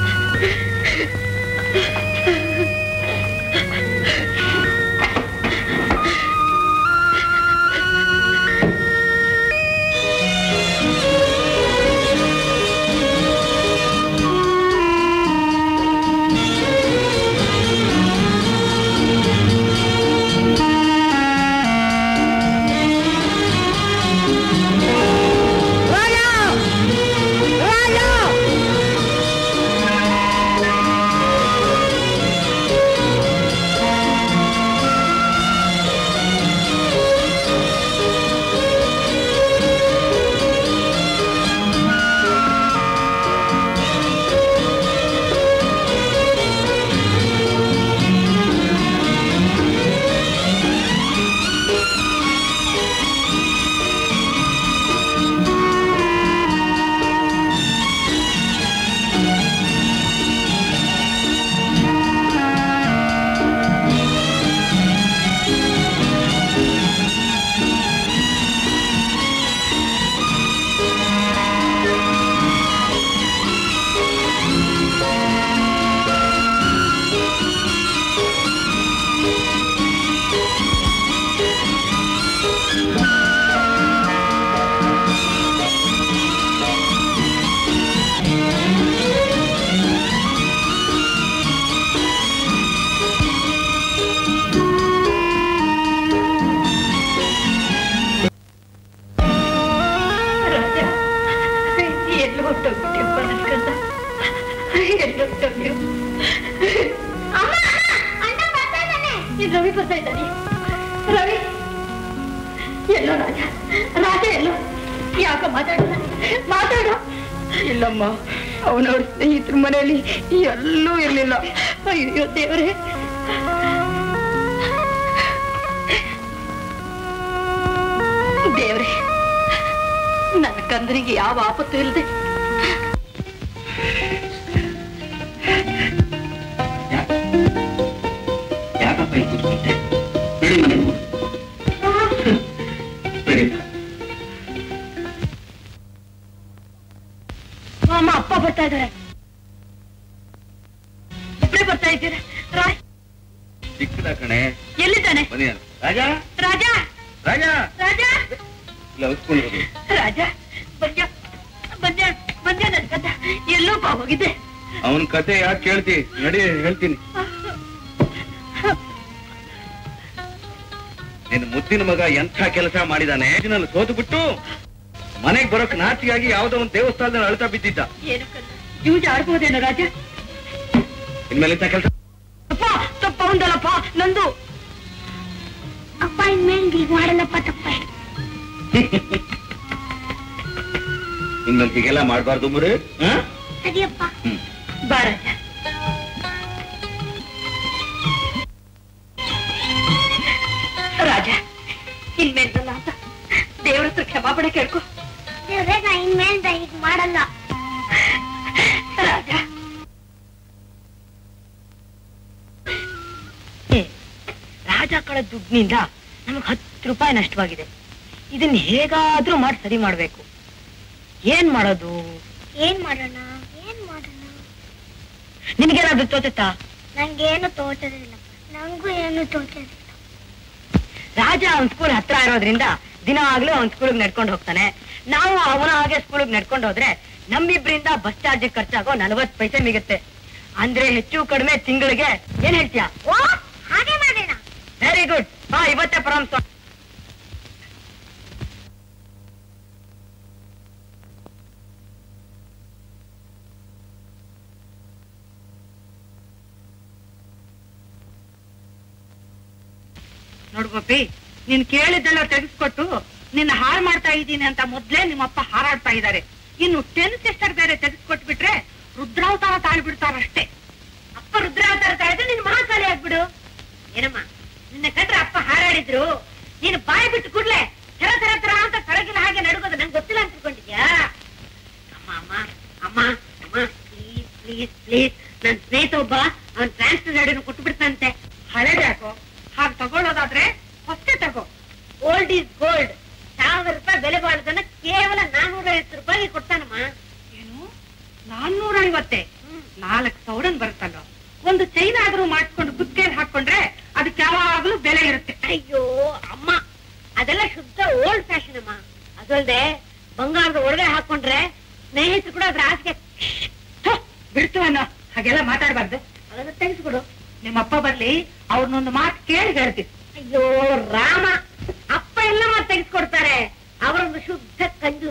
ರಾಜ ಎಲ್ಲೂ ಹೊಟ್ಟೋಗ್ಬಿಟ್ಟಿಯಪ್ಪ ನನ್ ಕಂದ ಎಲ್ಲೂ ಹೊಟ್ಟೋಗ್ಯೋ ಇದು ರವಿ ಬರ್ತಾ ಇದ್ದಾನೆ ರವಿ ಎಲ್ಲೋ ರಾಜ ರಾಜ ಎಲ್ಲೋ ಯಾಕ ಮಾತಾಡಲ್ಲ ಮಾತಾಡು ಇಲ್ಲಮ್ಮ ಅವನವ್ರ ಸ್ನೇಹಿತರ ಮನೆಯಲ್ಲಿ ಎಲ್ಲೂ ಇರ್ಲಿಲ್ಲ ಅಯ್ಯೋ ದೇವರೇ ದೇವ್ರೆ ನನ್ನ ಕಂದನಿಗೆ ಯಾವ ಆಪತ್ತು ಇಲ್ಲದೆ ಯಾಕಪ್ಪ ಇಲ್ಲಿ ಕೂತ್ಕೊಂಡೆ ನಡಿ ಮನೆಗೆ ಹೋಗು. ನಡಿ. ಅಮ್ಮ ಅಪ್ಪ ಬರ್ತಾ ಇದ್ದಾರೆ ಇಬ್ಬರೇ ಬರ್ತಾ ಇದ್ದೀರಾ ರಾಜ್ ಸಿಕ್ಕಿದ ಕಣೆ ಮನೆ ಎಲ್ಲಿದ್ದಾನೆ ಬನ್ನಿ ರಾಜ ರಾಜ ರಾಜ ರಾಜ ಇಲ್ಲ ಉತ್ಕೊಂಡು ರಾಜ ಬಂದ್ಯ ಬಂದ್ಯ ಬಂದ್ಯ ನನ್ ಕಥ ಎಲ್ಲೋಪ ಹೋಗಿದೆ ಅವನ ಕತೆ ಯಾಕೆ ಕೇಳ್ತಿ ನಡಿ ಹೇಳ್ತೀನಿ ನಿನ್ನ ಮುದ್ದಿನ ಮಗ ಎಂಥ ಕೆಲಸ ಮಾಡಿದಾನೆ ನಲ್ಲಿ ಸೋತು ಬಿಟ್ಟು ಮನೆಗ್ ಬರೋಕ್ ನಾಚಿಗಾಗಿ ಯಾವ್ದೋ ಒಂದು ದೇವಸ್ಥಾನದಲ್ಲಿ ಅಳ್ತಾ ಬಿದ್ದಿದ್ದ ಏನು ಕಲ್ಲ ಯೂಜ್ ಆಡ್ಬೋದೇನೋ ರಾಜ ಇನ್ಮೇಲೆ ಇಂಥ ಕೆಲಸ ಅಪ್ಪ ತಪ್ಪ ಒಂದಲ್ಲಪ್ಪ ನಂದು ಅಪ್ಪ ಇನ್ಮೇಲೆ ಹೀಗ್ ಮಾಡಲ್ಲಪ್ಪ ತಪ್ಪ ಇನ್ಮೇಲೆ ಹೀಗೆಲ್ಲ ಮಾಡ್ಬಾರ್ದು ಮುರಿ ಸರಿಯಪ್ಪ ಹ್ಮ್ ಬಾ ರಾಜ ರಾಜ ಇನ್ಮೇಲೆ ಅಂತ ದೇವ್ರ ಹತ್ರ ಕ್ಷಮಾಪಣೆ ಕೇಳ್ಕೊ ದೇವ್ರೆ ನಾ ಇನ್ಮೇಲೆ ಹೀಗ್ ಮಾಡಲ್ಲ ರಾಜ ಹ್ಮ್. ರಾಜ ಕಳ ದುಡ್ಡಿನಿಂದ ನಮಗ್ ಹತ್ತು ರೂಪಾಯಿ ನಷ್ಟವಾಗಿದೆ ಇದನ್ನ ಹೇಗಾದ್ರೂ ಮಾಡಿ ಸರಿ ಮಾಡ್ಬೇಕು ಏನ್ ಮಾಡೋದು ಏನ್ ಮಾಡೋಣ ಏನ್ ಮಾಡೋಣ ನಿನ್ಗೇನಾದ್ರು ತೋಚುತ್ತಾ ನಂಗೇನು ತೋಚದಿಲ್ಲಪ್ಪ ನಂಗೂ ಏನು ತೋಚದಿಲ್ಲ ರಾಜ ಅವನ್ ಸ್ಕೂಲ್ ಹತ್ರ ಇರೋದ್ರಿಂದ ದಿನ ಆಗ್ಲೂ ಅವನ್ ಸ್ಕೂಲ್ಗೆ ನಡ್ಕೊಂಡು ಹೋಗ್ತಾನೆ ನಾವು ಅವನ ಹಾಗೆ ಸ್ಕೂಲ್ಗೆ ನಡ್ಕೊಂಡು ಹೋದ್ರೆ ನಮ್ಮಿಬ್ರಿಂದ ಬಸ್ ಚಾರ್ಜ್ ಖರ್ಚಾಗೋ ನಲವತ್ ಪೈಸೆ ಮಿಗುತ್ತೆ ಅಂದ್ರೆ ಹೆಚ್ಚು ಕಡಿಮೆ ತಿಂಗಳಿಗೆ ಏನ್ ಹೇಳ್ತೀಯಾ ಓ ಹಾಗೆ ಮಾಡೋಣ ವೆರಿ ಗುಡ್ ಹಾ ಇವತ್ತೇ ಪ್ರಾರಂಭ ನೋಡು ಗೋಪಿ ನೀನ್ ಕೇಳಿದ್ದೆಲ್ಲ ತೆಗೆಸ್ಕೊಟ್ಟು ನಿನ್ನ ಹಾಳು ಮಾಡ್ತಾ ಇದ್ದೀನಿ ಅಂತ ಮೊದ್ಲೇ ನಿಮ್ಮಪ್ಪ ಹಾರಾಡ್ತಾ ಇದ್ದಾರೆ ಇನ್ನು ಟೆನ್ ಸಿಸ್ಟರ್ ಬೇರೆ ತೆಗೆಸ್ಕೊಟ್ಬಿಟ್ರೆ ರುದ್ರಾವತಾರ ತಾಳ್ಬಿಡ್ತಾರಷ್ಟೇ ಅಪ್ಪ ರುದ್ರಾವತಾರ ತಾಳಿದ್ರೆ ನಿನ್ ಮಹಾಕಾಳಿ ಆಗ್ಬಿಡು ಏನಮ್ಮ ನಿನ್ನ ಕಂಡ್ರೆ ಅಪ್ಪ ಹಾರಾಡಿದ್ರು ನೀನು ಬಾಯಿ ಬಿಟ್ಟು ಕೂಡ್ಲೆ ತರ ತರ ತರ ಅಂತ ಕರಗಿನ ಹಾಗೆ ನಡುಗೋದು ನಂಗೆ ಗೊತ್ತಿಲ್ಲ ಅಂತ ತಿಳ್ಕೊಂಡಿದ್ಯಾ ಅಮ್ಮ ಅಮ್ಮ ಅಮ್ಮ ಅಮ್ಮ ಪ್ಲೀಸ್ ಪ್ಲೀಸ್ ಪ್ಲೀಸ್ ನನ್ ಸ್ನೇಹಿತ ಒಬ್ಬ ಅವ್ನ್ ಟ್ರಾನ್ಸ್ಫರ್ ಗಾಡಿನ ಕೊಟ್ಟು ಬಿಡ್ತಂತೆ ಹಳೇದ್ಯಾಕೋ ಹಾಗೆ ತಗೊಳ್ಳೋದಾದ್ರೆ ಹೊಸೇ ತಗೋ ಓಲ್ಡ್ ಈಸ್ ಗೋಲ್ಡ್ ಸಾವಿರ ರೂಪಾಯಿ ಬೆಲೆ ಬಾಳದನ್ನ ಕೇವಲ ನಾನೂರ ಐವತ್ತು ರೂಪಾಯಿಗೆ ಕೊಡ್ತಾನಮ್ಮ ಏನು ನಾನ್ನೂರ ಐವತ್ತೆ ನಾಲ್ಕು ಸೌಡನ್ ಬರುತ್ತಲ್ಲ ಒಂದು ಚೈನ್ ಆದ್ರೂ ಮಾಡಿಸ್ಕೊಂಡು ಕುತ್ತಿಗೆಯಲ್ಲಿ ಹಾಕೊಂಡ್ರೆ ಅದಕ್ಕೆ ಯಾವಾಗ್ಲೂ ಬೆಲೆ ಇರುತ್ತೆ ಅಯ್ಯೋ ಅಮ್ಮ ಅದೆಲ್ಲ ಶುದ್ಧ ಓಲ್ಡ್ ಫ್ಯಾಷನ್ ಅಮ್ಮ ಅದಲ್ದೆ ಬಂಗಾರದ ಒಳಗೆ ಹಾಕೊಂಡ್ರೆ ಸ್ನೇಹಿತರು ಕೂಡ ಅದ್ರ ಆಸೆಗೆ ಬಿಡ್ತು ಅನ್ನೋ ಹಾಗೆಲ್ಲ ಮಾತಾಡಬಾರ್ದು ಅದನ್ನ ತೆಗೆಸ್ಕೊಡು ನಿಮ್ಮಪ್ಪ ಬರ್ಲಿ ಅವ್ರನ್ನೊಂದು ಮಾತು ಕೇಳಿ ಹೇಳ್ತೀನಿ ಅಯ್ಯೋ ರಾಮ ಅಪ್ಪ ಎಲ್ಲ ಮಾತು ತೆಗೆಸ್ಕೊಡ್ತಾರೆ ಅವರೊಂದು ಶುದ್ಧ ಕಂಜು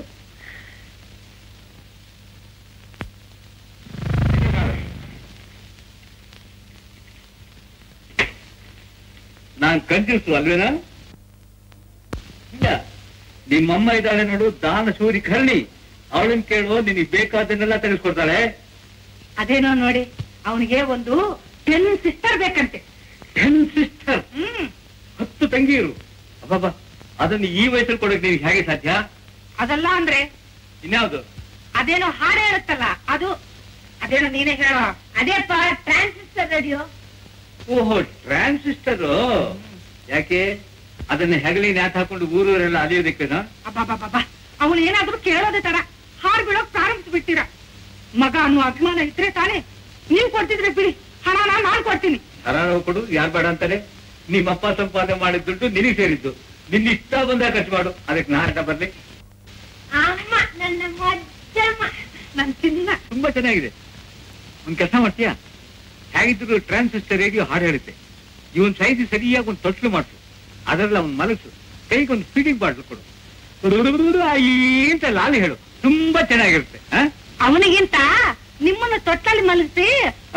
ನಾನ್ ಕಂಜೂಸು ಅಲ್ವೇನಾ ಇಲ್ಲ ನಿಮ್ಮಮ್ಮ ಇದ್ದಾಳೆ ನೋಡು ದಾನ ಶೂರಿ ಕರ್ಣಿ ಅವಳನ್ ಕೇಳುವ ನಿನಗೆ ಬೇಕಾದನ್ನೆಲ್ಲ ತೆಗೆಸ್ಕೊಡ್ತಾಳೆ ಅದೇನೋ ನೋಡಿ ಅವನಿಗೆ ಒಂದು ಟೆನ್ ಸಿಸ್ಟರ್ ಬೇಕಂತೆ ಟೆನ್ ಸಿಸ್ಟರ್ ಹ್ಮ್ ಹತ್ತು ತಂಗಿಯರು ಅಬ್ಬಬ್ಬ ಅದನ್ನು ಈ ವಯಸ್ಸಲ್ಲಿ ಕೊಡಕ್ ನಿನಗೆ ಹೇಗೆ ಸಾಧ್ಯ ಅದಲ್ಲ ಅಂದ್ರೆ ಇನ್ಯಾವುದು ಅದೇನೋ ಹಾಡು ಹೇಳುತ್ತಲ್ಲ ಅದು ಅದೇನೋ ನೀನೇ ಹೇಳ ಅದೇಪ್ಪ ಟ್ರಾನ್ಸಿಸ್ಟರ್ ರೇಡಿಯೋ ಓಹೋ ಟ್ರಾನ್ಸಿಸ್ಟರ್ ಯಾಕೆ ಅದನ್ನ ಹೆಗಲಿ ನ್ಯಾತ್ ಹಾಕೊಂಡು ಊರೂರೆಲ್ಲ ಅಲಿಯೋದಕ್ಕೆನಾ ಅಬ್ಬಬ್ಬಬ್ಬ ಅವನು ಏನಾದ್ರೂ ಕೇಳೋದೇ ತರ ಹಾಡು ಬಿಡೋಕ್ ಪ್ರಾರಂಭಿಸ್ಬಿಟ್ಟಿರ ಮಗ ಅನ್ನೋ ಅಭಿಮಾನ ಇದ್ರೆ ತಾನೇ ನೀವ್ ಕೊಡ್ತಿದ್ರೆ ಬಿಡಿ ಹಣನ ನಾನ್ ಕೊಡ್ತೀನಿ ಹರಾರ ಕೊಡು ಯಾರು ಬೇಡ ಅಂತಾರೆ ನಿಮ್ಮಪ್ಪ ಸಂಪಾದನೆ ಮಾಡಿದ ದುಡ್ಡು ನಿನಗೆ ಸೇರಿದ್ದು ನಿನ್ನ ಇಷ್ಟ ಬಂದಾಗ ಖರ್ಚು ಮಾಡು ಅದಕ್ಕೆ ನಾಟ ಬರ್ಲಿ ಅಮ್ಮ ನನ್ನ ಮಜ್ಜಮ್ಮ ನನ್ ಚಿನ್ನ ತುಂಬಾ ಚೆನ್ನಾಗಿದೆ ಒಂದ್ ಕೆಲಸ ಮಾಡ್ತೀಯಾ ಹೇಗಿದ್ರು ಟ್ರಾನ್ಸಿಸ್ಟರ್ ರೇಡಿಯೋ ಹಾಡು ಹೇಳುತ್ತೆ ಇವನ್ ಸೈಜ್ ಸರಿಯಾಗಿ ಒಂದು ತೊಟ್ಲು ಮಾಡಿಸು ಅದರಲ್ಲಿ ಅವ್ನ್ ಮಲಸು ಕೈಗೊಂದು ಫೀಡಿಂಗ್ ಬಾಟ್ಲು ಕೊಡು ರುರುರುರುರು ಆಯಿ ಅಂತ ಲಾಲಿ ಹೇಳು ತುಂಬಾ ಚೆನ್ನಾಗಿರುತ್ತೆ ಆ? ಅವನಿಗಿಂತ ನಿಮ್ಮನ್ನ ತೊಟ್ಟಲ್ಲಿ ಮಲಗಿಸಿ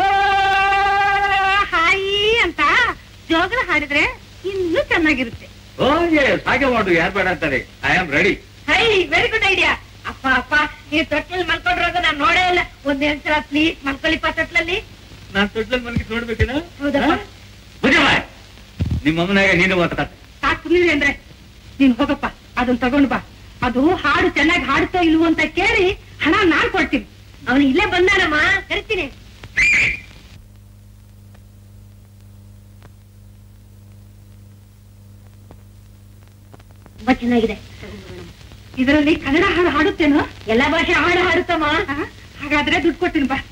ಹಾಯಿ ಅಂತ ಜೋಗಲ ಹಾಡಿದ್ರೆ ಇನ್ನೂ ಚೆನ್ನಾಗಿರುತ್ತೆ ಓ yes, ಹಾಗೆ ಮಾಡು ಯಾರು ಬೇಡ ಅಂತಾರೆ I am ready hi very good idea ಅಪ್ಪ ಅಪ್ಪ ನೀವು ತೊಟ್ಟಲ್ಲಿ ಮಲ್ಕೊಂಡಿರೋದು ನಾನು ನೋಡೇ ಇಲ್ಲ ಒಂದ್ ಎರಡ್ ಸಲ ಪ್ಲೀಸ್ ಮಲ್ಕೊಳ್ಳಿಪ್ಪ ತೊಟ್ಲಲ್ಲಿ ನಾನ್ ತೊಟ್ಲಲ್ಲಿ ಮಲಗಿ ನೋಡ್ಬೇಕೇನ ಹೌದಪ್ಪ. ನಿಮ್ಮ ಅಮ್ಮನಾಗ ನೀನು ಮಾತಾಡ ಸಾಕು ನೀವೇ ಅಂದ್ರೆ ನೀನ್ ಹೋಗಪ್ಪ ಅದನ್ನ ತಗೊಂಡ್ ಬಾ ಅದು ಹಾಡು ಚೆನ್ನಾಗಿ ಹಾಡುತ್ತೋ ಇಲ್ವೋ ಅಂತ ಕೇಳಿ ಹಣ ನಾನ್ ಕೊಡ್ತೀನಿ ಅವನು ಇಲ್ಲೇ ಬಂದಾನಮ್ಮ ಕರಿತೀನಿ ತುಂಬಾ ಚೆನ್ನಾಗಿದೆ ಇದರಲ್ಲಿ ಕನ್ನಡ ಹಾಡು ಹಾಡುತ್ತೇನೋ ಎಲ್ಲಾ ಭಾಷೆ ಹಾಡು ಹಾಡುತ್ತಮ್ಮ ಹಾಗಾದ್ರೆ ದುಡ್ಡು ಕೊಡ್ತೀನಿ ಬಾ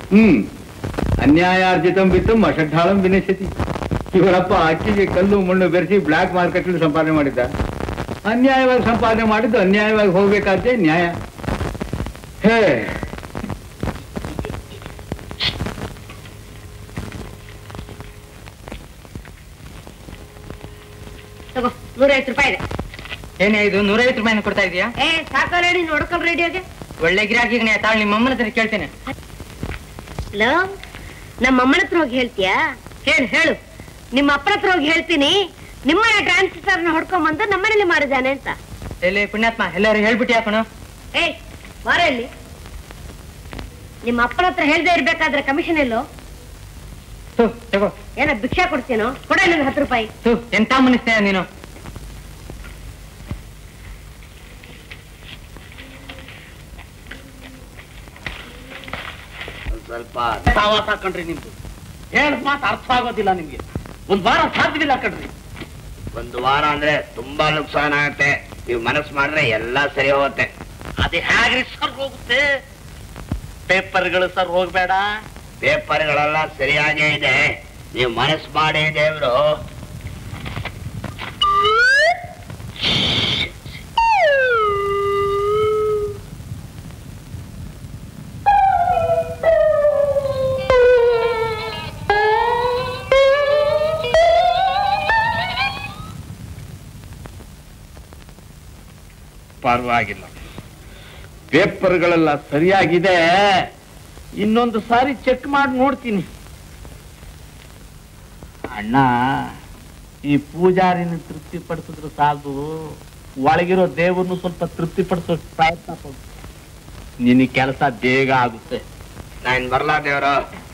ಹ್ಮ್ ಅನ್ಯಾಯಾರ್ಜಿತಂ ಬಿತ್ತಂ ಅಷಡ್ಢಾಳಂ ವಿನಶತಿ ಇವರಪ್ಪ ಅಕ್ಕಿಗೆ ಕಲ್ಲು ಮಣ್ಣು ಬೆರೆಸಿ ಬ್ಲ್ಯಾಕ್ ಮಾರ್ಕೆಟ್ ಸಂಪಾದನೆ ಮಾಡಿದ್ದ ಅನ್ಯಾಯವಾಗಿ ಸಂಪಾದನೆ ಮಾಡಿದ್ದು ಅನ್ಯಾಯವಾಗಿ ಹೋಗ್ಬೇಕಾದ್ದೇ ನ್ಯಾಯ ಹೇ ತಗೋ ನೂರೈವತ್ತು ರೂಪಾಯಿ ಇದೆ ಏನೇ ಇದು ನೂರೈವತ್ತು ರೂಪಾಯಿನ ಕೊಡ್ತಾ ಇದೀಯಾ ಏ ಸಾಕ ರೆಡಿ ನೋಡ್ಕೊಲ್ ರೆಡಿಯಾಗೆ ಒಳ್ಳೆ ಗಿರಾಕಿಗೆ ತಾಳು ನಿಮ್ಮ ಅಮ್ಮನ ಹತ್ರ ಕೇಳ್ತೇನೆ ಲೋ ನಮ್ಮ ಅಮ್ಮನ ಹತ್ರ ಹೋಗಿ ಹೇಳ್ತೀಯಾ ಹೇಳು ಹೇಳು ನಿಮ್ಮ ಅಪ್ಪನ ಹತ್ರ ಹೋಗಿ ಹೇಳ್ತೀನಿ ನಿಮ್ಮನೆ ಟ್ರಾನ್ಸಿಸ್ಟರ್ನ ಹೊಡ್ಕೊಂಬಂದು ನಮ್ಮನೇಲಿ ಮಾಡಿದ್ದಾನೆ ಅಂತ ಎಲ್ಲಿ ಪುಣ್ಯಾತ್ಮ ಎಲ್ಲರೂ ಹೇಳ್ಬಿಟ್ಟು ಯಾಕಣೋ ಏಯ್ ಬಾರ ಇಲ್ಲಿ ನಿಮ್ಮ ಅಪ್ಪನ ಹತ್ರ ಹೇಳ್ದೆ ಇರ್ಬೇಕಾದ್ರೆ ಕಮಿಷನ್ ಎಲ್ಲೋ ತು ತಗೋ ಏನೋ ಭಿಕ್ಷಾ ಕೊಡ್ತೀನೋ ಕೊಡ ನನ್ನ ಹತ್ತು ರೂಪಾಯಿ ತು ಎಂತ ಮನಸ್ನೇಹ ನೀನು ಸ್ವಲ್ಪ ಸಾವಾಸ ಕಣ್ರಿ ನಿಮ್ದು ಹೇಳ ಮಾತು ಅರ್ಥ ಆಗೋದಿಲ್ಲ ನಿಮ್ಗೆ ಒಂದ್ ವಾರ ಸಾಧ್ಯವಿಲ್ಲ ಕಣ್ರಿ ಒಂದು ವಾರ ಅಂದ್ರೆ ತುಂಬಾ ನುಕ್ಸಾನ ಆಗತ್ತೆ ನೀವು ಮನಸ್ಸು ಮಾಡಿದ್ರೆ ಎಲ್ಲ ಸರಿ ಹೋಗುತ್ತೆ ಅದು ಹೇಗ್ರಿ ಸರ್ ಹೋಗುತ್ತೆ ಪೇಪರ್ಗಳು ಸರ್ ಹೋಗ್ಬೇಡ ಪೇಪರ್ಗಳೆಲ್ಲ ಸರಿಯಾಗೇ ಇದೆ ನೀವು ಮನಸ್ಸು ಮಾಡಿ ದೇವ್ರು ಪರವಾಗಿಲ್ಲ ಪೇಪರ್ಗಳೆಲ್ಲ ಸರಿಯಾಗಿದೆ ಇನ್ನೊಂದು ಸಾರಿ ಚೆಕ್ ಮಾಡಿ ನೋಡ್ತೀನಿ ಅಣ್ಣ ಈ ಪೂಜಾರಿನ ತೃಪ್ತಿ ಪಡಿಸಿದ್ರು ಸಾಲದು ಒಳಗಿರೋ ದೇವ್ರನ್ನು ಸ್ವಲ್ಪ ತೃಪ್ತಿ ಪಡಿಸೋ ಪ್ರಯತ್ನ ಪಡು ನಿನಗೆ ಕೆಲಸ ಬೇಗ ಆಗುತ್ತೆ ನಾನು ಬರ್ಲಾ ದೇವ್ರು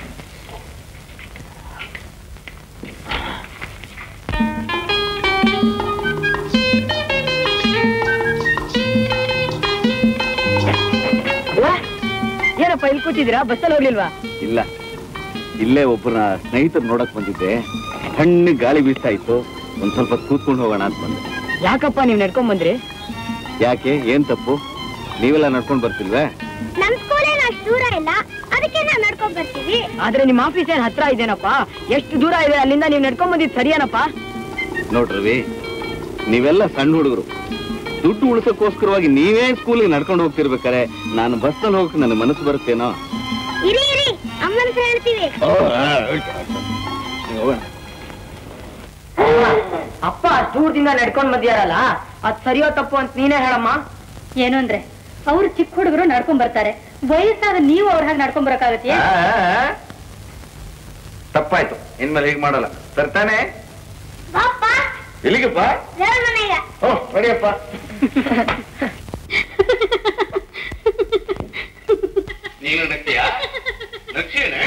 ಏನಪ್ಪ ಇಲ್ಲಿ ಕೂತಿದ್ದೀರಾ ಬಸ್ಸಲ್ಲಿ ಹೋಗ್ಲಿಲ್ವಾ ಇಲ್ಲ ಇಲ್ಲೇ ಒಬ್ಬರ ಸ್ನೇಹಿತರು ನೋಡಕ್ ಬಂದಿದ್ದೆ ಸಣ್ಣ ಗಾಳಿ ಬೀಸ್ತಾ ಇತ್ತು ಒಂದ್ ಸ್ವಲ್ಪ ಕೂತ್ಕೊಂಡು ಹೋಗೋಣ ಅಂತ ಬಂದೆ ಯಾಕಪ್ಪ ನೀವ್ ನಡ್ಕೊಂಡ್ ಬಂದ್ರಿ ಯಾಕೆ ಏನ್ ತಪ್ಪು ನೀವೆಲ್ಲ ನಡ್ಕೊಂಡ್ ಬರ್ತಿಲ್ವೇ ನಮ್ ಸ್ಕೂಲೇನು ಅಷ್ಟು ದೂರ ಇಲ್ಲ ಅದಕ್ಕೆ ನಾವು ನಡ್ಕೊಂಡ್ ಬರ್ತೀವಿ ಆದ್ರೆ ನಿಮ್ಮ ಆಫೀಸ್ ಏನ್ ಹತ್ರ ಇದೇನಪ್ಪ ಎಷ್ಟು ದೂರ ಇದೆ ಅಲ್ಲಿಂದ ನೀವ್ ನಡ್ಕೊಂಡ್ ಬಂದಿದ್ ಸರಿಯೇನಪ್ಪ ನೋಡ್ರವಿ ನೀವೆಲ್ಲ ಸಣ್ಣ ಹುಡುಗರು ದುಡ್ಡು ಉಳಿಸೋಕ್ಕೋಸ್ಕರವಾಗಿ ನೀವೇ ಸ್ಕೂಲಿಗೆ ನಡ್ಕೊಂಡು ಹೋಗ್ತಿರ್ಬೇಕಾರೆ ನಾನು ಬಸ್ಸಲ್ಲಿ ಹೋಗಕ್ಕೆ ನನ್ನ ಮನಸ್ಸು ಬರುತ್ತೇನೋ ಇರಿ ಇರಿ ಅಮ್ಮನ ಹತ್ರ ಹೇಳ್ತೀವಿ ಹೋಗೋಣ ಅಪ್ಪ ದೂರದಿಂದ ನಡ್ಕೊಂಡ್ ಬಂದಿಯಾರಲ್ಲ ಅದ್ ಸರಿಯೋ ತಪ್ಪು ಅಂತ ನೀನೇ ಹೇಳಮ್ಮ ಏನು ಅಂದ್ರೆ ಅವ್ರು ಚಿಕ್ಕ ಹುಡುಗರು ನಡ್ಕೊಂಡ್ ಬರ್ತಾರೆ ವಯಸ್ಸಾದ ನೀವು ಅವ್ರ ಹಾಗೆ ನಡ್ಕೊಂಡ್ ಬರಕಾಗತ್ತೆ ಆ, ಆ, ಆ. ತಪ್ಪಾಯ್ತು ಇನ್ಮೇಲೆ ಹೀಗೆ ಮಾಡಲ್ಲ ಸರ್ತಾನೆ ಬಾಪ್ಪ ಎಲ್ಲಿಗಪ್ಪ ದೇವ್ರ ಮನೆಗೆ ಓ ನಡಿಯಪ್ಪ ನೀನು ನಗ್ತೀಯಾ ನಗ್ತೀಯೇನೆ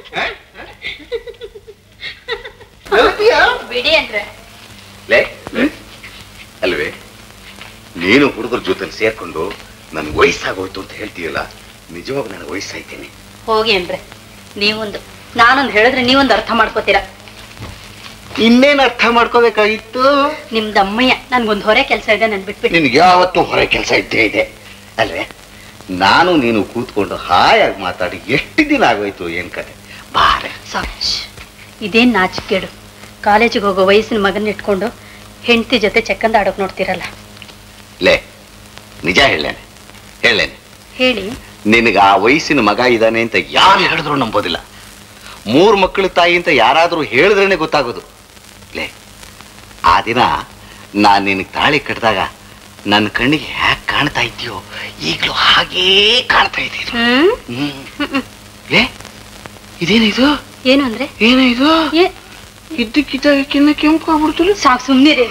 ಬಿಡಿ ಅಂದ್ರೆ ಲೇ ಅಲ್ವೇ ನೀನು ಹುಡುಗರ ಜೊತೆ ಸೇರ್ಕೊಂಡು ನನ್ ವಯಸ್ಸಾಗೋಯ್ತು ಅಂತ ಹೇಳ್ತೀಯಲ್ಲ ನಿಜವಾಗ ನಾನು ವಯಸ್ಸಾಯ್ತೇನೆ ಹೋಗಿ ಅಂದ್ರೆ ನೀವೊಂದು ನಾನೊಂದು ಹೇಳಿದ್ರೆ ನೀವೊಂದು ಅರ್ಥ ಮಾಡ್ಕೋತೀರಾ ಇನ್ನೇನ್ ಅರ್ಥ ಮಾಡ್ಕೋಬೇಕಾಗಿತ್ತು ನಿಮ್ದು ಅಮ್ಮಯ್ಯ ನನ್ಗೊಂದು ಹೊರೆ ಕೆಲಸ ಇದೆ ನನ್ ಬಿಟ್ಬಿಟ್ಟು ನಿನ್ಗೆ ಯಾವತ್ತೂ ಹೊರ ಕೆಲಸ ಇದ್ದೇ ಇದೆ ಅಲ್ವೇ ನಾನು ನೀನು ಕೂತ್ಕೊಂಡು ಹಾಯಾಗಿ ಮಾತಾಡಿ ಎಷ್ಟು ದಿನ ಆಗೋಯ್ತು ಏನ್ ಕತೆ ಬಾರೆ ಸಾಚ್ ಇದೇನ್ ನಾಚಿಕೆಡು ಕಾಲೇಜಿಗೆ ಹೋಗೋ ವಯಸ್ಸಿನ ಮಗನ ಇಟ್ಕೊಂಡು ಹೆಂಡತಿ ಜೊತೆ ಚೆಕ್ಕಂದ ಆಡೋಕ್ ನೋಡ್ತಿರಲ್ಲ ಲೇ ನಿಜ ಹೇಳೇನೆ ಹೇಳೇನೆ ಹೇಳಿ ನಿನಗೆ ಆ ವಯಸ್ಸಿನ ಮಗ ಇದ್ದಾನೆ ಅಂತ ಯಾರು ಹೇಳಿದ್ರು ನಂಬೋದಿಲ್ಲ ಮೂರು ಮಕ್ಕಳ ತಾಯಿ ಅಂತ ಯಾರಾದರೂ ಹೇಳಿದ್ರೇನೆ ಗೊತ್ತಾಗೋದು ಲೇ ಆ ದಿನ ನಾನು ನಿನಗೆ ತಾಳಿ ಕಟ್ಟಿದಾಗ ನನ್ನ ಕಣ್ಣಿಗೆ ಹ್ಯಾಕ್ ಕಾಣ್ತಾ ಇದ್ದೀಯೋ ಈಗಲೂ ಹಾಗೇ ಕಾಣ್ತಾ ಇದ್ದೀನಿ ಹ್ಮ್ ಹ್ಮ್ ಲೇ ಇದೇನಿದು ಏನು ಅಂದ್ರೆ ಏನು ಇದು ಏ ಇದ್ದಕ್ಕಿದ್ದಾಗಕ್ಕಿನ್ನ ಕೆಂಪು ಆಗ್ಬಿಡ್ತು ಸಾಕು ಸುಮ್ನಿರಿ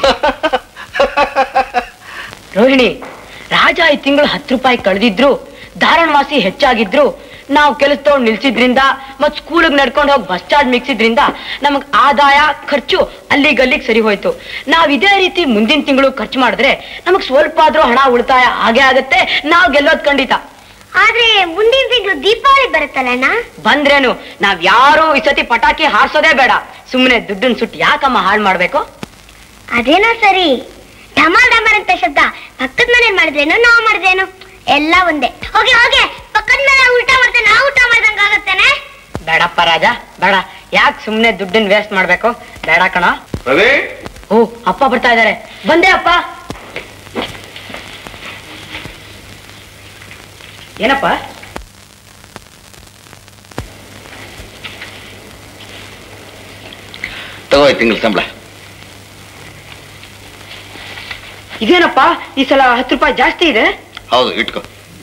ರೋಹಿಣಿ ರಾಜ ಈ ತಿಂಗಳು ಹತ್ತು ರೂಪಾಯಿ ಕಳೆದಿದ್ರು ಧಾರಣವಾಸಿ ಹೆಚ್ಚಾಗಿದ್ರು ನಾವು ಕೆಲಸದವ್ರು ನಿಲ್ಸಿದ್ರಿಂದ ಮತ್ ಸ್ಕೂಲಿಗೆ ನಡ್ಕೊಂಡು ಹೋಗಿ ಬಸ್ ಚಾರ್ಜ್ ಮಿಕ್ಸಿದ್ರಿಂದ ನಮಗ್ ಆದಾಯ ಖರ್ಚು ಅಲ್ಲಿಗೆ ಅಲ್ಲಿಗೆ ಸರಿ ಹೋಯ್ತು ನಾವ್ ಇದೇ ರೀತಿ ಮುಂದಿನ ತಿಂಗಳು ಖರ್ಚು ಮಾಡಿದ್ರೆ ನಮಗ್ ಸ್ವಲ್ಪ ಆದ್ರೂ ಹಣ ಉಳಿತಾಯ ಆಗೇ ಆಗತ್ತೆ ನಾವ್ ಗೆಲ್ಲೋದ್ ಖಂಡಿತ ಆದ್ರೆ ಮುಂದಿನ ತಿಂಗಳು ದೀಪಾವಳಿ ಬರುತ್ತಲ್ಲಣ್ಣ ಬಂದ್ರೇನು ನಾವ್ ಯಾರು ಈ ಸತಿ ಪಟಾಕಿ ಹಾರ್ಸೋದೇ ಬೇಡ ಸುಮ್ಮನೆ ದುಡ್ಡನ್ ಸುಟ್ಟು ಯಾಕಮ್ಮ ಹಾಳು ಮಾಡ್ಬೇಕು ಅದೇನೋ ಸರಿ ಡಮಾಲ್ ಡಮಾಲ್ ಅಂತ ಶಬ್ದ ಪಕ್ಕದ ಮನೆ ಮಾಡಿದ್ರೇನು ನಾವು ಮಾಡಿದ್ರೇನು ಎಲ್ಲ ಒಂದೇ ಹೋಗಿ ಹೋಗಿ ಪಕ್ಕದ ಮನೆ ಊಟ ಮಾಡ್ತೇನೆ ನಾವು ಊಟ ಮಾಡ್ದಂಗ ಆಗತ್ತೇನೆ ಯಾಕಪ್ಪ ರಾಜ ಬೇಡ ಯಾಕೆ ಸುಮ್ನೆ ದುಡ್ಡನ್ನ ವೇಸ್ಟ್ ಮಾಡ್ಬೇಕು ಬೇಡ ಕಣ ರವಿ ಓ ಅಪ್ಪ ಬರ್ತಾ ಇದಾರೆ ಬಂದೆ ಅಪ್ಪ ಏನಪ್ಪ ತಗೋ ತಿಂಗಳ ಸಂಬಳ ಇದೇನಪ್ಪ ಈ ಸಲ ಹತ್ತು ರೂಪಾಯಿ ಜಾಸ್ತಿ ಇದೆ ಹೌದು ಇಟ್ಕೋ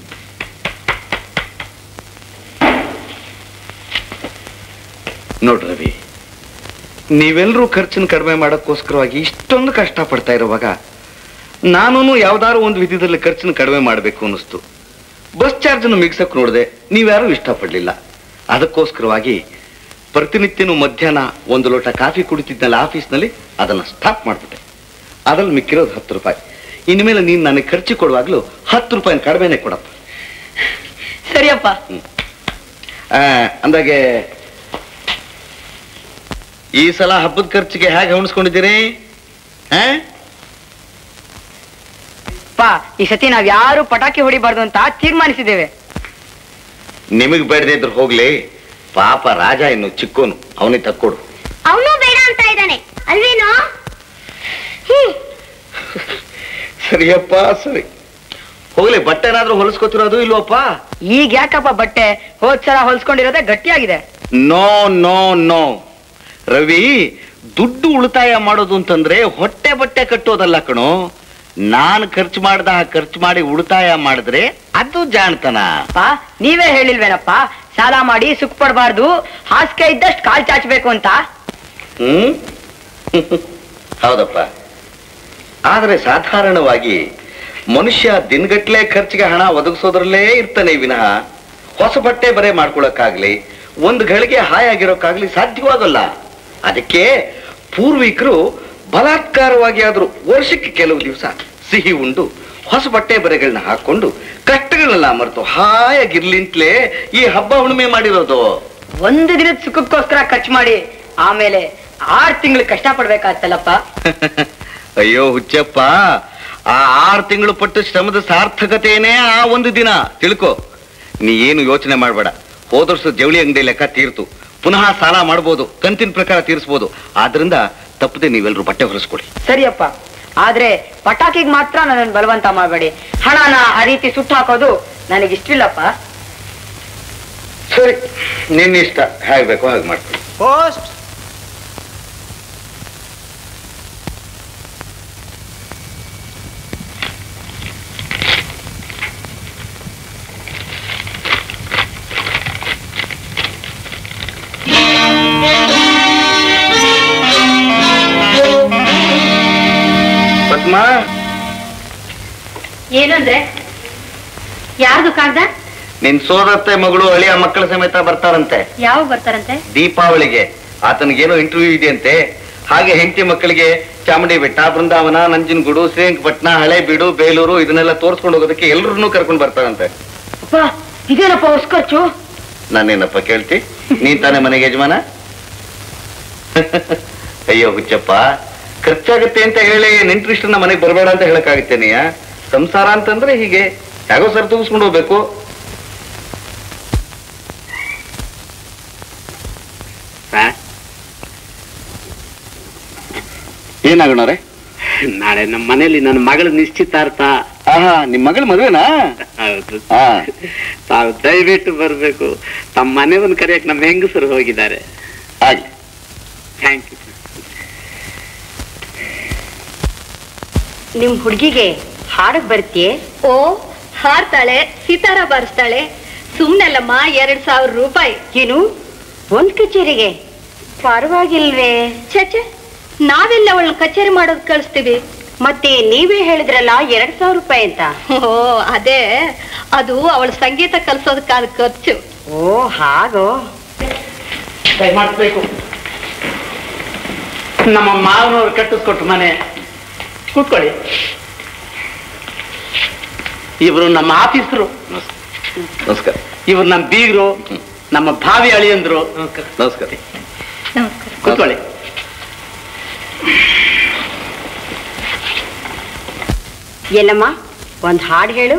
ನೋಡ್ರಿ ರವಿ ನೀವೆಲ್ಲರೂ ಖರ್ಚನ್ನು ಕಡಿಮೆ ಮಾಡೋಕ್ಕೋಸ್ಕರವಾಗಿ ಇಷ್ಟೊಂದು ಕಷ್ಟ ಪಡ್ತಾ ಇರುವಾಗ ನಾನು ಯಾವ್ದಾದ್ರು ಒಂದು ವಿಧದಲ್ಲಿ ಖರ್ಚನ್ನು ಕಡಿಮೆ ಮಾಡಬೇಕು ಅನ್ನಿಸ್ತು ಬಸ್ ಚಾರ್ಜನ್ನು ಮಿಗ್ಸಕ್ ನೋಡಿದೆ ನೀವ್ಯಾರೂ ಇಷ್ಟಪಡ್ಲಿಲ್ಲ ಅದಕ್ಕೋಸ್ಕರವಾಗಿ ಪ್ರತಿನಿತ್ಯನೂ ಮಧ್ಯಾಹ್ನ ಒಂದು ಲೋಟ ಕಾಫಿ ಕುಡಿತಿದ್ನಲ್ಲ ಆಫೀಸ್ನಲ್ಲಿ ಅದನ್ನ ಸ್ಟಾಪ್ ಮಾಡ್ಬಿಟ್ಟೆ ಅದ್ರಲ್ಲಿ ಮಿಕ್ಕಿರೋದು ಹತ್ತು ರೂಪಾಯಿ ಇನ್ಮೇಲೆ ನೀನು ನನಗೆ ಖರ್ಚು ಕೊಡುವಾಗಲೂ ಹತ್ತು ರೂಪಾಯಿನ ಕಡಿಮೆನೆ ಕೊಡಪ್ಪ ಸರಿಯಪ್ಪ ಆ, ಅಂದಾಗೆ ಈ ಸಲ ಹಬ್ಬದ ಖರ್ಚಿಗೆ ಹೇಗೆ ಹೊಣಿಸ್ಕೊಂಡಿದ್ದೀರಿ ಆ? ಅಪ್ಪ ಈ ಸತಿ ನಾವ್ ಯಾರು ಪಟಾಕಿ ಹೊಡಿಬಾರ್ದು ಅಂತ ತೀರ್ಮಾನಿಸಿದ್ದೇವೆ ನಿಮಗ್ ಬೇಡದೇ ಇದ್ರು ಹೋಗ್ಲಿ ಪಾಪ ರಾಜ ಇನ್ನು ಚಿಕ್ಕೋನು ಅವನಿಗೆ ತಕ್ಕೊಡು ಅವನು ಬೇಡ ಅಂತ ಇದ್ದಾನೆ ಅಲ್ವೇನೋ ಸರಿಯಪ್ಪ ಸರಿ ಹೋಗ್ಲಿ ಬಟ್ಟೆ ಏನಾದ್ರೂ ಹೊಲಿಸ್ಕೊತಿರೋದು ಇಲ್ವಪ್ಪ ಈಗ ಯಾಕಪ್ಪ ಬಟ್ಟೆ ಹೋದ್ ಸಲ ಹೊಲ್ಸ್ಕೊಂಡಿರೋದೇ ಗಟ್ಟಿಯಾಗಿದೆ ನೋ ನೋ ನೋ ರವಿ ದುಡ್ಡು ಉಳಿತಾಯ ಮಾಡೋದು ಅಂತಂದ್ರೆ ಹೊಟ್ಟೆ ಬಟ್ಟೆ ಕಟ್ಟೋದಲ್ಲ ಕಣೋ ನಾನು ಖರ್ಚು ಮಾಡ್ದ ಖರ್ಚು ಮಾಡಿ ಉಳಿತಾಯ ಮಾಡಿದ್ರೆ ಅದು ಜಾಣ್ತನ ಅಪ್ಪ ನೀವೇ ಹೇಳಿಲ್ವೇನಪ್ಪ ಸಾಲ ಮಾಡಿ ಸುಖ ಪಡಬಾರ್ದು ಹಾಸಿಗೆ ಇದ್ದಷ್ಟು ಕಾಲ್ ಚಾಚಬೇಕು ಅಂತ ಹ್ಮ್ ಹೌದಪ್ಪ ಆದ್ರೆ ಸಾಧಾರಣವಾಗಿ ಮನುಷ್ಯ ದಿನಗಟ್ಲೆ ಖರ್ಚಿಗೆ ಹಣ ಒದಗಿಸೋದ್ರಲ್ಲೇ ಇರ್ತಾನೆ ವಿನಃ ಹೊಸ ಬಟ್ಟೆ ಬರೆ ಮಾಡ್ಕೊಳಕ್ಕಾಗ್ಲಿ ಒಂದು ಗಳಿಗೆ ಹಾಯಾಗಿರೋಕ್ಕಾಗ್ಲಿ ಸಾಧ್ಯವಾಗಲ್ಲ ಅದಕ್ಕೆ ಪೂರ್ವಿಕರು ಬಲಾತ್ಕಾರವಾಗಿ ಆದ್ರೂ ವರ್ಷಕ್ಕೆ ಕೆಲವು ದಿವಸ ಸಿಹಿ ಉಂಡು ಹೊಸ ಬಟ್ಟೆ ಬರೆಗಳನ್ನ ಹಾಕೊಂಡು ಕಷ್ಟಗಳನ್ನೆಲ್ಲ ಮರೆತು ಹಾಯಾಗಿರ್ಲಿಂತ್ಲೇ ಈ ಹಬ್ಬ ಹುಣ್ಣಿಮೆ ಮಾಡಿರೋದು ಒಂದು ದಿನದ ಸುಖಕ್ಕೋಸ್ಕರ ಖರ್ಚು ಮಾಡಿ ಆಮೇಲೆ ಆರ್ ತಿಂಗಳು ಕಷ್ಟ ಪಡ್ಬೇಕಾಗ್ತಲ್ಲಪ್ಪ ಅಯ್ಯೋ ಹುಚ್ಚಪ್ಪ ಆ ಆರು ತಿಂಗಳು ಪಟ್ಟು ಶ್ರಮದ ಸಾರ್ಥಕತೆಯೇ ಆ ಒಂದು ದಿನ ತಿಳ್ಕೊ ನೀ ಏನು ಯೋಚನೆ ಮಾಡಬೇಡ ಹೋದ ವರ್ಷದ ಜವಳಿ ಅಂಗಡಿ ಲೆಕ್ಕ ತೀರ್ತು ಪುನಃ ಸಾಲ ಮಾಡ್ಬೋದು ಕಂತಿನ ಪ್ರಕಾರ ತೀರಿಸ್ಬೋದು ಆದ್ರಿಂದ ತಪ್ಪದೆ ನೀವೆಲ್ಲರೂ ಬಟ್ಟೆ ಹೊಲಿಸ್ಕೊಡಿ ಸರಿಯಪ್ಪ ಆದ್ರೆ ಪಟಾಕಿಗೆ ಮಾತ್ರ ನನ್ನನ್ನು ಬಲವಂತ ಮಾಡಬೇಡಿ ಹಣನ ಆ ರೀತಿ ಸುಟ್ಟು ಹಾಕೋದು ನನಗೆ ಇಷ್ಟಿಲ್ಲಪ್ಪ ಸರಿ ನಿನ್ನ ಇಷ್ಟ ಹೇಗೆ ಬೇಕೋ ಹಾಗೆ ಮಾಡ್ಕೊಳ್ಳಿ ಪೋಸ್ಟ್ ಪದ್ಮ ಏನಂದ್ರೆ ಯಾರ್ದು ಕಾಗ್ದ ನಿನ್ ಸೋದತ್ತೆ ಮಗಳು ಹಳಿಯ ಮಕ್ಕಳ ಸಮೇತ ಬರ್ತಾರಂತೆ ಯಾವಾಗ ಬರ್ತಾರಂತೆ ದೀಪಾವಳಿಗೆ ಆತನಿಗೇನೋ ಇಂಟರ್ವ್ಯೂ ಇದೆಯಂತೆ ಹಾಗೆ ಹೆಂಡತಿ ಮಕ್ಕಳಿಗೆ ಚಾಮುಂಡಿ ಬೆಟ್ಟ ಬೃಂದಾವನ ನಂಜನಗೂಡು ಶ್ರೀರಂಗಪಟ್ಟಣ ಹಳೇಬೀಡು ಬೇಲೂರು ಇದನ್ನೆಲ್ಲ ತೋರ್ಸ್ಕೊಂಡು ಹೋಗೋದಕ್ಕೆ ಎಲ್ಲರನ್ನೂ ಕರ್ಕೊಂಡು ಬರ್ತಾರಂತೆ ಅಪ್ಪ ಇದೇನಪ್ಪ ಹೊಸ ಖರ್ಚು ನಾನೇನಪ್ಪ ಕೇಳ್ತಿ ನೀನ್ ತಾನೇ ಮನೆಗೆ ಯಜಮಾನ ಅಯ್ಯೋ ಹುಚ್ಚಪ್ಪ ಖರ್ಚಾಗುತ್ತೆ ಅಂತ ಹೇಳಿ ನೆಂಟ್ರಿಷ್ಟನ್ನ ಮನೆಗೆ ಬರಬೇಡ ಅಂತ ಹೇಳಕ್ಕಾಗುತ್ತೆ ನೀಯ ಸಂಸಾರ ಅಂತಂದ್ರೆ ಹೀಗೆ ಹೇಗೋ ಸರ್ ತೂಗಿಸ್ಕೊಂಡು ಹೋಗ್ಬೇಕು ಏನಾಗೋಣವ್ರೆ ನಾಳೆ ನಮ್ಮ ಮನೇಲಿ ನನ್ನ ಮಗಳ ನಿಶ್ಚಿತಾರ್ಥ ಆಹಾ ನಿಮ್ ಮಗಳ ಮದುವೆನಾ ಹೌದು ಹಾ ತಾವು ದಯವಿಟ್ಟು ಬರ್ಬೇಕು ತಮ್ಮ ಮನೆ ಒಂದು ಕರೆಯಕ್ ನಮ್ಮ ಹೆಂಗಸರು ಹೋಗಿದ್ದಾರೆ ಆಗ್ಲಿ ಥ್ಯಾಂಕ್ ಯು ನಿಮ್ ಹುಡುಗಿಗೆ ಹಾಡಕ್ ಬರ್ತೀಯೇ ಓ ಹಾಡ್ತಾಳೆ ಸಿತಾರ ಬಾರಿಸ್ತಾಳೆ ಸುಮ್ನೆಲ್ಲಮ್ಮ ಎರಡ್ ಸಾವಿರ ರೂಪಾಯಿ ಏನು ಒಂದ್ ಕಚೇರಿಗೆ ಪರವಾಗಿಲ್ವೇ ಛೆ ಛೆ ನಾವೆಲ್ಲ ಅವಳನ್ನ ಕಚೇರಿ ಮಾಡೋದ್ ಕಳಿಸ್ತೀವಿ ಮತ್ತೆ ನೀವೇ ಹೇಳಿದ್ರಲ್ಲ ಎರಡ್ ಸಾವಿರ ರೂಪಾಯಿ ಅಂತ ಓ ಅದೇ ಅದು ಅವಳ ಸಂಗೀತ ಕಲ್ಸೋದಕ್ಕಾದ ಖರ್ಚು ಓ ಹಾಗೋ ದಯಮಾಡಿಸ್ಬೇಕು ನಮ್ಮ ಮಾವನವ್ರು ಕಟ್ಟಿಸ್ಕೊಟ್ಟು ಮನೆ ಕೂತ್ಕೊಳ್ಳಿ ಇವರು ನಮ್ಮ ಆಫೀಸರು ನಮಸ್ಕಾರ ಇವರು ನಮ್ಮ ಬೀಗರು ನಮ್ಮ ಭಾವಿ ಅಳಿಯಂದ್ರು ನಮಸ್ಕಾರ ನಮಸ್ಕಾರ ಕೂತ್ಕೊಳ್ಳಿ ಎಲ್ಲಮ್ಮ ಒಂದ್ ಹಾಡು ಹೇಳು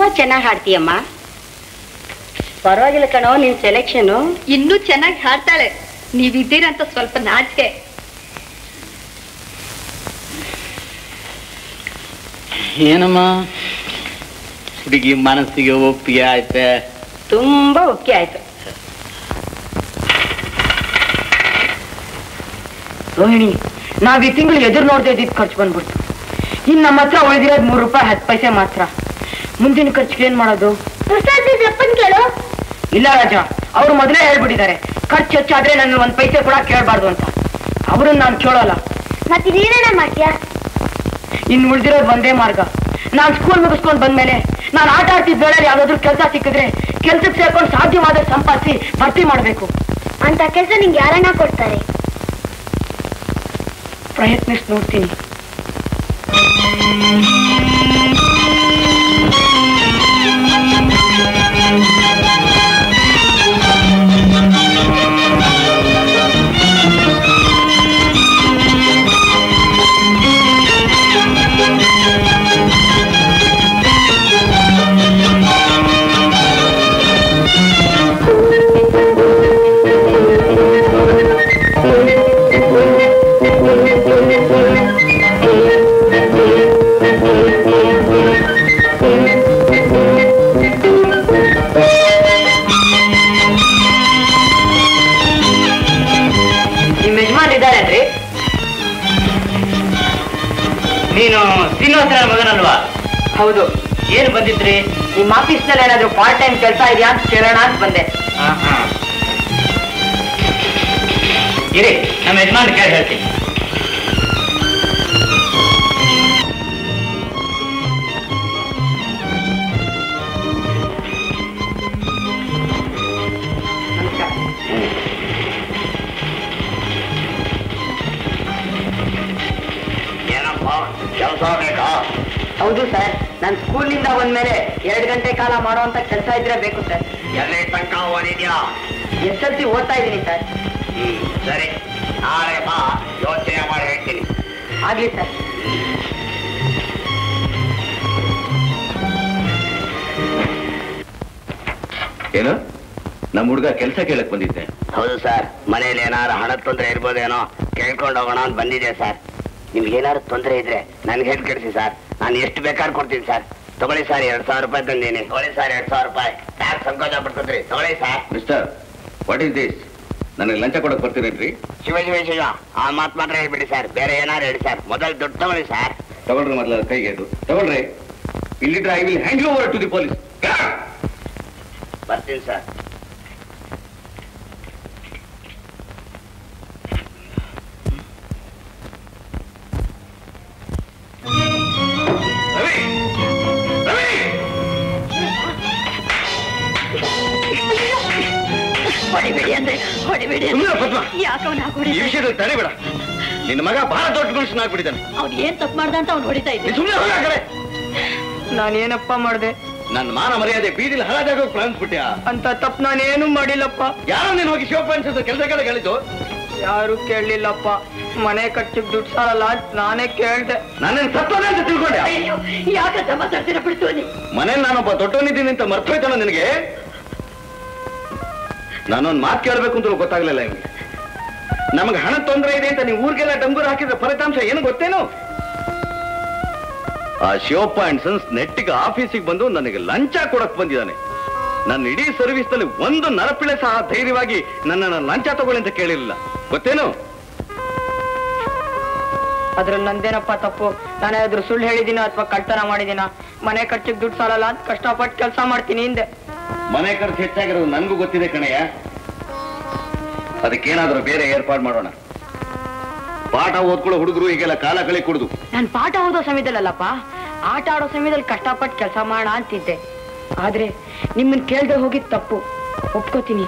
ಚೆನ್ನಾಗಿ ಹಾಡ್ತೀಯಮ್ಮ ಪರವಾಗಿಲ್ಲ ಕಣೋ ನಿನ್ ಸೆಲೆಕ್ಷನ್ ಇನ್ನೂ ಚೆನ್ನಾಗಿ ಹಾಡ್ತಾಳೆ ನೀವಿದ್ದೀರಂತ ಸ್ವಲ್ಪ ನಾಚಿಕೆ ಏನಮ್ಮ ಹುಡುಗಿ ಮನಸ್ಸಿಗೆ ಒಪ್ಪಿಗೆ ಆಯ್ತೆ ತುಂಬಾ ಒಪ್ಪಿಗೆ ಆಯ್ತು ರೋಹಿಣಿ ನಾವ್ ಈ ತಿಂಗಳು ಎದುರು ನೋಡ್ದೆ ಇದ್ದಿದ್ ಖರ್ಚು ಬಂದ್ಬಿಡ್ತು ಇನ್ ನಮ್ಮ ಹತ್ರ ಉಳಿದಿರೋದ್ ಮೂರು ರೂಪಾಯಿ ಹತ್ತು ಪೈಸೆ ಮಾತ್ರ ಮುಂದಿನ ಖರ್ಚಿಗೆ ಏನ್ ಮಾಡೋದು ಕೇಳು ಇಲ್ಲ ರಾಜ ಅವ್ರು ಮೊದಲೇ ಹೇಳ್ಬಿಟ್ಟಿದ್ದಾರೆ ಖರ್ಚು ಹೆಚ್ಚಾದ್ರೆ ನನ್ನ ಒಂದ್ ಪೈಸೆ ಕೂಡ ಕೇಳಬಾರ್ದು ಅಂತ ಅವ್ರನ್ನ ನಾನು ಕೇಳೋಲ್ಲ ಮತ್ತೆ ನೀನೇನ ಮಾಡ್ತೀಯಾ ಇನ್ ಉಳ್ದಿರೋದ್ ಒಂದೇ ಮಾರ್ಗ ನಾನ್ ಸ್ಕೂಲ್ ಮುಗಿಸ್ಕೊಂಡ್ ಬಂದ್ಮೇಲೆ ನಾನು ಆಟ ಆಡ್ತಿದ್ದ ವೇಳೆ ಯಾವ್ದಾದ್ರು ಕೆಲಸ ಸಿಕ್ಕಿದ್ರೆ ಕೆಲ್ಸಕ್ಕೆ ಸೇರ್ಕೊಂಡು ಸಾಧ್ಯವಾದ ಸಂಪಾದಿಸಿ ಭರ್ತಿ ಮಾಡ್ಬೇಕು ಅಂತ ಕೆಲಸ ನಿಂಗೆ ಯಾರನ್ನ ಕೊಡ್ತಾರೆ ಪ್ರಯತ್ನಿಸಿ ನೋಡ್ತೀನಿ ನಿಮ್ ಯಜಮಾನ್ ಇದ್ದಾರೇನ್ರಿ ನೀನು ಶ್ರೀನಿವಾಸನ ಮಗನಲ್ವಾ ಹೌದು ಏನು ಬಂದಿದ್ರಿ ನಿಮ್ಮ ಆಫೀಸ್ನಲ್ಲಿ ಏನಾದ್ರು ಪಾರ್ಟ್ ಟೈಮ್ ಕೆಲಸ ಇದೆಯಾ ಅಂತ ಕೇಳೋಣ ಅಂತ ಬಂದೆ ಇರಿ ನಮ್ಮ ಯಜಮಾನ್ ಕೇಳಿ ಹೇಳ್ತೀನಿ ಏನಪ್ಪ ಕೆಲಸ ಬೇಕಾ ಹೌದು ಸರ್ ನಾನು ಸ್ಕೂಲಿಂದ ಬಂದ್ಮೇಲೆ ಎರಡು ಗಂಟೆ ಕಾಲ ಮಾಡುವಂತ ಕೆಲಸ ಇದ್ರೆ ಬೇಕು ಸರ್ ಎಲ್ಲಿ ತನಕ ಓದಿದ್ಯಾ ಎಸ್ ಎಲ್ ಸಿ ಓದ್ತಾ ಇದ್ದೀನಿ ಸರ್ ಹ್ಮ್ ಸರಿ ನಾಳೆ ಬಾ ಯೋಚನೆ ಮಾಡಿ ಹೇಳ್ತೀನಿ ಆಗ್ಲಿ ಸರ್ ಏನು ನಮ್ಮ ಹುಡುಗ ಕೆಲಸ ಕೇಳಕ್ ಬಂದಿದ್ದೆ ಹೌದು ಸರ್ ಮನೇಲಿ ಏನಾರು ಹಣದ ತೊಂದರೆ ಇರ್ಬೋದೇನೋ ಕೇಳ್ಕೊಂಡು ಹೋಗೋಣ ಅಂತ ಬಂದಿದೆ ಸರ್ ನಿಮ್ಗೆ ಏನಾದ್ರು ತೊಂದರೆ ಇದ್ರೆ ನನ್ಗೆ ಹೇಳಿ ಕಳಿಸಿ ಸರ್ ನಾನು ಎಷ್ಟು ಬೇಕಾದ್ರೂ ಕೊಡ್ತೀನಿ ಸರ್ ತಗೊಳ್ಳಿ ಸರ್ ಎರಡ್ ಸಾವಿರ ರೂಪಾಯಿ ತಂದೀನಿ ತಗೊಳ್ಳಿ ಸರ್ ಎರಡ್ ಸಾವಿರ ರೂಪಾಯಿ ಯಾಕೆ ಸಂಕೋಚ ಪಡ್ಕೊತೀರಿ ತಗೊಳ್ಳಿ sir mister what is this ನನಗೆ ಲಂಚ ಕೊಡಕ್ ಬರ್ತೀರೇನ್ರಿ ಶಿವ ಶಿವ ಶಿವ ಆ ಮಾತು ಮಾತ್ರ ಹೇಳ್ಬಿಡಿ ಸರ್ ಬೇರೆ ಏನಾರು ಹೇಳಿ ಸರ್ ಮೊದಲು ದುಡ್ಡು ತಗೊಳ್ಳಿ ಸರ್ ತಗೊಳ್ರಿ ಮೊದಲ ಕೈಗೆ ಅದು ತಗೊಳ್ರಿ ಇಲ್ಲಿದ್ರೆ I will hand over to the police ಬರ್ತೀನಿ ಸರ್ ಹೊಡಿಬೇಡಿ ಅಂದ್ರೆ ಹೊಡಿಬೇಡಿ ಸುಮ್ಮನೆ ಪದ್ಮ ಯಾಕವನ ಈ ವಿಷಯದಲ್ಲಿ ತಡೆಬೇಡ ನಿನ್ನ ಮಗ ಬಹಳ ದೊಡ್ಡ ಮನುಷ್ಯನಾಗ್ಬಿಟ್ಟಿದ್ದಾನೆ ಅವ್ನು ಏನ್ ತಪ್ಪು ಮಾಡ್ದ ಅಂತ ಅವ್ನು ಹೊಡಿತಾ ಇದ್ದೆ ನೀನ್ ಸುಮ್ಮನೆ ಹೋಗ ಆ ಕಡೆ ನಾನೇನಪ್ಪ ಮಾಡ್ದೆ ನನ್ನ ಮಾನ ಮರ್ಯಾದೆ ಬೀದಿಲಿ ಹರಾಜಾಗ ಪ್ರಾಣಿಸ್ಬಿಟ್ಯಾ ಅಂತ ತಪ್ಪು ನಾನೇನು ಮಾಡಿಲ್ಲಪ್ಪ ಯಾರೋ ನೀನು ಹೋಗಿ ಶಿವಪ್ಪ ಅನ್ಸಿದ್ದು ಕೆಲಸ ಕೆಲ ಹೇಳಿದ್ದು ಯಾರು ಕೇಳಲಿಲ್ಲಪ್ಪ ಮನೆ ಖರ್ಚಿಗೆ ದುಡ್ಡು ಸಾಲಲ್ಲ ಅಂತ ನಾನೇ ಕೇಳ್ದೆ ನಾನೇನು ಸತ್ತೋದೆ ಅಂತ ತಿಳ್ಕೊಂಡೆ ಅಯ್ಯೋ ಯಾಕಂತ ಮಾತಾಡ್ತೀರ ಬಿಡ್ತು ನೀ ಮನೇಲಿ ನಾನೊಬ್ಬ ದೊಡ್ಡವನಿದ್ದೀನಿ ಅಂತ ಮರ್ತೋಯ್ತಾನ ನಿನಗೆ ನಾನೊಂದು ಮಾತು ಕೇಳಬೇಕು ಅಂತ ಗೊತ್ತಾಗ್ಲಿಲ್ಲ ನಿಮ್ಗೆ ನಮಗೆ ಹಣ ತೊಂದರೆ ಇದೆ ಅಂತ ನೀವು ಊರಿಗೆಲ್ಲ ಡಂಗೂರು ಹಾಕಿದ್ರೆ ಫಲಿತಾಂಶ ಏನು ಗೊತ್ತೇನು ಆ ಶಿವಪ್ಪ ಅಂಡ್ ಸನ್ಸ್ ನೆಟ್ಟಿಗೆ ಆಫೀಸಿಗೆ ಬಂದು ನನಗೆ ಲಂಚ ಕೊಡಕ್ ಬಂದಿದ್ದಾನೆ ನನ್ನ ಇಡೀ ಸರ್ವಿಸ್ ನಲ್ಲಿ ಒಂದು ನರಪಿಳೆ ಸಹ ಧೈರ್ಯವಾಗಿ ನನ್ನನ್ನು ಲಂಚ ತಗೊಳ್ಳಿ ಅಂತ ಕೇಳಿರಲಿಲ್ಲ ಗೊತ್ತೇನು ಅದ್ರಲ್ಲಿ ನಂದೇನಪ್ಪ ತಪ್ಪು ನಾನೇನಾದ್ರೂ ಸುಳ್ಳು ಹೇಳಿದಿನ ಅಥವಾ ಕಳ್ತನ ಮಾಡಿದಿನ ಮನೆ ಖರ್ಚಿಗೆ ದುಡ್ಡು ಸಾಲಲ್ಲ ಅಂತ ಕಷ್ಟಪಟ್ಟು ಕೆಲಸ ಮಾಡ್ತೀನಿ ಹಿಂದೆ ಮನೆ ಖರ್ಚು ಹೆಚ್ಚಾಗಿರೋದು ನನಗೂ ಗೊತ್ತಿದೆ ಕಣಯ್ಯ ಅದಕ್ಕೇನಾದ್ರೂ ಬೇರೆ ಏರ್ಪಾಡು ಮಾಡೋಣ ಪಾಠ ಓದ್ಕೊಳ್ಳೋ ಹುಡುಗರು ಈಗೆಲ್ಲ ಕಾಲ ಕಳಿ ಕುಡ್ದು ನಾನು ಪಾಠ ಓದೋ ಸಮಯದಲ್ಲಲ್ಲಪ್ಪ ಆಟ ಆಡೋ ಸಮಯದಲ್ಲಿ ಕಷ್ಟಪಟ್ಟು ಕೆಲಸ ಮಾಡೋಣ ಅಂತಿದ್ದೆ ಆದ್ರೆ ನಿಮ್ಮನ್ ಕೇಳ್ದೆ ಹೋಗಿದ್ ತಪ್ಪು ಒಪ್ಕೋತೀನಿ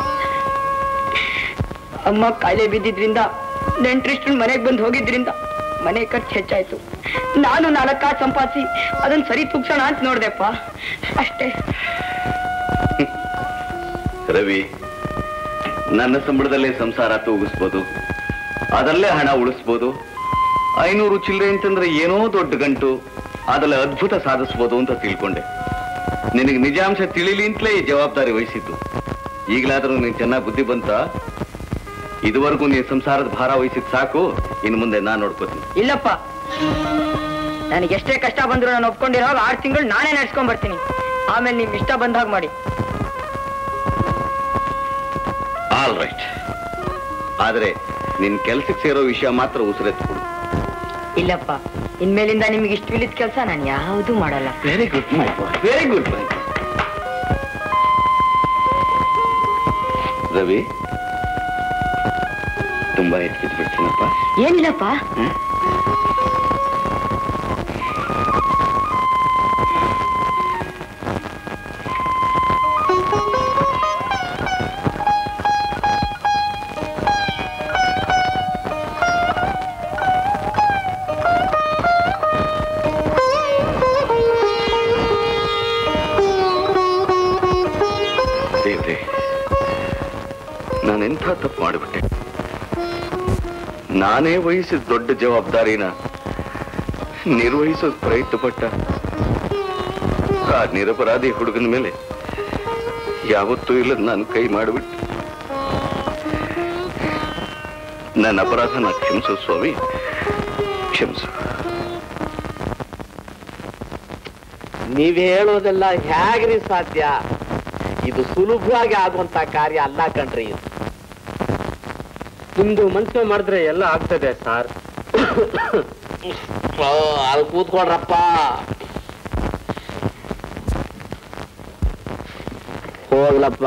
ಅಮ್ಮ ಕಾಯಿಲೆ ಬಿದ್ದಿದ್ರಿಂದ ನೆಂಟ್ರಿಷ್ಟು ಮನೆಗೆ ಬಂದು ಹೋಗಿದ್ರಿಂದ ಮನೆ ಖರ್ಚು ಹೆಚ್ಚಾಯ್ತು ನಾನು ನಾಲ್ಕು ಕಾಸು ಸಂಪಾದಿಸಿ ಅದನ್ನ ಸರಿ ತೂಗ್ಸೋಣ ಅಂತ ನೋಡ್ದೆಪ್ಪ ಅಷ್ಟೇ ರವಿ ನನ್ನ ಸಂಬಳದಲ್ಲೇ ಸಂಸಾರ ತೂಗಿಸ್ಬೋದು ಅದರಲ್ಲೇ ಹಣ ಉಳಿಸ್ಬೋದು ಐನೂರು ಚಿಲ್ಲರೆ ಅಂತಂದ್ರೆ ಏನೋ ದೊಡ್ಡ ಗಂಟು ಅದರಲ್ಲಿ ಅದ್ಭುತ ಸಾಧಿಸ್ಬೋದು ಅಂತ ತಿಳ್ಕೊಂಡೆ ನಿನಗೆ ನಿಜಾಂಶ ತಿಳಿಲಿ ಅಂತಲೇ ಈ ಜವಾಬ್ದಾರಿ ವಹಿಸಿದ್ದು ಈಗಲಾದ್ರೂ ನೀನ್ ಚೆನ್ನಾಗಿ ಬುದ್ಧಿ ಬಂತ ಇದುವರೆಗೂ ನೀನ್ ಸಂಸಾರದ ಭಾರ ವಹಿಸಿದ್ ಸಾಕು ಇನ್ನು ಮುಂದೆ ನಾನ್ ನೋಡ್ಕೋತೀನಿ ಇಲ್ಲಪ್ಪ ನನಗೆ ಎಷ್ಟೇ ಕಷ್ಟ ಬಂದ್ರು ನಾನು ಒಪ್ಕೊಂಡಿರೋ ಆರು ತಿಂಗಳು ನಾನೇ ನಡ್ಸ್ಕೊಂಡ್ ಬರ್ತೀನಿ ಆಮೇಲೆ ನಿಮ್ ಇಷ್ಟ ಬಂದಾಗ ಮಾಡಿ ಆಲ್ ರೈಟ್ ಆದ್ರೆ ನಿನ್ ಕೆಲ್ಸಕ್ಕೆ ಸೇರೋ ವಿಷಯ ಮಾತ್ರ ಉಸಿರೆತ್ಕೊಡು ಇಲ್ಲಪ್ಪ ಇನ್ಮೇಲಿಂದ ನಿಮ್ಗೆ ಇಷ್ಟ ಇಳಿದ ಕೆಲಸ ನಾನು ಯಾವುದು ಮಾಡಲ್ಲ very good my very good my Ravi ತುಂಬಾ ಹೆಚ್ಚಿದ್ ಬಿಡ್ತೀನಪ್ಪ ಏನಿಲ್ಲಪ್ಪ ದೇವ್ರೆ ನಾನೆಂಥ ತಪ್ಪು ಮಾಡಿಬಿಟ್ಟೆ ನಾನೇ ವಹಿಸಿದ ದೊಡ್ಡ ಜವಾಬ್ದಾರಿನ ನಿರ್ವಹಿಸೋದ್ ಪ್ರಯತ್ನ ಪಟ್ಟ ಆ ನಿರಪರಾಧಿ ಹುಡುಗನ ಮೇಲೆ ಯಾವತ್ತೂ ಇಲ್ಲದ ನಾನು ಕೈ ಮಾಡಿಬಿಟ್ಟೆ ನನ್ನ ಅಪರಾಧನ ಕ್ಷಮಿಸು ಸ್ವಾಮಿ ಕ್ಷಮಿಸು ನೀವ್ ಹೇಳೋದೆಲ್ಲ ಹೇಗ್ರಿ ಸಾಧ್ಯ ಇದು ಸುಲಭವಾಗಿ ಆಗುವಂತ ಕಾರ್ಯ ಅಲ್ಲ ಕಣ್ರಿ ಇದು ನಿಮ್ದು ಮನ್ಸು ಮಾಡಿದ್ರೆ ಎಲ್ಲ ಆಗ್ತದೆ ಸರ್ ಅದು ಕೂತ್ಕೊಡ್ರಪ್ಪ ಹೋಗ್ಲಪ್ಪ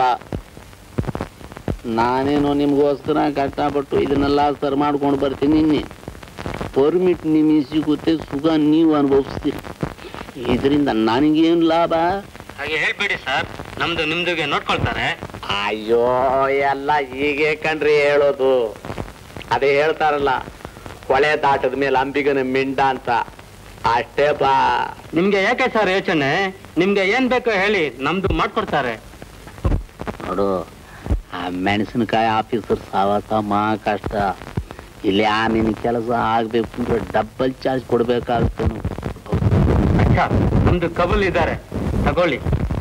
ನಾನೇನೋ ನಿಮ್ಗೋಸ್ಕರ ಕಷ್ಟಪಟ್ಟು ಇದನ್ನೆಲ್ಲ ಸರ್ ಮಾಡ್ಕೊಂಡು ಬರ್ತೀನಿ ನಿನ್ನೆ ಪರ್ಮಿಟ್ ನಿಮಗೆ ಸಿಗುತ್ತೆ ಸುಖ ನೀವು ಅನುಭವಿಸ್ತೀರಿ ಇದರಿಂದ ನನಗೇನು ಲಾಭ ಹಾಗೆ ಹೇಳ್ಬೇಡಿ ಸರ್ ನಮ್ದು ನಿಮ್ದುಗೆ ನೋಡ್ಕೊಳ್ತಾರೆ ಅಯ್ಯೋ ಎಲ್ಲ ಹೀಗೆ ಕಣ್ರಿ ಹೇಳೋದು ಅದೇ ಹೇಳ್ತಾರಲ್ಲ ಹೊಳೆ ದಾಟದ ಮೇಲೆ ಅಂಬಿಗನ ಮಿಂಡ ಅಂತ ಅಷ್ಟೇ ಬಾ ನಿಮ್ಗೆ ಯಾಕೆ ಸರ್ ಯೋಚನೆ ನಿಮ್ಗೆ ಏನ್ ಬೇಕೋ ಹೇಳಿ ನಮ್ದು ಮಾಡ್ಕೊಡ್ತಾರೆ ನೋಡು ಆ ಮೆಣಸಿನಕಾಯಿ ಆಫೀಸರ್ ಸಾವಾಸ ಮಹಾ ಕಷ್ಟ ಇಲ್ಲಿ ಆಮೇಲೆ ಕೆಲಸ ಆಗ್ಬೇಕು ಅಂದ್ರೆ ಡಬ್ಬಲ್ ಚಾರ್ಜ್ ಕೊಡ್ಬೇಕಾಗುತ್ತೆ ನಾವು. ಅಚ್ಚಾ ನಮ್ದು ಕಬಲ್ ಇದ್ದಾರೆ ತಗೊಳ್ಳಿ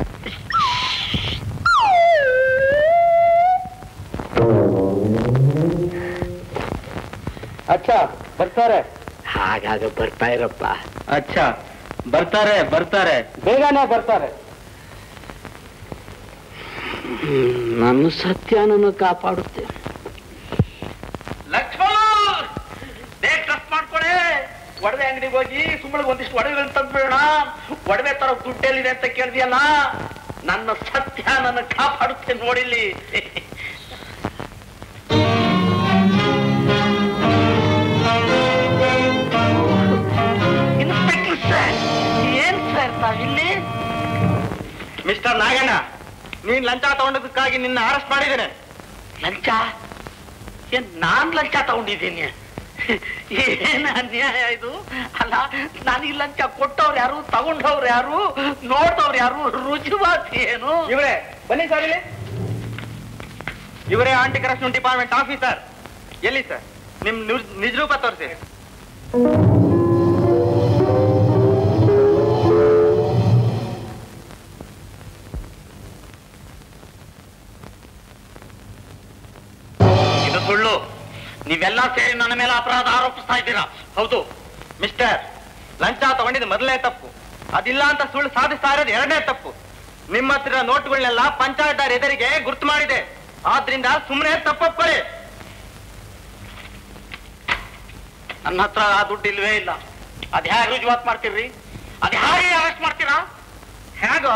ಅಚ್ಚಾ ಬರ್ತಾರೆ ಹಾಗಾಗ ಬರ್ತಾ ಇರಪ್ಪ ಅಚ್ಚಾ ಬರ್ತಾರೆ ಬರ್ತಾರೆ ಬೇಗನೆ ಬರ್ತಾರೆ ನನ್ನ ಸತ್ಯನನ್ನು ಕಾಪಾಡುತ್ತೆ ಲಕ್ಷ್ಮಣ ಬೇಗ ಡ್ರೆಸ್ ಮಾಡ್ಕೊಳೆ ಒಡವೆ ಅಂಗಡಿಗೆ ಹೋಗಿ ಸುಮ್ಮನೆ ಒಂದಿಷ್ಟು ಒಡವೆಗಳನ್ನ ತಂದ್ಬಿಡೋಣ ಒಡವೆ ತರ ದುಡ್ಡೆಲ್ಲಿದೆ ಅಂತ ಕೇಳಿದ್ಯಲ್ಲ ನನ್ನ ಸತ್ಯ ನನ್ನ ಕಾಪಾಡುತ್ತೆ ನೋಡಿಲ್ಲಿ ಇನ್ಸ್ಪೆಕ್ಟರ್ ಸರ್ ಏನ್ ಸರ್ ನಾವಿಲ್ಲಿ ಮಿಸ್ಟರ್ ನಾಗಣ್ಣ ನೀನ್ ಲಂಚ ತಗೊಂಡದಕ್ಕಾಗಿ ನಿನ್ನ ಅರೆಸ್ಟ್ ಮಾಡಿದ್ದೇನೆ ಲಂಚ ಏನ್ ನಾನ್ ಲಂಚ ತಗೊಂಡಿದ್ದೀನಿ ಏನ್ ಅನ್ಯಾಯ ಇದು ಅಲ್ಲ ನಾನು ಈ ಲಂಚ ಕೊಟ್ಟವ್ರು ಯಾರು ತಗೊಂಡವ್ರು ಯಾರು ನೋಡ್ದವ್ರು ಯಾರು ರುಜುವಾತಿ ಏನು ಇವರೇ ಬನ್ನಿ ಸರ್ ಇಲ್ಲಿ ಇವರೇ ಆಂಟಿ ಕರಪ್ಷನ್ ಡಿಪಾರ್ಟ್ಮೆಂಟ್ ಆಫೀಸರ್ ಎಲ್ಲಿ ಸರ್ ನಿಮ್ ನಿಜ- ನಿಜ ರೂಪ ತೋರಿಸಿ ಇದು ಸುಳ್ಳು ನೀವೆಲ್ಲ ಸೇರಿ ನನ್ನ ಮೇಲೆ ಅಪರಾಧ ಆರೋಪಿಸ್ತಾ ಇದ್ದೀರಾ ಹೌದು ಮಿಸ್ಟರ್ ಲಂಚ ತಗೊಂಡಿದ್ದು ಮೊದಲನೇ ತಪ್ಪು ಅದಿಲ್ಲ ಅಂತ ಸುಳ್ಳು ಸಾಧಿಸ್ತಾ ಇರೋದು ಎರಡನೇ ತಪ್ಪು ನಿಮ್ಮ ಹತ್ರ ನೋಟ್ಗಳನ್ನೆಲ್ಲ ಪಂಚಾಯತ್ ಎದುರಿಗೆ ಗುರ್ತು ಮಾಡಿದೆ ಆದ್ರಿಂದ ಸುಮ್ಮನೆ ತಪ್ಪೊಪ್ಕೊಳ್ಳಿ ನನ್ನ ಹತ್ರ ಆ ದುಡ್ಡು ಇಲ್ವೇ ಇಲ್ಲ ಅದ್ ಹೇಗೆ ರುಜುವಾತ್ ಮಾಡ್ತೀರಿ ಅದ್ ಹೇಗೆ ಅರೆಸ್ಟ್ ಮಾಡ್ತೀರಾ ಹೇಗೋ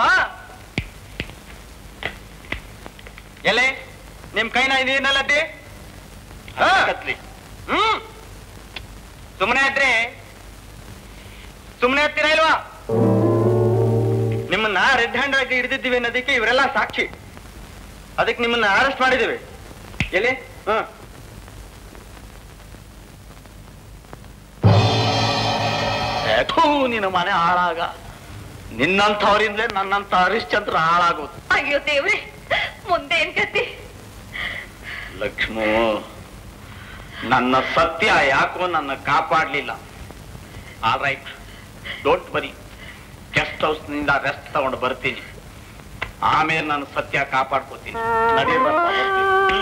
ಎಲೆ ನಿಮ್ ಕೈನ ನೀರಿನಲ್ಲದ್ದಿ ಹಾ. ಕತ್ಲಿ ಹ್ಮ್ ಸುಮ್ಮನೆ ಇದ್ರೆ ಸುಮ್ಮನೆ ಹತ್ತೀರಾ ಇಲ್ವಾ ನಿಮ್ಮನ್ನ ರೆಡ್ ಹ್ಯಾಂಡ್ ಆಗಿ ಹಿಡಿದಿದ್ದೀವಿ ಅನ್ನೋದಕ್ಕೆ ಇವರೆಲ್ಲ ಸಾಕ್ಷಿ ಅದಕ್ಕೆ ನಿಮ್ಮನ್ನ ಅರೆಸ್ಟ್ ಮಾಡಿದ್ದೀವಿ ಎಲ್ಲಿ ಹ ಥೂ, ನಿನ್ನ ಮನೆ ಹಾಳಾಗ ನಿನ್ನಂಥವರಿಂದಲೇ ನನ್ನಂತ ಹರಿಶ್ಚಂದ್ರ ಹಾಳಾಗೋದು ಅಯ್ಯೋ ದೇವ್ರೆ ಮುಂದೆ ಏನ್ ಗತಿ ಲಕ್ಷ್ಮೋ ನನ್ನ ಸತ್ಯ ಯಾಕೋ ನನ್ನ ಕಾಪಾಡ್ಲಿಲ್ಲ all right don't worry guest house ನಿಂದ ರೆಸ್ಟ್ ತಗೊಂಡು ಬರ್ತೀನಿ ಆಮೇಲೆ ನಾನು ಸತ್ಯ ಕಾಪಾಡ್ಕೋತೀನಿ ನಡಿ ಬರ್ತಾ ಹೋಗ್ತೀನಿ.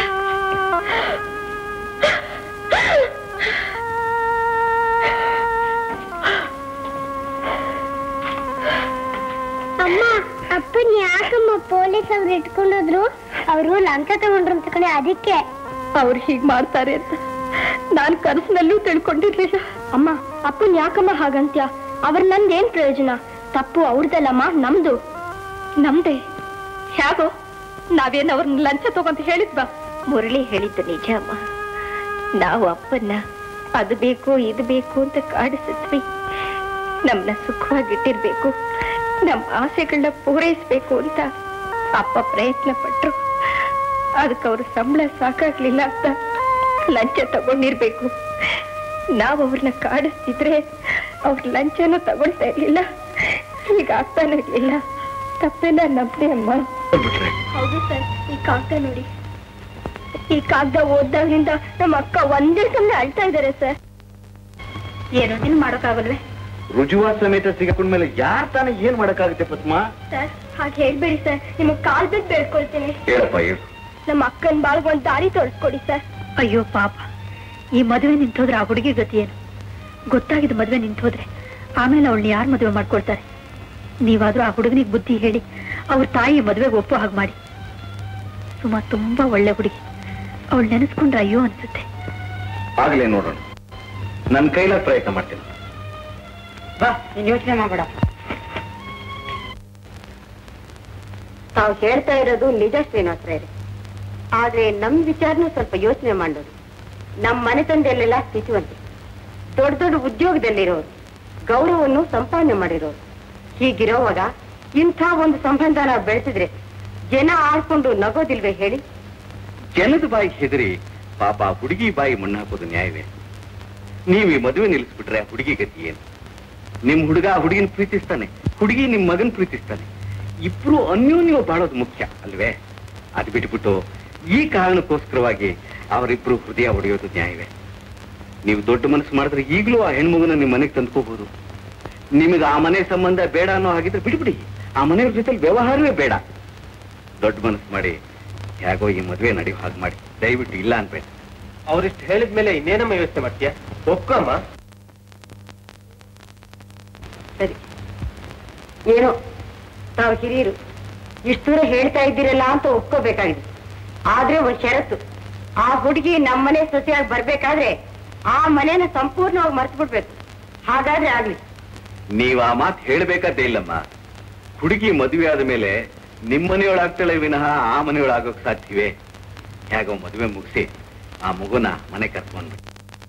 ಅಮ್ಮ ಅಪ್ಪನ್ ಯಾಕಮ್ಮ ಪೊಲೀಸ್ ಅವ್ರು ಇಟ್ಕೊಂಡೋದ್ರು ಅವರು ಲಂಚ ತಗೊಂಡ್ರು ಅಂತ ಕಡೆ ಅದಕ್ಕೆ ಅವ್ರು ಹೀಗ್ ಮಾಡ್ತಾರೆ ಅಂತ ನಾನ್ ಕನಸಿನಲ್ಲೂ ತಿಳ್ಕೊಂಡಿರ್ಲಿಲ್ಲ ಅಮ್ಮ ಅಪ್ಪನ್ ಯಾಕಮ್ಮ ಹಾಗಂತ್ಯ ಅವ್ರ ನಂದೇನ್ ಪ್ರಯೋಜನ ತಪ್ಪು ಅವ್ರದಲ್ಲಮ್ಮ ನಮ್ದು ನಮ್ದೇ ಹೇಗೋ ನಾವೇನ್ ಅವ್ರನ್ನ ಲಂಚ ತಗೊಂತ ಹೇಳಿದ್ವಾ ಮುರಳಿ ಹೇಳಿದ್ದು ನಿಜ ಅಮ್ಮ ನಾವು ಅಪ್ಪನ್ನ ಅದು ಬೇಕು ಇದು ಬೇಕು ಅಂತ ಕಾಡಿಸಿದ್ವಿ ನಮ್ಮನ್ನ ಸುಖವಾಗಿಟ್ಟಿರ್ಬೇಕು ನಮ್ಮ ಆಸೆಗಳನ್ನ ಪೂರೈಸ್ಬೇಕು ಅಂತ ಅಪ್ಪ ಪ್ರಯತ್ನ ಪಟ್ರು ಅದಕ್ಕೆ ಅವ್ರ ಸಂಬಳ ಸಾಕಾಗ್ಲಿಲ್ಲ ಅಂತ ಲಂಚ ತಗೊಂಡಿರ್ಬೇಕು ನಾವು ಅವ್ರನ್ನ ಕಾಡಿಸ್ತಿದ್ರೆ ಅವ್ರ ಲಂಚನೂ ತಗೊಳ್ತಾ ಇರ್ಲಿಲ್ಲ ಈಗ ಆಗ್ತಾನೆ ಇರ್ಲಿಲ್ಲ ತಪ್ಪೆಲ್ಲ ನಮ್ದೇ ಅಮ್ಮ ಹೌದು ಸರ್ ಈ ಕಾಗ್ದ ನೋಡಿ ಈ ಕಾಗ್ದ ಓದ್ದಾಗ್ಲಿಂದ ನಮ್ಮ ಅಕ್ಕ ಒಂದೇ ಸಮಯ ಅಳ್ತಾ ಇದಾರೆ ಸರ್ ಏನೋ ಏನ್ ಮಾಡೋಕ್ಕಾಗಲ್ವೇ ರುಜುವಾ ಸಮೇತ ಸಿಗಾಕೊಂಡ್ಮೇಲೆ ಯಾರ್ ತಾನೇ ಏನ್ ಮಾಡಕ್ಕಾಗುತ್ತೆ ಪದ್ಮಾ ಸರ್ ಹಾಗೆ ಹೇಳ್ಬೇಡಿ ಸರ್ ನಿಮಗ್ ಕಾಲ್ ಬಿದ್ದು ಬೇಡ್ಕೊಳ್ತೀನಿ ಹೇಳಪ್ಪ ಹೇಳು ನಮ್ಮ ಅಕ್ಕನ್ ಬಾಳ್ಗ್ ಒಂದ್ ದಾರಿ ತೋರಿಸ್ಕೊಡಿ ಸರ್ ಅಯ್ಯೋ ಪಾಪ ಈ ಮದುವೆ ನಿಂತೋದ್ರೆ ಆ ಹುಡುಗಿ ಗತಿ ಏನು ಗೊತ್ತಾಗಿದ್ದ ಮದುವೆ ನಿಂತೋದ್ರೆ ಆಮೇಲೆ ಅವಳನ್ನ ಯಾರು ಮದುವೆ ಮಾಡ್ಕೊಳ್ತಾರೆ ನೀವಾದ್ರೂ ಆ ಹುಡುಗನಿಗೆ ಬುದ್ಧಿ ಹೇಳಿ ಅವ್ರ ತಾಯಿ ಮದುವೆಗೆ ಒಪ್ಪೋ ಹಾಗೆ ಮಾಡಿ ಸುಮಾ ತುಂಬಾ ಒಳ್ಳೆ ಹುಡುಗಿ ಅವಳು ನೆನೆಸ್ಕೊಂಡ್ರೆ ಅಯ್ಯೋ ಅನ್ಸುತ್ತೆ ಆಗ್ಲೇ ನೋಡೋಣ ನನ್ ಕೈಲಾಗ ಪ್ರಯತ್ನ ಮಾಡ್ತೀನಿ ಬಾ ನೀನ್ ಯೋಚನೆ ಮಾಡ್ಬೇಡ ತಾವು ಹೇಳ್ತಾ ಇರೋದು ನಿಜ ಶ್ರೀನಿವಾಸರೇ ಆದ್ರೆ ನಮ್ ವಿಚಾರನೂ ಸ್ವಲ್ಪ ಯೋಚನೆ ಮಾಡೋದು ನಮ್ ಮನೆತನದಲ್ಲೆಲ್ಲ ಸ್ಥಿತಿವಂತೆ ದೊಡ್ಡ ದೊಡ್ಡ ಉದ್ಯೋಗದಲ್ಲಿರೋರು ಗೌರವವನ್ನು ಸಂಪಾದನೆ ಮಾಡಿರೋರು ಹೀಗಿರೋವಾಗ ಇಂಥ ಒಂದು ಸಂಬಂಧನ ಬೆಳೆಸಿದ್ರೆ ಜನ ಆಡ್ಕೊಂಡು ನಗೋದಿಲ್ವೇ ಹೇಳಿ ಜನದ ಬಾಯಿಗೆ ಹೆದರಿ ಪಾಪ ಆ ಹುಡುಗಿ ಬಾಯಿ ಮಣ್ಣು ಹಾಕೋದು ನ್ಯಾಯವೇ ನೀವ್ ಈ ಮದುವೆ ನಿಲ್ಲಿಸ್ಬಿಟ್ರೆ ಆ ಹುಡುಗಿ ಗತಿ ಏನು ನಿಮ್ ಹುಡುಗ ಆ ಹುಡುಗಿನ ಪ್ರೀತಿಸ್ತಾನೆ ಹುಡುಗಿ ನಿಮ್ ಮಗನ್ ಪ್ರೀತಿಸ್ತಾನೆ ಇಬ್ರು ಅನ್ಯೋನ್ಯ ಬಾಳೋದು ಮುಖ್ಯ ಅಲ್ವೇ ಅದ್ ಬಿಟ್ಬಿಟ್ಟು ಈ ಕಾರಣಕ್ಕೋಸ್ಕರವಾಗಿ ಅವರಿಬ್ರು ಹೃದಯ ಒಡೆಯೋದು ನ್ಯಾಯವೇ ನೀವು ದೊಡ್ಡ ಮನಸ್ಸು ಮಾಡಿದ್ರೆ ಈಗಲೂ ಆ ಹೆಣ್ಮಗುನ ನಿಮ್ ಮನೆಗೆ ತಂದ್ಕೋಬಹುದು ನಿಮಗೆ ಆ ಮನೆ ಸಂಬಂಧ ಬೇಡ ಅನ್ನೋ ಹಾಗಿದ್ರೆ ಬಿಟ್ಬಿಡಿ ಆ ಮನೆಯವ್ರ ಜೊತೆ ವ್ಯವಹಾರವೇ ಬೇಡ ದೊಡ್ಡ ಮನಸ್ಸು ಮಾಡಿ ಹೇಗೋ ಈ ಮದುವೆ ನಡೆಯೋ ಹಾಗೆ ಮಾಡಿ ದಯವಿಟ್ಟು ಇಲ್ಲ ಅನ್ಬೇಡ ಅವ್ರಿಷ್ಟು ಹೇಳಿದ್ಮೇಲೆ ಇನ್ನೇನಮ್ಮ ವ್ಯವಸ್ಥೆ ಮಾಡ್ತೀಯ ಒಪ್ಕಮ್ಮ ಸರಿ ಏನೋ ತಾವು ಹಿರಿಯರು ಇಷ್ಟು ದೂರ ಹೇಳ್ತಾ ಇದ್ದೀರಲ್ಲ ಅಂತ ಒಪ್ಕೋಬೇಕಾಗಿದೆ ಆದ್ರೆ ಒಂದ್ ಷರತ್ತು ಆ ಹುಡುಗಿ ನಮ್ಮನೆ ಸೊಸೆಯಾಗಿ ಬರ್ಬೇಕಾದ್ರೆ ಆ ಮನೇನ ಸಂಪೂರ್ಣವಾಗಿ ಮರ್ತು ಬಿಡ್ಬೇಕು ಹಾಗಾದ್ರೆ ಆಗ್ಲಿ ನೀವ್ ಆ ಮಾತು ಹೇಳ್ಬೇಕಾದ್ದೇ ಇಲ್ಲಮ್ಮ ಹುಡುಗಿ ಮದುವೆ ಆದ ಮೇಲೆ ನಿಮ್ ಮನೆಯೊಳಾಗ್ತಾಳೆ ವಿನಃ ಆ ಮನೆಯೊಳಾಗೋಕ್ ಸಾಧ್ಯವೇ ಹೇಗೋ ಮದುವೆ ಮುಗಿಸಿ ಆ ಮಗುನ ಮನೆ ಕರ್ಕೊಂಡ್ಬಿಟ್ಟು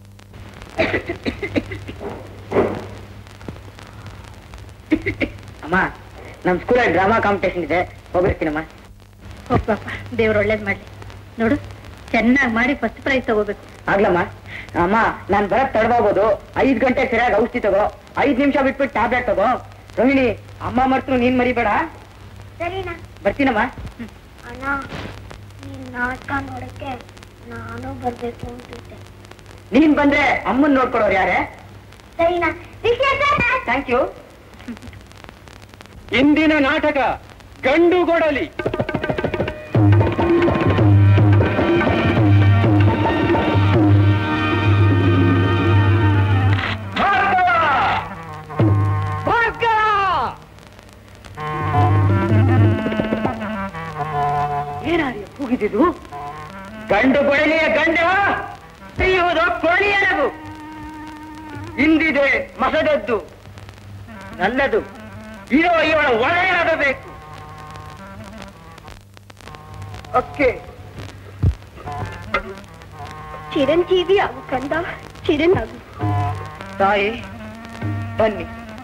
ಅಮ್ಮ ನಮ್ ಸ್ಕೂಲಲ್ಲಿ ಡ್ರಾಮಾ ಕಾಂಪಿಟೇಷನ್ ಇದೆ ಹೋಗಿರ್ತೀನಮ್ಮ ಹೋಗ್ಪಾಪ ದೇವ್ರ ಒಳ್ಳೇದ್ ಮಾಡ್ಲಿ ನೋಡು ಚೆನ್ನಾಗಿ ಮಾಡಿ ಫಸ್ಟ್ ಪ್ರೈಸ್ ತಗೋಬೇಕು ಆಗ್ಲಮ್ಮ ಅಮ್ಮ ನಾನ್ ಬರಕ್ ತಡಬಹುದು ಐದ್ ಗಂಟೆ ಸರಿಯಾಗಿ ಔಷಧಿ ತಗೋ ಐದ್ ನಿಮಿಷ ಬಿಟ್ಬಿಟ್ಟು ಟ್ಯಾಬ್ಲೆಟ್ ತಗೋ ರೋಹಿಣಿ ಅಮ್ಮ ಮರ್ತರು ನೀನ್ ಮರಿಬೇಡ ಸರಿನಾ ಬರ್ತೀನಮ್ಮ ಅಣ್ಣ ನೀನ್ ನಾಟಕ ನೋಡಕ್ಕೆ ನಾನು ಬರ್ಬೇಕು ಅಂತಿದ್ದೆ ನೀನ್ ಬಂದ್ರೆ ಅಮ್ಮನ್ ನೋಡ್ಕೊಡೋರು ಯಾರೇ ಸರಿನಾ ಥ್ಯಾಂಕ್ ಯು ಇಂದಿನ ನಾಟಕ ಗಂಡು ಗೊಡಲಿ ಏನಾದ್ರೂ ಕೂಗಿದ್ದು ಗಂಡು ಕೊಡಲಿಯ ಗಂಡ ತಿಳಿಯುವುದು ಕೊಳಿಯ ನಗು ಇಂದಿದೆ ಮಸದದ್ದು ನಲ್ಲದು ಇರೋ ಇವಳ ಒಳೆಯಾಗಬೇಕು ಓಕೆ ಚಿರಂಜೀವಿ ಆಗು ಕಂದ ಚಿರನಾಗು ತಾಯಿ ಬನ್ನಿ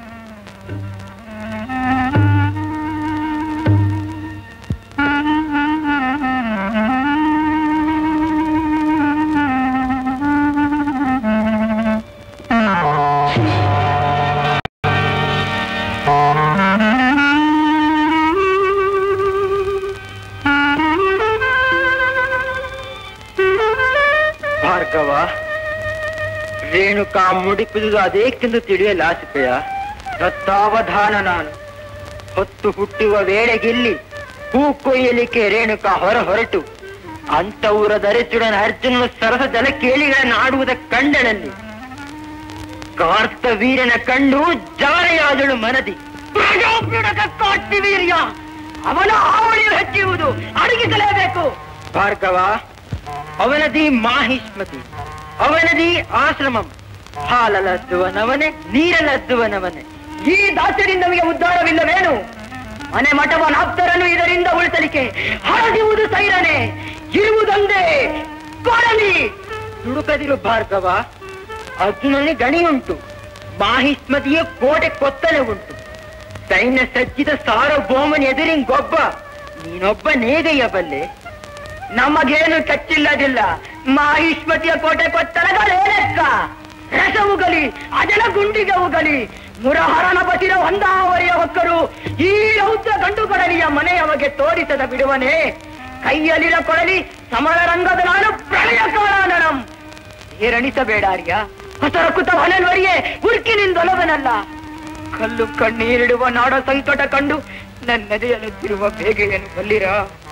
ಭಾರ್ಗವ ರೇಣುಕಾ ಮುಡಿಪಿದುದು ಅದೇಕೆಂದು ತಿಳಿಯಲಾಸಿಕೆಯ ಸತ್ತಾವಧಾನ ನಾನು ಹೊತ್ತು ಹುಟ್ಟುವ ವೇಳೆಗಿಲ್ಲಿ ಹೂ ಕೊಯ್ಯಲಿಕ್ಕೆ ರೇಣುಕ ಹೊರ ಹೊರಟು ಅಂತವರ ದರಿಚುಡನ ಅರ್ಜುನನು ಸರಸ ಜಲ ಕೇಳಿಗಳನ್ನು ಆಡುವುದ ಕಂಡಳಲ್ಲಿ ಕಾರ್ತವೀರನ ಕಂಡು ಜಾರೆಯಾದಳು ಮನದಿ ವೀರ್ಯ ಅವನ ಆವಳಿ ಹಚ್ಚಿರುವುದು ಅಡಗಿಸಲೇಬೇಕು ಭಾರ್ಗವ ಅವನದಿ ಮಾಹಿಷ್ಮತಿ ಅವನದಿ ಆಶ್ರಮಂ ಹಾಲಲದ್ದುವನವನೇ ನೀರಲದ್ದುವನವನೇ ಈ ದಾಸ್ಯದಿಂದ ನಮಗೆ ಉದ್ಧಾರವಿಲ್ಲವೇನು ಮನೆ ಮಠವನಾಪ್ತರನ್ನು ಇದರಿಂದ ಉಳಿಸಲಿಕ್ಕೆ ಹಳದಿರುವುದು ಸೈರನೆ ಇರುವುದೊಂದೇ ಕೊಡಲಿ ದುಡುಕದಿರು ಭಾರ್ಗವ ಅರ್ಜುನನಿಗೆ ಗಣಿ ಉಂಟು ಮಾಹಿಸ್ಮತಿಯ ಕೋಟೆ ಕೊತ್ತಲೆ ಉಂಟು ಸೈನ್ಯ ಸಜ್ಜಿತ ಸಾರ್ವಭೌಮನ ಎದುರಿಂಗೊಬ್ಬ ನೀನೊಬ್ಬ ನೇಗಯ್ಯಬಲ್ಲೆ ನಮಗೇನು ಕಚ್ಚಿಲ್ಲದಿಲ್ಲ ಮಾಹಿಷ್ಮತಿಯ ಕೋಟೆ ಕೊತ್ತಲಗಳೇನೆಕ್ಕ ರಸ ಉಗಲಿ ಅಜಲ ಗುಂಡಿಗೆ ಉಗಲಿ ಮುರಹರನ ಬಸಿರ ಹೊಂದಾವರಿಯ ಹೊಕ್ಕರು ಈ ರೌದ್ರ ಗಂಡು ಕೊಡಲಿಯ ಮನೆಯವಗೆ ತೋರಿಸದ ಬಿಡುವನೆ ಕೈಯಲ್ಲಿನ ಕೊಡಲಿ ಸಮರ ರಂಗದ ನಾನು ಪ್ರಳಯ ಕಾಲಾನಣಂ ಹೇರಣಿಸಬೇಡಾರ್ಯ ಹೊಸರ ಕುತ ಹೊನಲ್ವರಿಯೇ ಉರ್ಕಿನಿಂದೊಲವನಲ್ಲ ಕಲ್ಲು ಕಣ್ಣೀರಿಡುವ ನಾಡ ಸಂಕಟ ಕಂಡು ನನ್ನದೆಯಲುತ್ತಿರುವ ಬೇಗೆಯನ್ನು ಬಲ್ಲಿರ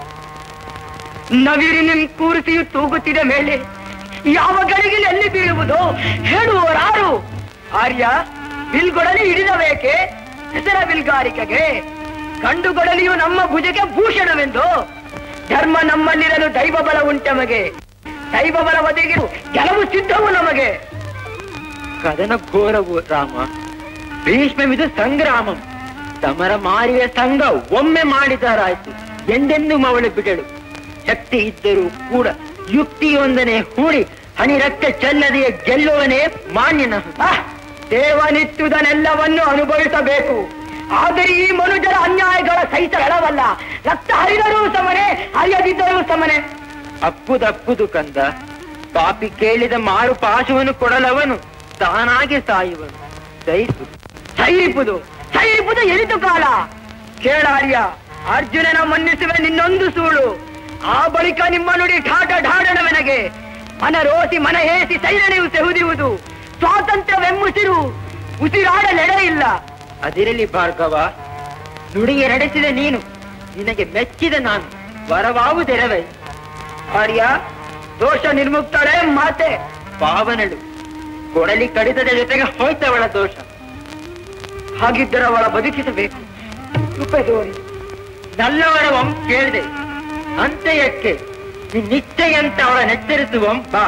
ನವಿರಿ ನಿಮ್ ಕೂರಿಸಿಯು ತೂಗುತ್ತಿದ ಮೇಲೆ ಯಾವ ಗಳಿಗೆ ಎಲ್ಲಿ ಬೀಳುವುದು ಹೇಳುವರಾರು ಆರ್ಯ ಬಿಲ್ಗೊಡಲಿ ಹಿಡಿದಬೇಕೆ ಹೆಸರ ಬಿಲ್ಗಾರಿಕೆಗೆ ಕಂಡುಗೊಡಲಿಯು ನಮ್ಮ ಭುಜಕ್ಕೆ ಭೂಷಣವೆಂದು ಧರ್ಮ ನಮ್ಮಲ್ಲಿರಲು ದೈವ ಬಲ ಉಂಟಮಗೆ ದೈವ ಬಲ ಒದಗಿರು ಗೆಲುವು ಸಿದ್ಧವು ನಮಗೆ ಕದನ ಘೋರವು ರಾಮ ಭೀಷ್ಮವಿದು ಸಂಗ್ರಾಮಂ ಸಮರ ಮಾರಿಯ ಸಂಘ ಒಮ್ಮೆ ಮಾಡಿದರಾಯ್ತು ಎಂದೆಂದು ಮವಳು ಬಿಡಳು ಶಕ್ತಿ ಇದ್ದರೂ ಕೂಡ ಯುಕ್ತಿಯೊಂದನೆ ಹೂಡಿ ಹನಿ ರಕ್ತ ಚೆಲ್ಲದೆಯೇ ಗೆಲ್ಲುವನೇ ಮಾನ್ಯನ ದೇವನಿತ್ತುದನ್ನೆಲ್ಲವನ್ನು ಅನುಭವಿಸಬೇಕು ಆದರೆ ಈ ಮನುಜರ ಅನ್ಯಾಯಗಳ ಸಹಿಸಲವಲ್ಲ ರಕ್ತ ಹರಿದರೂ ಸಮನೆ ಹರಿಯದಿದ್ದರೂ ಸಮನೆ ಅಪ್ಪುದಪ್ಪುದು ಕಂದ ಪಾಪಿ ಕೇಳಿದ ಮಾರು ಪಾಶವನ್ನು ಕೊಡಲವನು ತಾನಾಗಿ ಸಾಯುವನು ಸಹಿಸು ಸಹಿಪುದು ಸಹಿಪುದು ಎನಿತು ಕಾಲ ಕೇಳಾರ್ಯ ಅರ್ಜುನನ ಮನ್ನಿಸುವೆ ನಿನ್ನೊಂದು ಸೂಳು ಆ ಬಳಿಕ ನಿಮ್ಮ ನುಡಿ ಠಾಟ ಢಾಡಣವೆನಗೆ ಮನ ರೋಸಿ ಮನ ಹೇಸಿ ಸೈರಣೆಯು ಸೆಹುದಿಯುವುದು ಸ್ವಾತಂತ್ರ್ಯವೆಮ್ಮುಸಿರು ಉಸಿರಾಡಲೆಡೆ ಇಲ್ಲ ಅದಿರಲಿ ಭಾರ್ಗವ ನುಡಿಗೆ ನಡೆಸಿದ ನೀನು ನಿನಗೆ ಮೆಚ್ಚಿದ ನಾನು ವರವಾವುದೆರವೇ ಆರ್ಯ ದೋಷ ನಿರ್ಮುಕ್ತಳೆ ಮಾತೆ ಪಾವನಳು ಕೊಡಲಿ ಕಡಿತದ ಜೊತೆಗೆ ಹೋಯ್ತವಳ ದೋಷ ಹಾಗಿದ್ದರೆ ಅವಳ ಬದುಕಿಸಬೇಕು ಕೃಪೆ ತೋರಿ ನಲ್ಲವರ ಒಂ ಕೇಳಿದೆ ಅಂತ್ಯಕ್ಕೆ ನಿಶ್ಚಯಂತ ಅವಳ ನೆಚ್ಚರಿಸುವಂ ಬಾ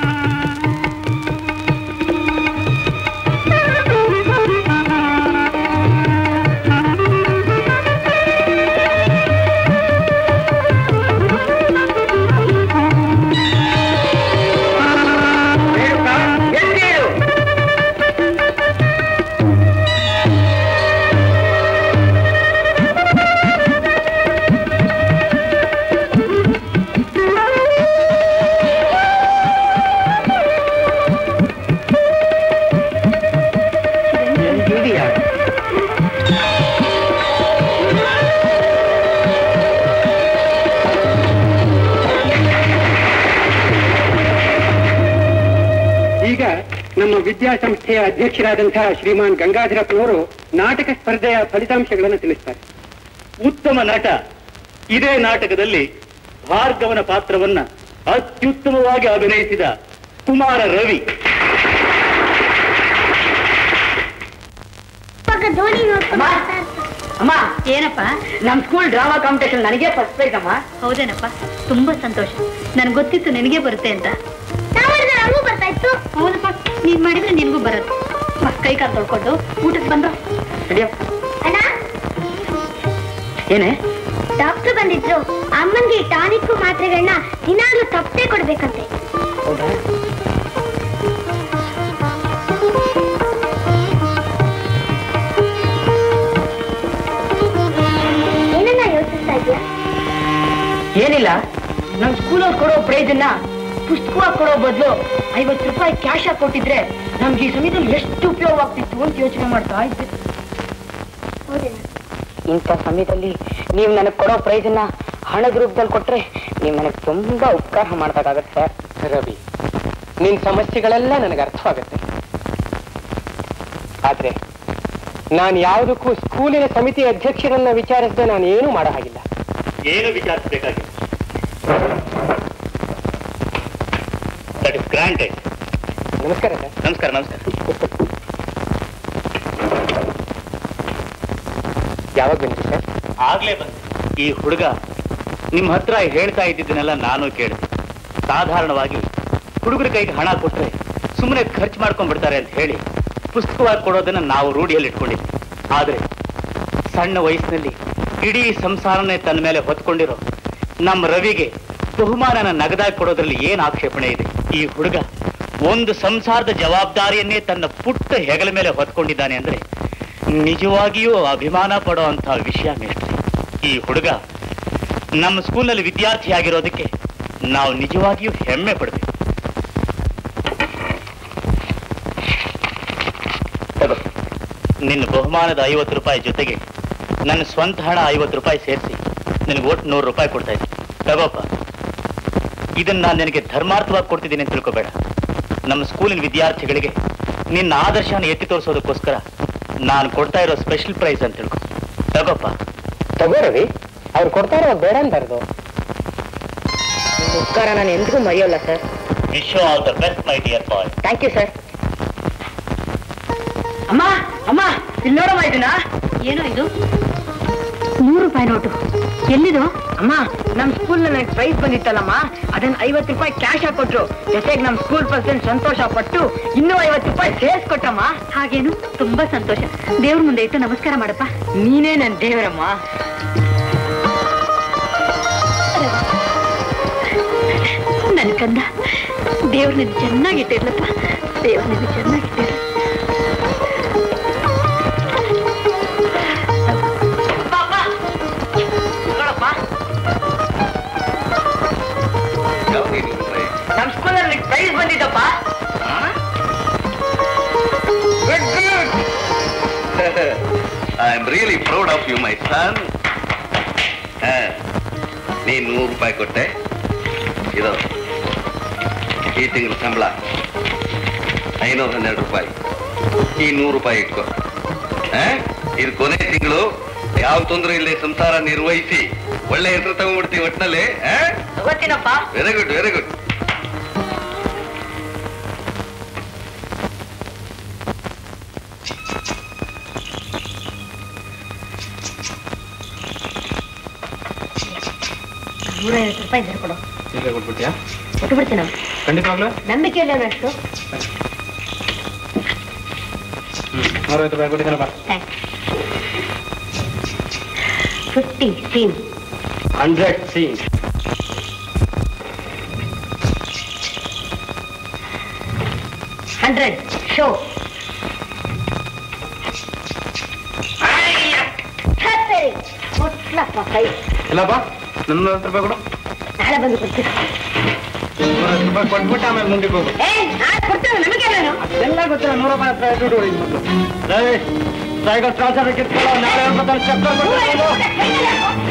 ರೇಣುಕಾ, ಎದ್ದೇಳು. ಎಲ್ಲಿದೀಯಾ? ಈಗ ನಮ್ಮ ವಿದ್ಯಾಸಂಸ್ಥೆಯ ಅಧ್ಯಕ್ಷರಾದಂತಹ ಶ್ರೀಮಾನ್ ಗಂಗಾಧರಪ್ಪನವರು ನಾಟಕ ಸ್ಪರ್ಧೆಯ ಫಲಿತಾಂಶಗಳನ್ನು ತಿಳಿಸ್ತಾರೆ ಉತ್ತಮ ನಟ ಇದೇ ನಾಟಕದಲ್ಲಿ ಭಾರ್ಗವನ ಪಾತ್ರವನ್ನ ಅತ್ಯುತ್ತಮವಾಗಿ ಅಭಿನಯಿಸಿದ ಕುಮಾರ ರವಿ ಅಮ್ಮ ಏನಪ್ಪ ನಮ್ ಸ್ಕೂಲ್ ಡ್ರಾಮಾ ಕಾಂಪಿಟೇಷನ್ ನನಗೆ ಫಸ್ಟ್ ಪ್ರೈಸ್ ಅಮ್ಮ ಹೌದೇನಪ್ಪ ತುಂಬಾ ಸಂತೋಷ ನನ್ಗೆ ಗೊತ್ತಿತ್ತು ನಿನಗೆ ಬರುತ್ತೆ ಅಂತ ನಮಗೂ ಬರ್ತಾ ಇತ್ತು ಹೌದಪ್ಪ ನೀನ್ ಮಾಡಿದ್ರೆ ನಿನ್ಗೂ ಬರುತ್ತೆ ಮತ್ತ್ ಕೈ ಕಾಲು ತೊಳ್ಕೊಂಡು ಊಟಕ್ಕೆ ಬಂದ್ರು ಅಣ್ಣ ಏನೇ ಡಾಕ್ಟರ್ ಬಂದಿದ್ರು ಅಮ್ಮನ್ಗೆ ಟಾನಿಕ್ ಮಾತ್ರೆಗಳನ್ನ ದಿನಾಗ್ಲೂ ತಪ್ಪದೆ ಕೊಡ್ಬೇಕಂತೆ ಹೌದಾ ಏನನ್ನ ಯೋಚಿಸ್ತಾ ಇದ್ಯಾ ಏನಿಲ್ಲ ನಮ್ ಸ್ಕೂಲಲ್ಲಿ ಕೊಡೋ ಪ್ರೈಸ್ ಅನ್ನ ಪುಸ್ತಕವಾಗಿ ಕೊಡೋ ಬದಲು ಐವತ್ತು ರೂಪಾಯಿ ಕ್ಯಾಶ್ ಆಗಿ ಕೊಟ್ಟಿದ್ರೆ ನಮ್ಗೆ ಈ ಸಮಯದಲ್ಲಿ ಎಷ್ಟು ಉಪಯೋಗ ಆಗ್ತಿತ್ತು ಅಂತ ಯೋಚನೆ ಮಾಡ್ತಾ ಇದ್ದೆ ಹೌದೇನ ಇಂಥ ಸಮಯದಲ್ಲಿ ನೀವು ನನಗೆ ಕೊಡೋ ಪ್ರೈಸ್ ಅನ್ನ ಹಣದ ರೂಪದಲ್ಲಿ ಕೊಟ್ರೆ ನೀವು ನನಗೆ ತುಂಬಾ ಉಪಕಾರ ಮಾಡ್ಬೇಕಾಗತ್ತೆ ಸರ್ ರವಿ ನಿನ್ ಸಮಸ್ಯೆಗಳೆಲ್ಲ ನನಗೆ ಅರ್ಥವಾಗುತ್ತೆ ಆದ್ರೆ ನಾನು ಯಾವುದಕ್ಕೂ ಸ್ಕೂಲಿನ ಸಮಿತಿ ಅಧ್ಯಕ್ಷರನ್ನ ವಿಚಾರಿಸದೆ ನಾನು ಏನೂ ಮಾಡೋ ಹಾಗಿಲ್ಲ ಏನು ವಿಚಾರಿಸಬೇಕಾಗಿಲ್ಲ ದಟ್ ಇಸ್ ಗ್ರಾಂಟೆಡ್ ನಮಸ್ಕಾರ ಸರ್ ನಮಸ್ಕಾರ ನಮಸ್ಕಾರ ಯಾವಾಗ ಬಂದ್ರಿ ಸರ್ ಆಗ್ಲೇ ಬಂದೆ ಈ ಹುಡುಗ ನಿಮ್ಮ ಹತ್ರ ಹೇಳ್ತಾ ಇದ್ದಿದ್ದನ್ನೆಲ್ಲ ನಾನು ಕೇಳಿದೆ ಸಾಧಾರಣವಾಗಿ ಹುಡುಗರ ಕೈಗೆ ಹಣ ಕೊಟ್ರೆ ಸುಮ್ಮನೆ ಖರ್ಚು ಮಾಡ್ಕೊಂಡ್ಬಿಡ್ತಾರೆ ಅಂತ ಹೇಳಿ ಪುಸ್ತಕವಾಗಿ ಕೊಡೋದನ್ನ ನಾವು ರೂಢಿಯಲ್ಲಿ ಇಟ್ಕೊಂಡಿದ್ವಿ ಆದ್ರೆ ಸಣ್ಣ ವಯಸ್ಸಿನಲ್ಲಿ ಇಡೀ ಸಂಸಾರನೇ ತನ್ನ ಮೇಲೆ ಹೊತ್ಕೊಂಡಿರೋ ನಮ್ಮ ರವಿಗೆ ಬಹುಮಾನನ ನಗದಾಗಿ ಕೊಡೋದ್ರಲ್ಲಿ ಏನ್ ಆಕ್ಷೇಪಣೆ ಇದೆ ಈ ಹುಡುಗ ಒಂದು ಸಂಸಾರದ ಜವಾಬ್ದಾರಿಯನ್ನೇ ತನ್ನ ಪುಟ್ಟ ಹೆಗಲ ಮೇಲೆ ಹೊತ್ಕೊಂಡಿದ್ದಾನೆ ಅಂದ್ರೆ ನಿಜವಾಗಿಯೂ ಅಭಿಮಾನ ಪಡೋ ಅಂತ ವಿಷಯ ಮೇಷ್ಟ್ರೆ ಈ ಹುಡುಗ ನಮ್ಮ ಸ್ಕೂಲ್ನಲ್ಲಿ ವಿದ್ಯಾರ್ಥಿ ಆಗಿರೋದಕ್ಕೆ ನಾವು ನಿಜವಾಗಿಯೂ ಹೆಮ್ಮೆ ಪಡ್ಬೇಕು ತಗೋ ನಿನ್ನ ಬಹುಮಾನದ ಐವತ್ತು ರೂಪಾಯಿ ಜೊತೆಗೆ ನನ್ನ ಸ್ವಂತ ಹಣ ಐವತ್ತು ರೂಪಾಯಿ ಸೇರಿಸಿ ನಿನಗೆ ಒಟ್ಟು ನೂರು ರೂಪಾಯಿ ಕೊಡ್ತಾ ಇದ್ದೀನಿ ತಗೋಪ್ಪ ಇದನ್ನ ನಾನು ನಿನಗೆ ಧರ್ಮಾರ್ಥವಾಗಿ ಕೊಡ್ತಿದ್ದೀನಿ ಅಂತ ತಿಳ್ಕೊಬೇಡ ನಮ್ಮ ಸ್ಕೂಲಿನ ವಿದ್ಯಾರ್ಥಿಗಳಿಗೆ ನಿನ್ನ ಆದರ್ಶನ ಎತ್ತಿ ತೋರಿಸೋದಕ್ಕೋಸ್ಕರ ನಾನು ಕೊಡ್ತಾ ಇರೋ ಸ್ಪೆಷಲ್ ಪ್ರೈಸ್ ಅಂತ ತಿಳ್ಕೊ ತಗೋಪ್ಪ ತಗೋ ರವಿ ಅವ್ರು ಕೊಡ್ತಾರೋ ಬೇಡ ಅಂತಾರದು ಉಪಕಾರ ನಾನು ಎಂದಿಗೂ ಮರೆಯೋಲ್ಲ sir wish all the best my dear boy thank you sir ಅಮ್ಮ ಅಮ್ಮ ಇಲ್ಲಿ ನೋಡಮ್ಮ ಇದನ್ನ ಏನೋ ಇದು ನೂರು ರೂಪಾಯಿ ನೋಟು ಎಲ್ಲಿದು ಅಮ್ಮ ನಮ್ ಸ್ಕೂಲ್ ನನಗೆ ಪ್ರೈಸ್ ಬಂದಿತ್ತಲ್ಲಮ್ಮ ಅದನ್ನ ಐವತ್ತು ರೂಪಾಯಿ ಕ್ಯಾಶ್ ಹಾಕೊಟ್ರು ಜೊತೆಗೆ ನಮ್ ಸ್ಕೂಲ್ ಪರ್ಸೆಂಟ್ ಸಂತೋಷ ಪಟ್ಟು ಇನ್ನೂ ಐವತ್ತು ರೂಪಾಯಿ ಸೇರ್ಸ್ ಕೊಟ್ಟಮ್ಮ ಹಾಗೇನು ತುಂಬಾ ಸಂತೋಷ ದೇವ್ರ ಮುಂದೆ ಇಟ್ಟು ನಮಸ್ಕಾರ ಮಾಡಪ್ಪ ನೀನೇ ನನ್ ದೇವರಮ್ಮ ನನ್ ಕಂದ ದೇವ್ರ ನಿನ್ ಚೆನ್ನಾಗಿಟ್ಟಿರ್ಲಪ್ಪ ದೇವ್ರ ನಿನ್ ಚೆನ್ನಾಗಿಟ್ಟಿರ್ಲ ನಮ್ ಸ್ಕೂಲ್ ಅಲ್ಲಿ ಪ್ರೈಸ್ ಬಂದಿದ್ದಪ್ಪ I am really proud of you my son ನೀನ್ ನೂರು ರೂಪಾಯಿ ಕೊಟ್ಟೆ ಇದು ಈ ತಿಂಗಳ ಸಂಬಳ ಐನೂರ ಹನ್ನೆರಡು ರೂಪಾಯಿ ಈ ನೂರು ರೂಪಾಯಿ ಇಟ್ಕೋ ಆ? ಇದು ಕೊನೆ ತಿಂಗಳು ಯಾವ ತೊಂದರೆ ಇಲ್ಲದೆ ಸಂಸಾರ ನಿರ್ವಹಿಸಿ ಒಳ್ಳೆ ಹೆಸರು ತಗೊಂಡ್ಬಿಡ್ತೀವಿ ಒಟ್ಟಿನಲ್ಲಿ ತಗೋತೀನಪ್ಪ ವೆರಿ ಗುಡ್ ವೆರಿ ಗುಡ್ ನೂರ ಐವತ್ತು ರೂಪಾಯಿ ಇದ್ರೆ ಕೊಡು ಈಗ ಕೊಟ್ಬಿಟ್ಯಾ ಕೊಟ್ಟು ಬಿಡ್ತೀನಿ ಖಂಡಿತವಾಗ್ಲೂ ನಂಬಿಕೆ ಇಲ್ಲ ಅಷ್ಟು ನೂರೈವತ್ತು ರೂಪಾಯಿ ಕೊಟ್ಟಿದ್ದಾನಪ್ಪ fifty scene hundred scene hundred show ಕೊಟ್ಲಪ್ಪ ಕೈ ಇಲ್ಲಪ್ಪ ನನ್ನ ನೂರೈವತ್ತು ರೂಪಾಯಿ ಕೊಡು ನಾಳೆ ಬಂದು ಕೊಡ್ತೀನಿ ನೂರೈವತ್ತು ರೂಪಾಯಿ ಕೊಟ್ಬಿಟ್ಟು ಆಮೇಲೆ ಮುಂದಕ್ಕೆ ಹೋಗು ಏ ನಾಳೆ ಕೊಡ್ತೇನೆ ನಮಗೆ ನಾನು ಎಲ್ಲ ಗೊತ್ತಿಲ್ಲ ನೂರ ರೂಪಾಯಿ ಹತ್ರ ದುಡ್ಡು ಹೊಡಿ ಮೊದಲು ಸೈಕಲ್ ಟ್ರಾನ್ಸ್ಫರ್ ಕಿತ್ಕೊಳ್ಳೋ ನಾಳೆ ಹೇಳ್ಬೇಕಲ್ಲ ಚಪ್ಪಲ್ ಕೊಟ್ಟು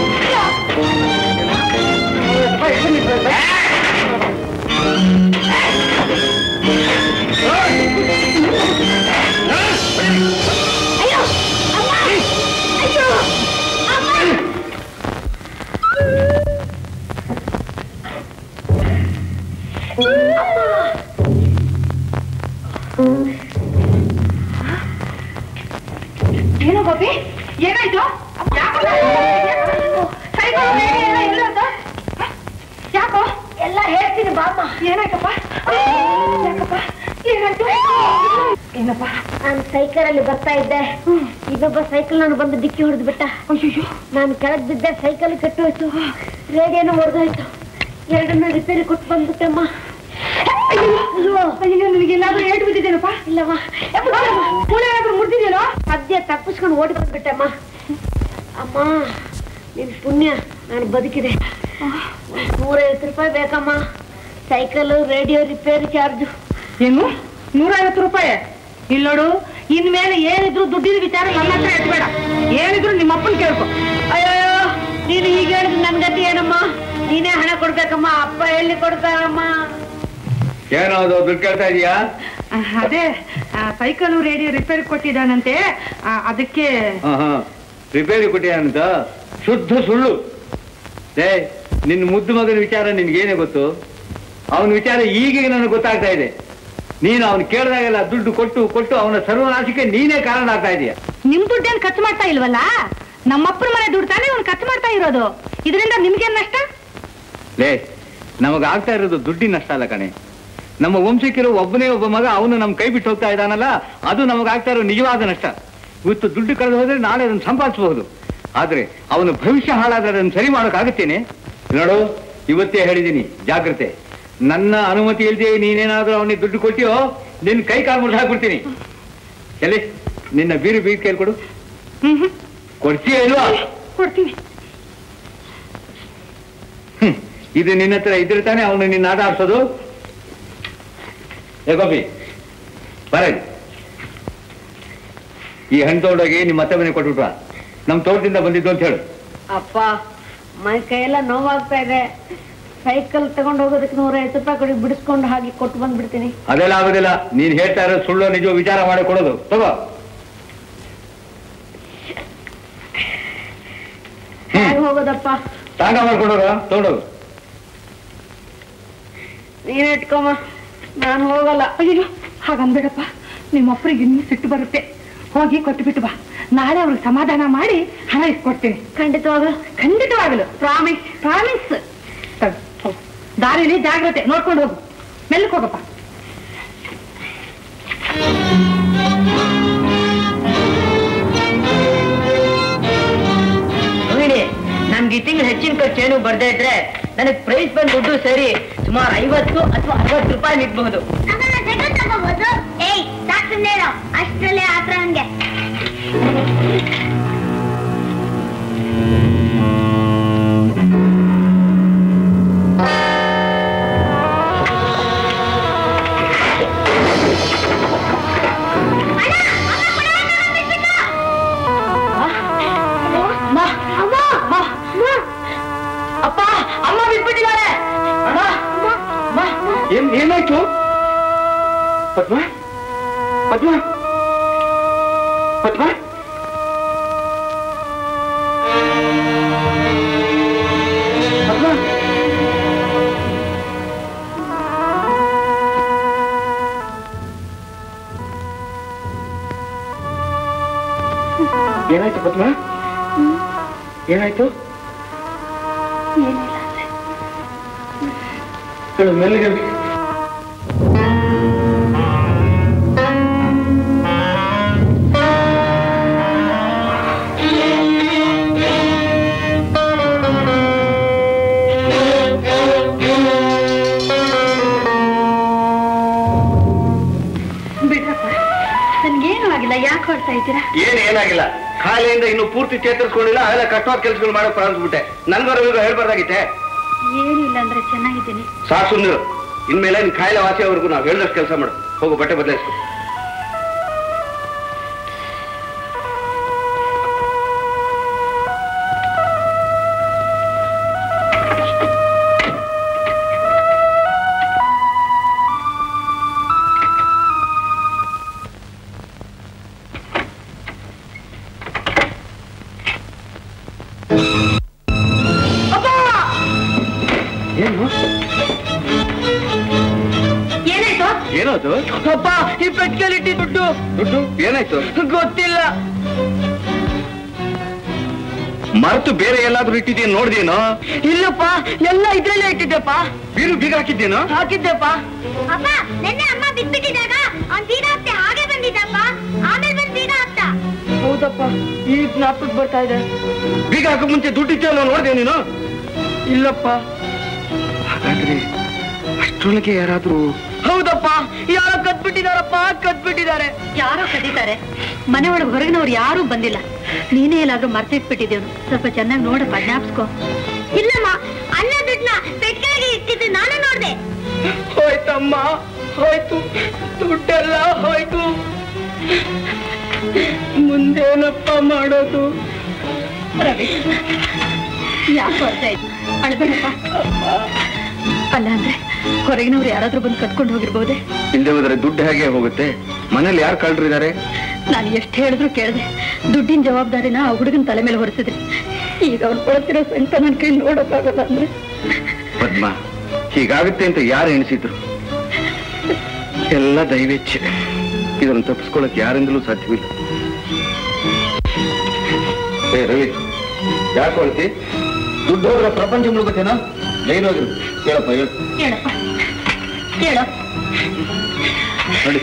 ಏನೋ ಗೋಪಿ ಏನಾಯ್ತು ಯಾಕೋ ಸೈಕಲ್ ಎಲ್ಲ ಎಲ್ಲೋದು? ಹ? ಯಾಕೋ ಎಲ್ಲ ಹೇಳ್ತೀನಿ ಬಾಮ್ಮ ಏನಾಯ್ತಪ್ಪ ಯಾಕಪ್ಪ ಏನಾಯ್ತು ಏನಪ್ಪ ನಾನು ಸೈಕಲ್ ಅಲ್ಲಿ ಬರ್ತಾ ಇದ್ದೆ ಇನ್ನೊಬ್ಬ ಸೈಕಲ್ ನಾನು ಬಂದು ಡಿಕ್ಕಿ ಹೊಡೆದು ಬಿಟ್ಟ ಅಯ್ಯೋ ನಾನು ಕೆಳಗ್ ಬಿದ್ದೆ ಸೈಕಲ್ ಕೆಟ್ಟೋಯ್ತು ರೇಡಿಯೋನು ಹೊಡೆದೋಯ್ತು ಎರಡನ್ನ ರಿಪೇರಿ ಕೊಟ್ಟು ಬಂದ್ಬಿಟ್ಟಮ್ಮ ಅಯ್ಯೋ ಅಯ್ಯೋ ನಿನಗೆಲ್ಲಾದ್ರೂ ಏಟು ಬಿದ್ದಿದ್ದೇನಪ್ಪ ಇಲ್ಲಮ್ಮ ಮೂಳೆ ಏನಾದ್ರೂ ಮುರಿದಿದೇನೋ ಸದ್ಯ ತಪ್ಪಿಸ್ಕೊಂಡು ಓಡಿ ಬಂದ್ಬಿಟ್ಟಮ್ಮ ಅಮ್ಮ ನಿನ್ ಪುಣ್ಯ ನಾನು ಬದುಕಿದೆ ಒಂದ್ ನೂರೈವತ್ತು ರೂಪಾಯಿ ಬೇಕಮ್ಮ ಸೈಕಲ್ ರೇಡಿಯೋ ರಿಪೇರಿ ಚಾರ್ಜು ಏನು ನೂರೈವತ್ತು ರೂಪಾಯಿ ಇಲ್ಲಿ ನೋಡು ಇನ್ಮೇಲೆ ಏನಿದ್ರು ದುಡ್ಡಿನ ವಿಚಾರ ನನ್ನ ಹತ್ರ ಎತ್ಬೇಡ ಏನಿದ್ರು ನಿಮ್ಮ ಅಪ್ಪನ ಕೇಳ್ಕೊ ಅಯ್ಯೋ ನೀನು ಹೀಗೆ ಹೇಳಿದ್ರೆ ನನ್ ಗತಿ ಏನಮ್ಮ ನೀನೇ ಹಣ ಕೊಡ್ಬೇಕಮ್ಮ ಅಪ್ಪ ಎಲ್ಲಿ ಕೊಡ್ತಾರಮ್ಮ ಏನೋ ಅದು ದುಡ್ಡು ಕೇಳ್ತಾ ಇದೀಯಾ ಅದೇ ಸೈಕಲ್ ರೇಡಿಯೋ ರಿಪೇರಿ ಕೊಟ್ಟಿದ್ದಾನಂತೆ ಆ, ಅದಕ್ಕೆ ಹಾ ಹಾ ರಿಪೇರಿ ಕೊಟ್ಟಿಯಾನಂತ ಶುದ್ಧ ಸುಳ್ಳು ಏ ನಿನ್ನ ಮುದ್ದು ಮಗನ ವಿಚಾರ ನಿನ್ಗೇನೆ ಗೊತ್ತು ಅವನ ವಿಚಾರ ಈಗೀಗ ನನಗೆ ಗೊತ್ತಾಗ್ತಾ ಇದೆ ನೀನು ಅವನು ಕೇಳಿದಾಗೆಲ್ಲ ದುಡ್ಡು ಕೊಟ್ಟು ಕೊಟ್ಟು ಅವನ ಸರ್ವನಾಶಕ್ಕೆ ನೀನೇ ಕಾರಣ ಆಗ್ತಾ ಇದೀಯ ನಿಮ್ ದುಡ್ಡೇನ್ ಖರ್ಚು ಮಾಡ್ತಾ ಇಲ್ವಲ್ಲ ನಮ್ಮಪ್ಪನ ಮನೆ ದುಡ್ಡು ತಾನೇ ಅವ್ನು ಖರ್ಚು ಮಾಡ್ತಾ ಇರೋದು ಇದರಿಂದ ನಿಮ್ಗೇನ್ ನಷ್ಟ ಲೇ ನಮಗ ಆಗ್ತಾ ಇರೋದು ದುಡ್ಡಿನ ನಷ್ಟ ಅಲ್ಲ ಕಣೆ ನಮ್ಮ ವಂಶಕ್ಕಿರೋ ಒಬ್ಬನೇ ಒಬ್ಬ ಮಗ ಅವನು ನಮ್ ಕೈ ಬಿಟ್ಟು ಹೋಗ್ತಾ ಇದ್ದಾನಲ್ಲ ಅದು ನಮಗಾಗ್ತಾ ಇರೋ ನಿಜವಾದ ನಷ್ಟ ಇವತ್ತು ದುಡ್ಡು ಕಳೆದು ಹೋದ್ರೆ ನಾಳೆ ಅದನ್ನು ಸಂಪಾದಿಸಬಹುದು ಆದ್ರೆ ಅವನ ಭವಿಷ್ಯ ಹಾಳಾದ್ರೆ ಅದನ್ನು ಸರಿ ಮಾಡೋಕ್ಕಾಗುತ್ತೇನೆ ನೋಡು ಇವತ್ತೇ ಹೇಳಿದ್ದೀನಿ ಜಾಗ್ರತೆ ನನ್ನ ಅನುಮತಿ ಇಲ್ಲದೆ ನೀನೇನಾದ್ರೂ ಅವನಿಗೆ ದುಡ್ಡು ಕೊಟ್ಟಿಯೋ ನಿನ್ನ ಕೈ ಕಾಲು ಮುರಿದು ಹಾಕ್ಬಿಡ್ತೀನಿ ಎಲ್ಲಿ ನಿನ್ನ ಬೀರು ಬೀರ್ ಕೇಳ್ಕೊಡು ಕೊಡ್ತೀಯ ಇಲ್ವಾ ಕೊಡ್ತೀನಿ ಹ್ಮ್. ಇದು ನಿನ್ನ ಹತ್ರ ಇದ್ರೆ ತಾನೇ ಅವನು ನಿನ್ನ ಆಟ ಆಡ್ಸೋದು ಏ ಗೋಪಿ ಬರ ಇಲ್ಲಿ. ಈ ಹಣ್ಣು ತಗೊಂಡೋಗಿ ನಿಮ್ಮ ಅತ್ತೆ ಮನೆ ಕೊಟ್ಬಿಟ್ರ ನಮ್ ತೋಟದಿಂದ ಬಂದಿದ್ದು ಅಂತ ಹೇಳು ಅಪ್ಪ ಮೈ ಕೈಯೆಲ್ಲ ನೋವಾಗ್ತಾ ಇದೆ ಸೈಕಲ್ ತಗೊಂಡು ಹೋಗೋದಕ್ಕೆ ನೂರೈವತ್ತು ರೂಪಾಯಿ ಕೊಡಿ ಬಿಡಿಸ್ಕೊಂಡು ಹಾಗೆ ಕೊಟ್ಟು ಬಂದ್ಬಿಡ್ತೀನಿ ಅದೆಲ್ಲ ಆಗೋದಿಲ್ಲ ನೀನ್ ಹೇಳ್ತಾ ಇರೋ ಸುಳ್ಳು ನಿಜ ವಿಚಾರ ಮಾಡಿ ಕೊಡೋದು ತಗೋ ಹೇಗೆ ಹೋಗೋದಪ್ಪ ತಾಂಗ ಮಾಡ್ಕೊಂಡೋಗ ತಗೊಂಡೋಗು ನೀನೇ ಇಟ್ಕೊಮ್ಮ ನಾನು ಹೋಗಲ್ಲ ಅಯ್ಯೋ ಹಾಗನ್ಬೇಡಪ್ಪ ನಿಮ್ಮ ಅಪ್ಪರಿಗೆ ಇನ್ನೂ ಸಿಟ್ಟು ಬರುತ್ತೆ ಹೋಗಿ ಕೊಟ್ಟು ಬಿಟ್ಟು ಬಾ ನಾಳೆ ಅವ್ರಿಗೆ ಸಮಾಧಾನ ಮಾಡಿ ಹಣ ಇಸ್ಕೊಡ್ತೀನಿ ಖಂಡಿತವಾಗಲು ಖಂಡಿತವಾಗಲು ಪ್ರಾಮಿಸ್ ಪ್ರಾಮಿಸ್ ದಾರಿಲಿ ಜಾಗ್ರತೆ ನೋಡ್ಕೊಂಡು ಹೋಗು ಮೆಲ್ಲಕ್ ಹೋಗಪ್ಪ ರೋಹಿಣಿ ನಮ್ಗೆ ಈ ತಿಂಗಳು ಹೆಚ್ಚಿನ ಖರ್ಚು ಏನು ಬರ್ದೇ ಇದ್ರೆ ನನಗೆ ಪ್ರೈಸ್ ಬಂದ್ ದುಡ್ಡು ಸೇರಿ ಸುಮಾರು ಐವತ್ತು ಅಥವಾ ಅರವತ್ತು ರೂಪಾಯಿ ನಿಟ್ಬಹುದು ಏಯ್ ಸಾಕ್ ಸುಮ್ನೆ ಇರು. ಅಷ್ಟ್ರಲ್ಲೇ ಆತ್ರ ಹಂಗೆ ಅಪ್ಪ ಅಮ್ಮ ಬಿಟ್ಬಿಟ್ಟಿದ್ದಾರೆ ಅಮ್ಮ ಅಮ್ಮ ಏನ್ ಏನಾಯ್ತು ಪದ್ಮ ಪದ್ಮ ಪದ್ಮ ಪದ್ಮ ಏನಾಯ್ತು ಪದ್ಮ ಏನಾಯ್ತು ಹೇಳು ಮೆಲ್ಲಿಗೆ ಹೇಳು. ಬಿಡ್ರಪ್ಪ ನನ್ಗೇನು ಆಗಿಲ್ಲ ಯಾಕೆ ಹೊಡ್ತಾ ಇದ್ದೀರಾ ಏನ್ ಏನಾಗಿಲ್ಲ ಕಾಯಿಲೆಯಿಂದ ಇನ್ನು ಪೂರ್ತಿ ಚೇತರಿಸ್ಕೊಂಡಿಲ್ಲ ಅವೆಲ್ಲ ಕಟ್ಟುವಾದ ಕೆಲಸಗಳು ಮಾಡಕ್ ಪ್ರಾರಂಭಿಸ್ಬಿಟ್ಟೆ ನನ್ಗವರೆಗೂ ಹೇಳ್ಬಾರ್ದಾಗಿತ್ತೆ ಏನಿಲ್ಲ ಅಂದ್ರೆ ಚೆನ್ನಾಗಿದ್ದೀನಿ ಸಾಕು ಸುಂದರು ಇನ್ಮೇಲೆ ನಿನ್ ಕಾಯಿಲೆ ವಾಸಿಯವರೆಗೂ ನಾವು ಹೇಳಿದಷ್ಟು ಕೆಲಸ ಮಾಡು ಹೋಗು ಬಟ್ಟೆ ಬದಲಾಯಿಸ್ಕೊ ಏನು ಏನಾಯ್ತು ಏನದು ಅಪ್ಪ ಈ ಪೆಟ್ಕಲ್ಲಿಟ್ಟಿ ದುಡ್ಡು ದುಡ್ಡು ಏನಾಯ್ತು ಗೊತ್ತಿಲ್ಲ ಮರೆತು ಬೇರೆ ಎಲ್ಲಾದ್ರೂ ಇಟ್ಟಿದ್ದೀನ ನೋಡ್ದೇನೋ ಇಲ್ಲಪ್ಪ ಎಲ್ಲ ಇದ್ರಲ್ಲೇ ಇಟ್ಟಿದ್ದೆಪ್ಪ ಬೀರು ಬೀಗ ಹಾಕಿದ್ದೇನೋ ಹಾಕಿದ್ದೆಪ್ಪ ಅಪ್ಪ ನಿನ್ನೆ ಅಮ್ಮ ಬಿಟ್ಬಿಟ್ಟಿದಾಗ ಅವ್ನ್ ಬೀಗ ಹಾಕ್ತೆ ಹಾಗೆ ಬಂದಿದ್ದಪ್ಪ ಆಮೇಲೆ ಬಂದ್ ಬೀಗ ಹಾಕ್ತ ಹೌದಪ್ಪ ಈಗ ಜ್ಞಾಪಕ ಬರ್ತಾ ಇದೆ ಬೀಗ ಹಾಕೋ ಮುಂಚೆ ದುಡ್ಡು ಇತ್ತೇನೋ ನೋಡ್ದೆ ನೀನು ಇಲ್ಲಪ್ಪ ಹಾಗಾದ್ರೆ ಅಷ್ಟರೊಳಗೆ ಯಾರಾದ್ರೂ ಹೌದಪ್ಪ ಯಾರೋ ಕದ್ಬಿಟ್ಟಿದಾರಪ್ಪ ಕದ್ಬಿಟ್ಟಿದ್ದಾರೆ ಯಾರೋ ಕದೀತಾರೆ ಮನೆ ಒಳಗೆ ಹೊರಗಿನವ್ರು ಯಾರೂ ಬಂದಿಲ್ಲ ನೀನೇ ಎಲ್ಲಾದ್ರೂ ಮರ್ತಿಟ್ಬಿಟ್ಟಿದ್ದೇನು ಸ್ವಲ್ಪ ಚೆನ್ನಾಗಿ ನೋಡಪ್ಪ ಜ್ಞಾಪಿಸ್ಕೋ ಇಲ್ಲಮ್ಮ ಅನ್ನ ದುಡ್ಡನ್ನ ಪೆಟ್ಟಿಗೆಗೆ ಇಟ್ಟಿದ್ದು ನಾನು ನೋಡ್ದೆ ಹೋಯ್ತಮ್ಮ ಹೋಯ್ತು ದುಡ್ಡೆಲ್ಲ ಹೋಯ್ತು ಮುಂದೇನಪ್ಪ ಮಾಡೋದು ರವಿ ಯಾಕೆ ಬರ್ತಾ ಇದ್ದ ಅಳ್ಬೇಡಪ್ಪ ಅಲ್ಲ ಅಂದ್ರೆ ಹೊರಗಿನವ್ರು ಯಾರಾದ್ರೂ ಬಂದು ಕತ್ಕೊಂಡು ಹೋಗಿರ್ಬೋದೆ ಇಲ್ಲದೆ ಹೋದ್ರೆ ದುಡ್ಡು ಹೇಗೆ ಹೋಗುತ್ತೆ ಮನೇಲಿ ಯಾರು ಕಳ್ರಿದ್ದಾರೆ ನಾನು ಎಷ್ಟು ಹೇಳಿದ್ರು ಕೇಳಿದೆ ದುಡ್ಡಿನ ಜವಾಬ್ದಾರಿನ ಆ ಹುಡುಗನ ತಲೆ ಮೇಲೆ ಹೊರಿಸಿದ್ರಿ ಈಗ ಅವ್ರು ಕೊಡ್ತಿರೋ ಸಂಕಟ ನನ್ನ ಕೈ ನೋಡೋಕ್ಕಾಗಲ್ಲ ಅಂದ್ರೆ ಪದ್ಮ ಹೀಗಾಗುತ್ತೆ ಅಂತ ಯಾರು ಎಣಿಸಿದ್ರು ಎಲ್ಲ ದೈವೇಚ್ಛೆ ಇದನ್ನು ತಪ್ಪಿಸ್ಕೊಳ್ಳಕ್ ಯಾರಿಂದಲೂ ಸಾಧ್ಯವಿಲ್ಲ ಏ ರವಿ ಯಾಕೆ ಹೊಳ್ತಿ ದುಡ್ಡು ಹೋದ್ರೆ ಪ್ರಪಂಚ ಮುಳುಗುತ್ತೇನೋ ಲೈನ್ ಹೋಗಿರು ಕೇಳಪ್ಪ ಹೇಳು ಹೇಳಪ್ಪ ಹೇಳೋ ನೋಡಿ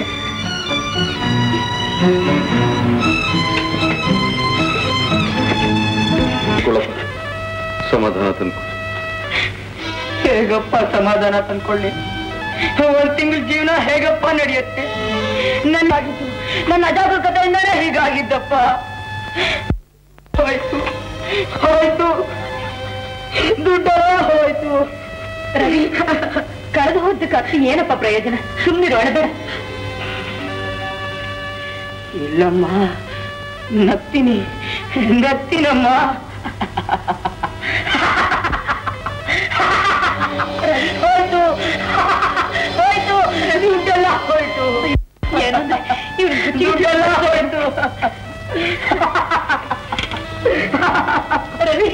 ಕೊಳಪ್ಪ ಸಮಾಧಾನ ತಂದ್ಕೊ ಹೇಗಪ್ಪ ಸಮಾಧಾನ ತಂದ್ಕೊಳ್ಳಿ ಒಂದ್ ತಿಂಗಳ ಜೀವನ ಹೇಗಪ್ಪ ನಡೆಯುತ್ತೆ ನನ್ನ ನನ್ನ ಅಜಾಗರೂಕತೆಯಿಂದಲೇ ಹೀಗಾಗಿದ್ದಪ್ಪ ಹೋಯ್ತು ಹೋಯ್ತು ದುಡ್ಡೆಲ್ಲ ಹೋಯ್ತು ರವಿ ಕಳೆದು ಹೋದ ಕತ್ತಿ ಏನಪ್ಪ ಪ್ರಯೋಜನ ಸುಮ್ಮನಿರು ಅಳಬೇಡ ಇಲ್ಲಮ್ಮ ನಗ್ತೀನಿ ನಗ್ತೀನಮ್ಮ ಹೋಯ್ತು ಹೋಯ್ತು ದುಡ್ಡೆಲ್ಲ ಹೋಯ್ತು ಏನಂದ್ರೆ ಇವ್ರು ದುಡ್ಡೆಲ್ಲ ಹೋಯ್ತು ರವಿ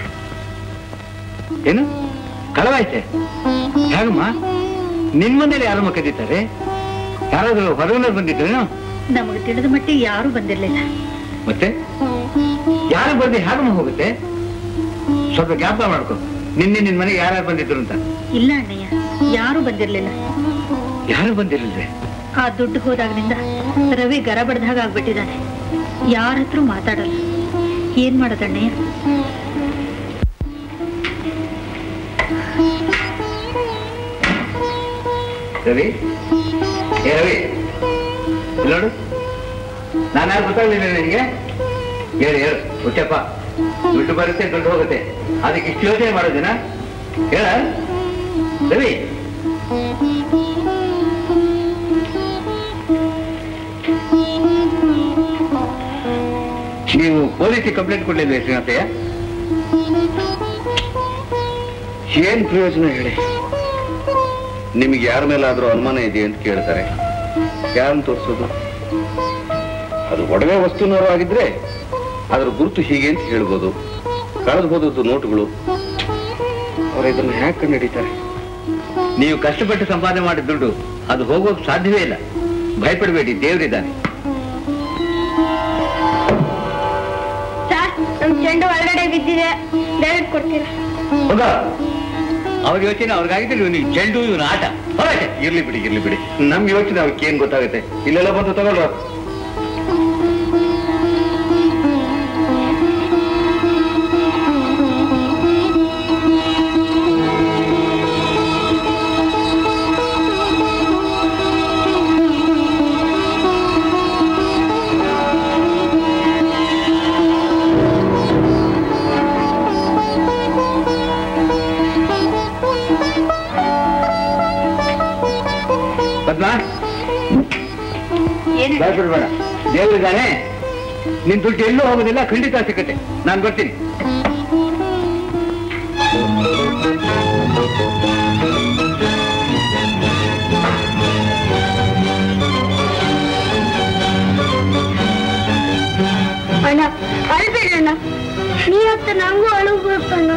ಏನು ಕಳವಾಯ್ತೆ ಹೇಗಮ್ಮ ನಿನ್ ಮನೇಲಿ ಯಾರಮ್ಮ ಕದೀತಾರೆ ಯಾರಾದ್ರೂ ಹೊರಗಿನವ್ರು ಬಂದಿದ್ದೇನೋ ನಮಗೆ ತಿಳಿದ ಮಟ್ಟಿಗೆ ಯಾರು ಬಂದಿರ್ಲಿಲ್ಲ ಮತ್ತೆ ಯಾರು ಬಂದು ಹೇಗಮ್ಮ ಹೋಗುತ್ತೆ ಸ್ವಲ್ಪ ಜ್ಞಾಪಕ ಮಾಡ್ಕೊ ನಿನ್ನೆ ನಿನ್ ಮನೆಗೆ ಯಾರ್ಯಾರು ಬಂದಿದ್ರು ಅಂತ ಇಲ್ಲ ಅಣ್ಣಯ್ಯ ಯಾರು ಬಂದಿರ್ಲಿಲ್ಲ ಯಾರು ಬಂದಿರಲಿಲ್ವೇ ಆ ದುಡ್ಡು ಹೋದಾಗ್ನಿಂದ ರವಿ ಗರ ಬಡ್ದಾಗ ಆಗ್ಬಿಟ್ಟಿದ್ದಾನೆ ಯಾರ ಹತ್ರ ಮಾತಾಡಲ್ಲ ಏನ್ ಮಾಡೋದಣ್ಣಯ್ಯ ರವಿ ಏ ರವಿ ಇಲ್ಲಿ ನೋಡು ನಾನು ಯಾರು ಗೊತ್ತಾಗ್ಲಿಲ್ಲ ನಿನಗೆ ಹೇಳು ಹೇಳು ಹುಚ್ಚಪ್ಪ ದುಡ್ಡು ಬರುತ್ತೆ ದುಡ್ಡು ಹೋಗುತ್ತೆ ಅದಕ್ಕೆ ಇಷ್ಟು ಯೋಚನೆ ಮಾಡೋದಿನ ಹೇಳ ರವಿ ನೀವು ಪೊಲೀಸಿಗೆ ಕಂಪ್ಲೇಂಟ್ ಕೊಡ್ಲಿಲ್ವೇ ಶ್ರೀನಾಥಯ್ಯ ಏನ್ ಪ್ರಯೋಜನ ಹೇಳಿ ನಿಮಗೆ ಯಾರ ಮೇಲಾದ್ರೂ ಅನುಮಾನ ಇದೆ ಅಂತ ಕೇಳ್ತಾರೆ ಯಾರನ್ನು ತೋರಿಸೋದು ಅದು ಒಡವೆ ವಸ್ತುನವರು ಆಗಿದ್ರೆ ಅದರ ಗುರುತು ಹೀಗೆ ಅಂತ ಹೇಳ್ಬೋದು ಕಳೆದು ಹೋದದ್ದು ನೋಟುಗಳು ಅವ್ರು ಇದನ್ನ ಹ್ಯಾಕ್ ಕಂಡು ಹಿಡಿತಾರೆ ನೀವು ಕಷ್ಟಪಟ್ಟು ಸಂಪಾದನೆ ಮಾಡಿದ ದುಡ್ಡು ಅದು ಹೋಗೋಕ್ ಸಾಧ್ಯವೇ ಇಲ್ಲ ಭಯಪಡಬೇಡಿ ದೇವರಿದ್ದಾನೆ ಸರ್ ನಮ್ ಚೆಂಡು ಒಳಗಡೆ ಬಿದ್ದಿದೆ ದಯವಿಟ್ಟು ಕೊಡ್ತೀರಾ ಹೋಗ ಅವ್ರ ಯೋಚನೆ ಅವ್ರಿಗಾಗಿದ್ರೆ ಇವನಿಗೆ ಚೆಂಡು ಇವನ ಆಟ ಹೊರಗೆ ಇರ್ಲಿ ಬಿಡಿ ಇರ್ಲಿ ಬಿಡಿ ನಮ್ ಯೋಚನೆ ಅವಕ್ಕೆ ಏನ್ ಗೊತ್ತಾಗುತ್ತೆ ಇಲ್ಲೆಲ್ಲ ಬಂದು ತಗೊಳ್ರ ಪದ್ಮ ಏನ್ ಭಯಪಡ್ಬೇಡ ದೇವರಿದ್ದಾನೆ ನಿನ್ ದುಡ್ಡು ಎಲ್ಲೂ ಹೋಗೋದಿಲ್ಲ ಖಂಡಿತ ಸಿಕ್ಕತ್ತೆ ನಾನು ಬರ್ತೀನಿ ಅಣ್ಣ ಅಳ್ಬೇಡ ಅಣ್ಣ ನೀ ಹತ್ತ ನಂಗೂ ಅಳು ಬರ್ತಾನ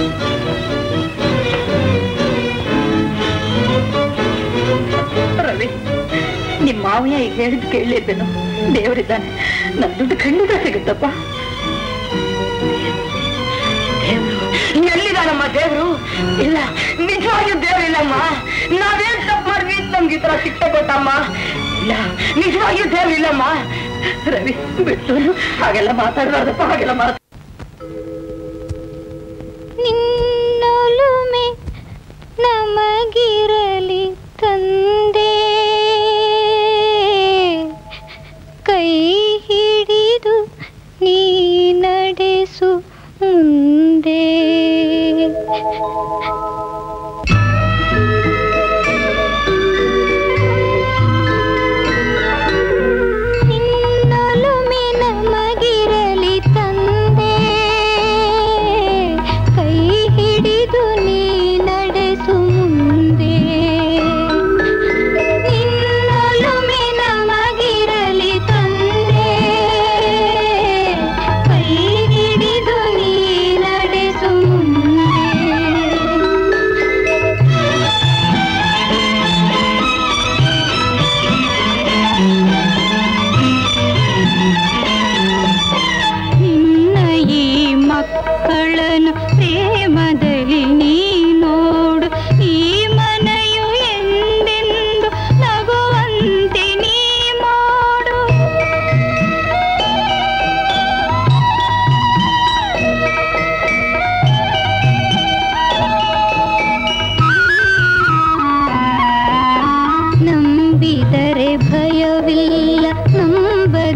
ರವಿ ನಿಮ್ ಮಾವಯ್ಯ ಈಗ ಹೇಳಿದ್ ಕೇಳಿದ್ದೇನು ದೇವರಿದ್ದಾನೆ ನನ್ ದುಡ್ಡು ಖಂಡಿತ ಸಿಗುತ್ತಪ್ಪ ಎಲ್ಲಿದಾನಮ್ಮ ದೇವ್ರು ಇಲ್ಲ ನಿಜವಾಗಿಯೂ ದೇವ್ರಿಲ್ಲಮ್ಮ ನಾವೇನ್ ತಪ್ಪು ಮಾಡಿದ್ವಿ ನಮ್ಗೆ ಈ ತರ ಶಿಕ್ಷೆ ಕೊಟ್ಟಮ್ಮ ಇಲ್ಲ ನಿಜವಾಗಿಯೂ ದೇವ್ರಿಲ್ಲಮ್ಮ ರವಿ ಬಿಟ್ಟು ಹಾಗೆಲ್ಲ ಮಾತಾಡಬಾರ್ದಪ್ಪ ಹಾಗೆಲ್ಲ ಮಾತಾಡ ನಿನ್ನೊಲುಮೆ ನಮಗಿರಲಿ ತಂದೆ ಕೈ ಹಿಡಿದು ನೀ ನಡೆಸು ಮುಂದೆ ನಿನ್ನೊಲುಮೆ ನಮಗಿರಲಿ ತಂದೆ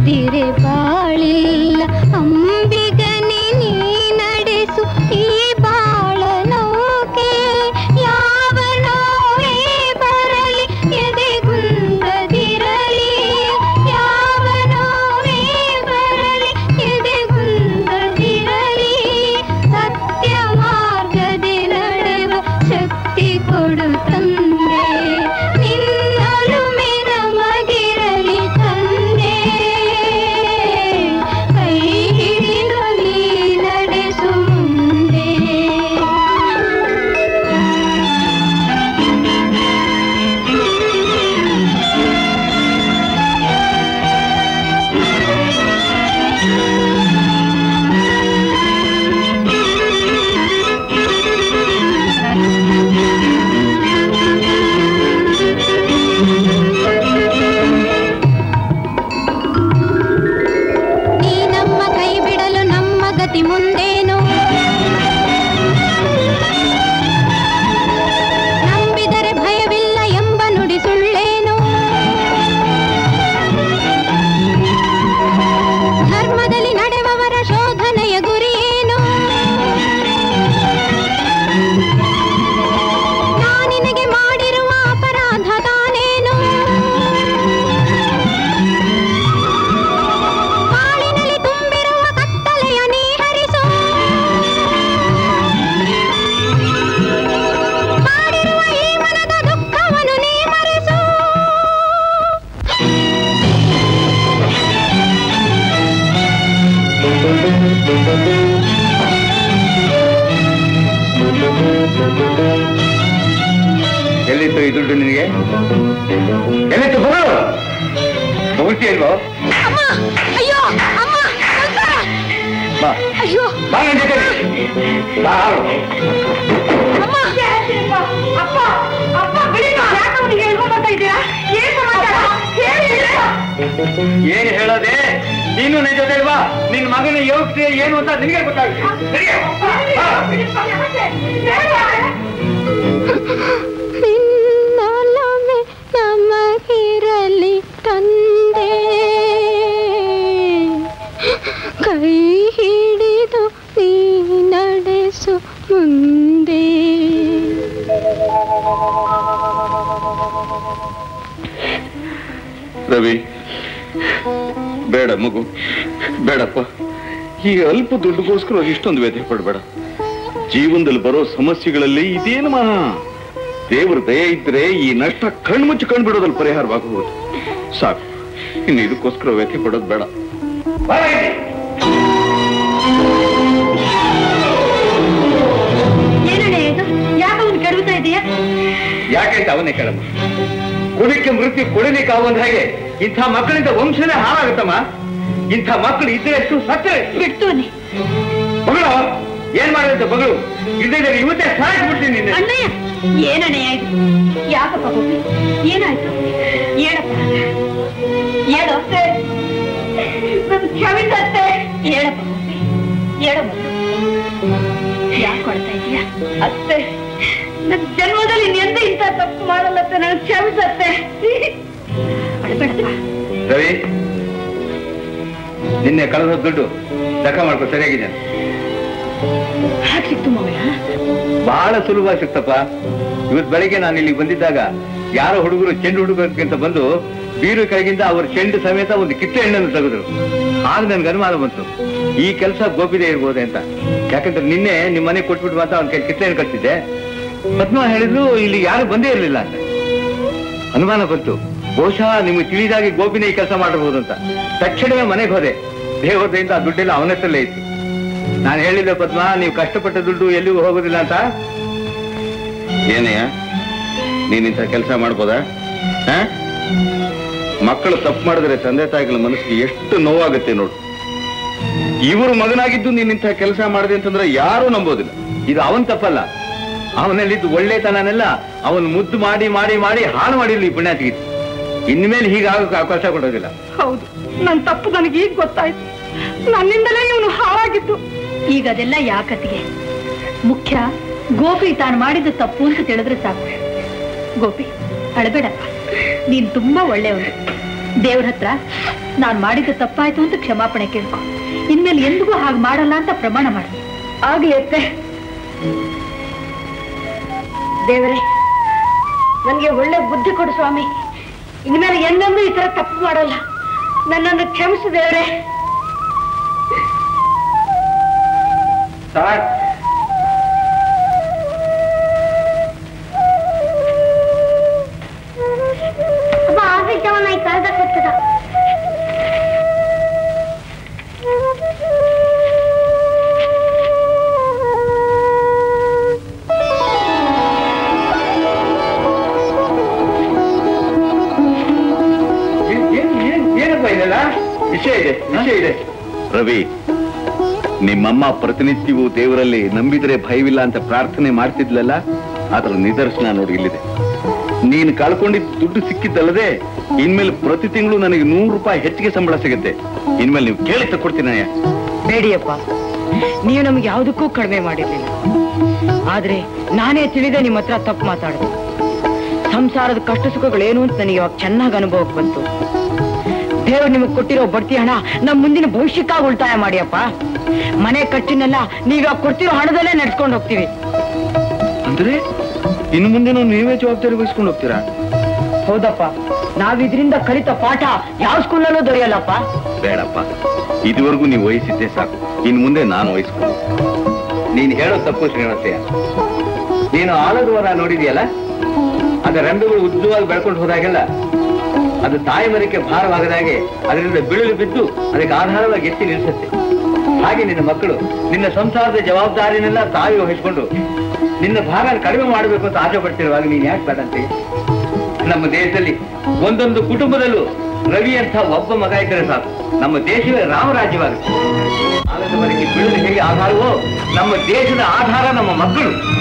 ಇಲ್ಲದಿರೆ ಬಾಳಿಲ್ಲ ಅಂಬಿಗನೆ ನೀ ನಡೆಸು ಈ ಬಾಳ ನೌಕೆ ಯಾವ ನೋವೇ ಬರಲಿ ಎದೆಗುಂದದಿರಲಿ ಯಾವ ನೋವೇ ಬರಲಿ ಎದೆಗುಂದದಿರಲಿ ಸತ್ಯ ಮಾರ್ಗದೆ ನಡೆವ ಶಕ್ತಿ ಕೊಡು ತಂದೆ ನಿನ್ನೊಲುಮೆ ನಮಗಿರಲಿ ತಂದೆ ಕೈ ಹಿಡಿದು ನೀ ನಡೆಸು ಮುಂದೆ ನೀ ನಮ್ಮ ಕೈ ಬಿಡಲು ನಮ್ಮ ಗತಿ ಮುಂದೇನು ನಂಬಿದರೆ ಭಯವಿಲ್ಲ ಎಂಬ ನುಡಿ ಸುಳ್ಳೇನು ಧರ್ಮದಲ್ಲಿ ನಡೆವವರ ಶೋಧನೆಯ ಗುರಿಯೇನು ನಾನಿನಗೆ ಮಾಡಿರುವ ಅಪರಾಧ ತಾನೇನು ಬಾಳಿನಲ್ಲಿ ತುಂಬಿರುವ ಕತ್ತಲೆಯ ನೀ ಹರಿಸು ಮಾಡಿರುವ ಈ ಮನದ ದುಃಖವನ್ನು ನೀ ಮರೆಸು ಎಲ್ಲಿತ್ತು ಈ ದುಡ್ಡು ನಿನಗೆ ಎಲ್ಲಿತ್ತು ಬರು ಪೂರ್ತಿ ಅಲ್ವೋ ಅಮ್ಮ ಅಯ್ಯೋ ಅಮ್ಮ ನಮಸ್ಕಾರ. ಬಾ ಅಯ್ಯೋ ಬಾ ನನ್ ಜೊತೆ ಬಾ ಅಮ್ಮ ಅಪ್ಪ ಅಪ್ಪ ಬಿಡಿ ಯಾಕೆ ಅವ್ನಿಗೆ ಹೇಳ್ಕೊಂಡ್ ಬರ್ತಾ ಇದ್ದೀರಾ ಏನ್ ಸಮಾಚಾರ ಹೇಳಿ ಏನ್ ಹೇಳೋದೆ ನೀನು ನಿನ್ ಜೊತೆ ಬಾ ನಿನ್ ಮಗನ ಯೋಗ್ಯತೆ ಏನು ಅಂತ ನಿನಗೆ ಗೊತ್ತಾಗುತ್ತೆ ನಿನ್ನೊಲುಮೆ ನಮಗಿರಲಿ ತಂದೆ ಕೈ ಹಿಡಿದು ನೀ ನಡೆಸು ಮುಂದೆ ರವಿ ಬೇಡ ಮಗು ಬೇಡಪ್ಪ ಈ ಅಲ್ಪ ದುಡ್ಡುಗೋಸ್ಕರ ಇಷ್ಟೊಂದು ವ್ಯಥೆ ಪಡಬೇಡ ಜೀವನದಲ್ಲಿ ಬರೋ ಸಮಸ್ಯೆಗಳಲ್ಲಿ ಇದೇನು ಮಹಾ ದೇವ್ರ ದಯ ಇದ್ರೆ ಈ ನಷ್ಟ ಕಣ್ಮುಚ್ಚಿ ಕಂಡ್ಬಿಡೋದ್ರಲ್ಲಿ ಪರಿಹಾರವಾಗಬಹುದು ಸಾಕು ಇನ್ನು ಇದಕ್ಕೋಸ್ಕರ ವ್ಯಥೆ ಪಡೋದು ಬೇಡ ಏನಣ್ಣ ಇದು ಯಾಕೆ ಅವ್ನು ಕೆಡವುತ್ತಾ ಇದೆಯಾ ಯಾಕಂತ ಅವನೇ ಕೇಳಮ್ಮ ಕುಡಿಕೆ ಮೃತ್ಯು ಕುಡಿಲಿಕ್ಕೆ ಆಗುವಂತ ಹಾಗೆ ಇಂಥ ಮಕ್ಕಳಿಂದ ವಂಶನೇ ಹಾಳಾಗುತ್ತಮ್ಮ ಇಂಥ ಮಕ್ಕಳು ಇದ್ರೆ ಎಷ್ಟು ಸತ್ತರೆ ಬಿಡ್ತೋನೆ ಮಗಳು ಏನ್ ಮಾಡಿದಂತ ಮಗಳು ಇಲ್ಲದೆ ಇವತ್ತೇ ಸಾಯಿಸ್ಬಿಡ್ತೀನಿ ನಿನ್ನೆ ಅಣ್ಣಯ್ಯ ಏನಣ್ಣಯ್ಯ ಇದು ಯಾಕಪ್ಪ ಗೋಪಿ ಏನಾಯ್ತು ಹೇಳಪ್ಪ ಹೇಳು ನನ್ ಕ್ಷಮಿಸತ್ತೆ ಹೇಳಪ್ಪ ಗೋಪಿ ಹೇಳು ಯಾಕೆ ಕೊಡ್ತಾ ಇದೀಯಾ ಅತ್ತೆ ನನ್ ಜನ್ಮದಲ್ಲಿ ನೆಂದ ಇಂಥ ತಪ್ಪು ಮಾಡಲ್ಲತ್ತೆ ನಾನು ಕ್ಷಮಿಸತ್ತೆ ಅಳ್ಬೇಡಪ್ಪ ರವಿ ನಿನ್ನೆ ಕಳೆದ ದುಡ್ಡು ಲೆಕ್ಕ ಮಾಡ್ಕೊ ಸರಿಯಾಗಿದೆ ಹಾಗೆ ಸಿಕ್ತು ಮಗಳ ಬಹಳ ಸುಲಭ ಸಿಕ್ತಪ್ಪ ಇವತ್ ಬೆಳಿಗ್ಗೆ ನಾನು ಇಲ್ಲಿಗೆ ಬಂದಿದ್ದಾಗ ಯಾರೋ ಹುಡುಗರು ಚೆಂಡು ಹುಡುಗರಿಗಿಂತ ಬಂದು ಬೀರು ಕೆಳಗಿಂದ ಅವ್ರ ಚೆಂಡು ಸಮೇತ ಒಂದು ಕಿತ್ತೆ ಹಣ್ಣನ್ನು ತೆಗೆದ್ರು ಆಗ ನನ್ಗೆ ಅನುಮಾನ ಬಂತು ಈ ಕೆಲಸ ಗೋಪಿದೆ ಇರ್ಬೋದೆ ಅಂತ ಯಾಕಂದ್ರೆ ನಿನ್ನೆ ನಿಮ್ಮ ಮನೆಗೆ ಕೊಟ್ಬಿಟ್ಟು ಮಾತ್ರ ಅವ್ನ ಕೈ ಕಿತ್ತೆ ಹಣ್ಣು ಕಳ್ಸಿದ್ದೆ ಪದ್ಮ ಹೇಳಿದ್ರು ಇಲ್ಲಿ ಯಾರು ಬಂದೇ ಇರಲಿಲ್ಲ ಅಂತ ಅನುಮಾನ ಬಂತು ಬಹುಶಃ ನಿಮ್ಗೆ ತಿಳಿದಾಗಿ ಗೋಪಿನೇ ಈ ಕೆಲಸ ಮಾಡಿರ್ಬೋದು ಅಂತ ತಕ್ಷಣವೇ ಮನೆಗೆ ಹೋದೆ ದೇವತೆಯಿಂದ ಆ ದುಡ್ಡೆಲ್ಲ ಅವನ ಹತ್ರಲ್ಲೇ ಇತ್ತು ನಾನು ಹೇಳಿದ್ದೆ ಪದ್ಮ ನೀವು ಕಷ್ಟಪಟ್ಟ ದುಡ್ಡು ಎಲ್ಲಿಗೂ ಹೋಗೋದಿಲ್ಲ ಅಂತ ಏನಯ್ಯ ನೀನಿಂಥ ಕೆಲಸ ಮಾಡ್ಬೋದಾ ಆ? ಮಕ್ಕಳು ತಪ್ಪು ಮಾಡಿದ್ರೆ ತಂದೆ ತಾಯಿಗಳ ಮನಸ್ಸಿಗೆ ಎಷ್ಟು ನೋವಾಗುತ್ತೆ ನೋಡು ಇವರು ಮಗನಾಗಿದ್ದು ನೀನಿಂಥ ಕೆಲಸ ಮಾಡಿದೆ ಅಂತಂದ್ರೆ ಯಾರೂ ನಂಬೋದಿಲ್ಲ ಇದು ಅವನ್ ತಪ್ಪಲ್ಲ ಅವನಲ್ಲಿದ್ದು ಒಳ್ಳೆತನನೆಲ್ಲ ಅವನ್ ಮುದ್ದು ಮಾಡಿ ಮಾಡಿ ಮಾಡಿ ಹಾಳು ಮಾಡಿರ್ಲಿ ಈ ಪುಣ್ಯಾತಿಗೆ ಇನ್ಮೇಲೆ ಹೀಗಾಗಕ್ಕೆ ಅವಕಾಶ ಕೊಡೋದಿಲ್ಲ ಹೌದು ನನ್ ತಪ್ಪು ನನಗೆ ಈಗ ಗೊತ್ತಾಯ್ತು ನನ್ನಿಂದಲೇ ಇವನು ಹಾಳಾಗಿದ್ದು ಈಗ ಅದೆಲ್ಲ ಯಾಕತ್ತಿಗೆ ಮುಖ್ಯ ಗೋಪಿ ತಾನು ಮಾಡಿದ ತಪ್ಪು ಅಂತ ತಿಳಿದ್ರೆ ಸಾಕು ಗೋಪಿ ಅಳಬೇಡಪ್ಪ ನೀನ್ ತುಂಬಾ ಒಳ್ಳೆಯವನು ದೇವ್ರ ಹತ್ರ ನಾನ್ ಮಾಡಿದ್ದು ತಪ್ಪಾಯ್ತು ಅಂತ ಕ್ಷಮಾಪಣೆ ಕೇಳ್ಕೊ ಇನ್ಮೇಲೆ ಎಂದಿಗೂ ಹಾಗೆ ಮಾಡಲ್ಲ ಅಂತ ಪ್ರಮಾಣ ಮಾಡು ಆಗ್ಲಿ ಅತ್ತೆ ದೇವರೇ ನನಗೆ ಒಳ್ಳೆ ಬುದ್ಧಿ ಕೊಡು ಸ್ವಾಮಿ ಇನ್ಮೇಲೆ ಎಂದೆಂದೂ ಈ ತರ ತಪ್ಪು ಮಾಡಲ್ಲ ನನ್ನನ್ನು ಕ್ಷಮಿಸು ದೇವರೇ ಸರ್ ಅಪ್ಪ ಆಫೀಸ್ ಜವನ ಈ ಕಳ್ದ ಕೊಟ್ಟದ ಏನಪ್ಪ ಇದೆಲ್ಲ ವಿಷಯ ಇದೆ ವಿಷಯ ಇದೆ ರವಿ ನಿಮ್ಮಮ್ಮ ಪ್ರತಿನಿತ್ಯವೂ ದೇವರಲ್ಲಿ ನಂಬಿದರೆ ಭಯವಿಲ್ಲ ಅಂತ ಪ್ರಾರ್ಥನೆ ಮಾಡ್ತಿದ್ಲಲ್ಲ ಅದರ ನಿದರ್ಶನ ನೋಡಿ ಇಲ್ಲಿದೆ ನೀನು ಕಳ್ಕೊಂಡಿದ್ದ ದುಡ್ಡು ಸಿಕ್ಕಿದ್ದಲ್ಲದೆ ಇನ್ಮೇಲೆ ಪ್ರತಿ ತಿಂಗಳು ನನಗೆ ನೂರು ರೂಪಾಯಿ ಹೆಚ್ಚಿಗೆ ಸಂಬಳ ಸಿಗುತ್ತೆ ಇನ್ಮೇಲೆ ನೀವು ಕೇಳಿ ತಕ್ಕೊಡ್ತೀನಿ ಬೇಡಿಯಪ್ಪ ನೀವು ನಮ್ಗೆ ಯಾವುದಕ್ಕೂ ಕಡಿಮೆ ಮಾಡಿರ್ಲಿಲ್ಲ ಆದ್ರೆ ನಾನೇ ತಿಳಿದೆ ನಿಮ್ಮ ಹತ್ರ ತಪ್ಪು ಮಾತಾಡಿದೆ ಸಂಸಾರದ ಕಷ್ಟ ಸುಖಗಳೇನು ಅಂತ ನನಗೆ ಇವಾಗ ಚೆನ್ನಾಗಿ ಅನುಭವಕ್ಕೆ ಬಂತು ದೇವ್ರು ನಿಮಗೆ ಕೊಟ್ಟಿರೋ ಬಡ್ತಿ ಹಣ ನಮ್ಮ ಮುಂದಿನ ಭವಿಷ್ಯಕ್ಕಾಗಿ ಉಳಿತಾಯ ಮಾಡಿಯಪ್ಪ ಮನೆ ಖರ್ಚಿನೆಲ್ಲ ನೀವಾಗ ಕೊಡ್ತಿರೋ ಹಣದಲ್ಲೇ ನಡ್ಸ್ಕೊಂಡು ಹೋಗ್ತೀವಿ ಅಂದ್ರೆ ಇನ್ನು ಮುಂದೆ ನೀವೇ ಜವಾಬ್ದಾರಿ ವಹಿಸ್ಕೊಂಡು ಹೋಗ್ತೀರಾ ಹೌದಪ್ಪ ನಾವಿದ್ರಿಂದ ಕಲಿತ ಪಾಠ ಯಾವ ಸ್ಕೂಲಲ್ಲೂ ದೊರೆಯಲ್ಲಪ್ಪ ಬೇಡಪ್ಪ ಇದುವರೆಗೂ ನೀವು ವಹಿಸಿದ್ದೆ ಸಾಕು ಇನ್ ಮುಂದೆ ನಾನು ವಹಿಸ್ಕೊಂಡು ನೀನು ಹೇಳೋ ತಪ್ಪು ಶ್ರೀನಿವಾಸಯ್ಯ ನೀನು ಆಲದ ವರ ನೋಡಿದೆಯಲ್ಲ ಅದ ರೆಂಬೆಗಳು ಉದ್ದವಾಗಿ ಬೆಳ್ಕೊಂಡು ಹೋದಾಗೆಲ್ಲ ಅದು ತಾಯಿ ಮರಕ್ಕೆ ಭಾರವಾಗದಾಗೆ ಅದರಿಂದ ಬಿಳಿಲು ಬಿದ್ದು ಅದಕ್ಕೆ ಆಧಾರವಾಗಿ ಎತ್ತಿ ನಿಲ್ಲಿಸುತ್ತೆ ಹಾಗೆ ನಿನ್ನ ಮಕ್ಕಳು ನಿನ್ನ ಸಂಸಾರದ ಜವಾಬ್ದಾರಿನೆಲ್ಲ ತಾಯಿ ವಹಿಸ್ಕೊಂಡು ನಿನ್ನ ಭಾಗ ಕಡಿಮೆ ಮಾಡಬೇಕು ಅಂತ ಆಸೆ ಪಡ್ತಿರುವಾಗ ನೀನ್ ಯಾಕೆ ಬೇಡಂತೆ ನಮ್ಮ ದೇಶದಲ್ಲಿ ಒಂದೊಂದು ಕುಟುಂಬದಲ್ಲೂ ರವಿ ಅಂತ ಒಬ್ಬ ಮಗ ಇದ್ದರೆ ಸಾಕು ನಮ್ಮ ದೇಶವೇ ರಾಮರಾಜ್ಯವಾಗುತ್ತೆ ಆಲದ ಮರಕ್ಕೆ ಬೀಳಲು ಹೇಗೆ ಆಧಾರವೋ ನಮ್ಮ ದೇಶದ ಆಧಾರ ನಮ್ಮ ಮಕ್ಕಳು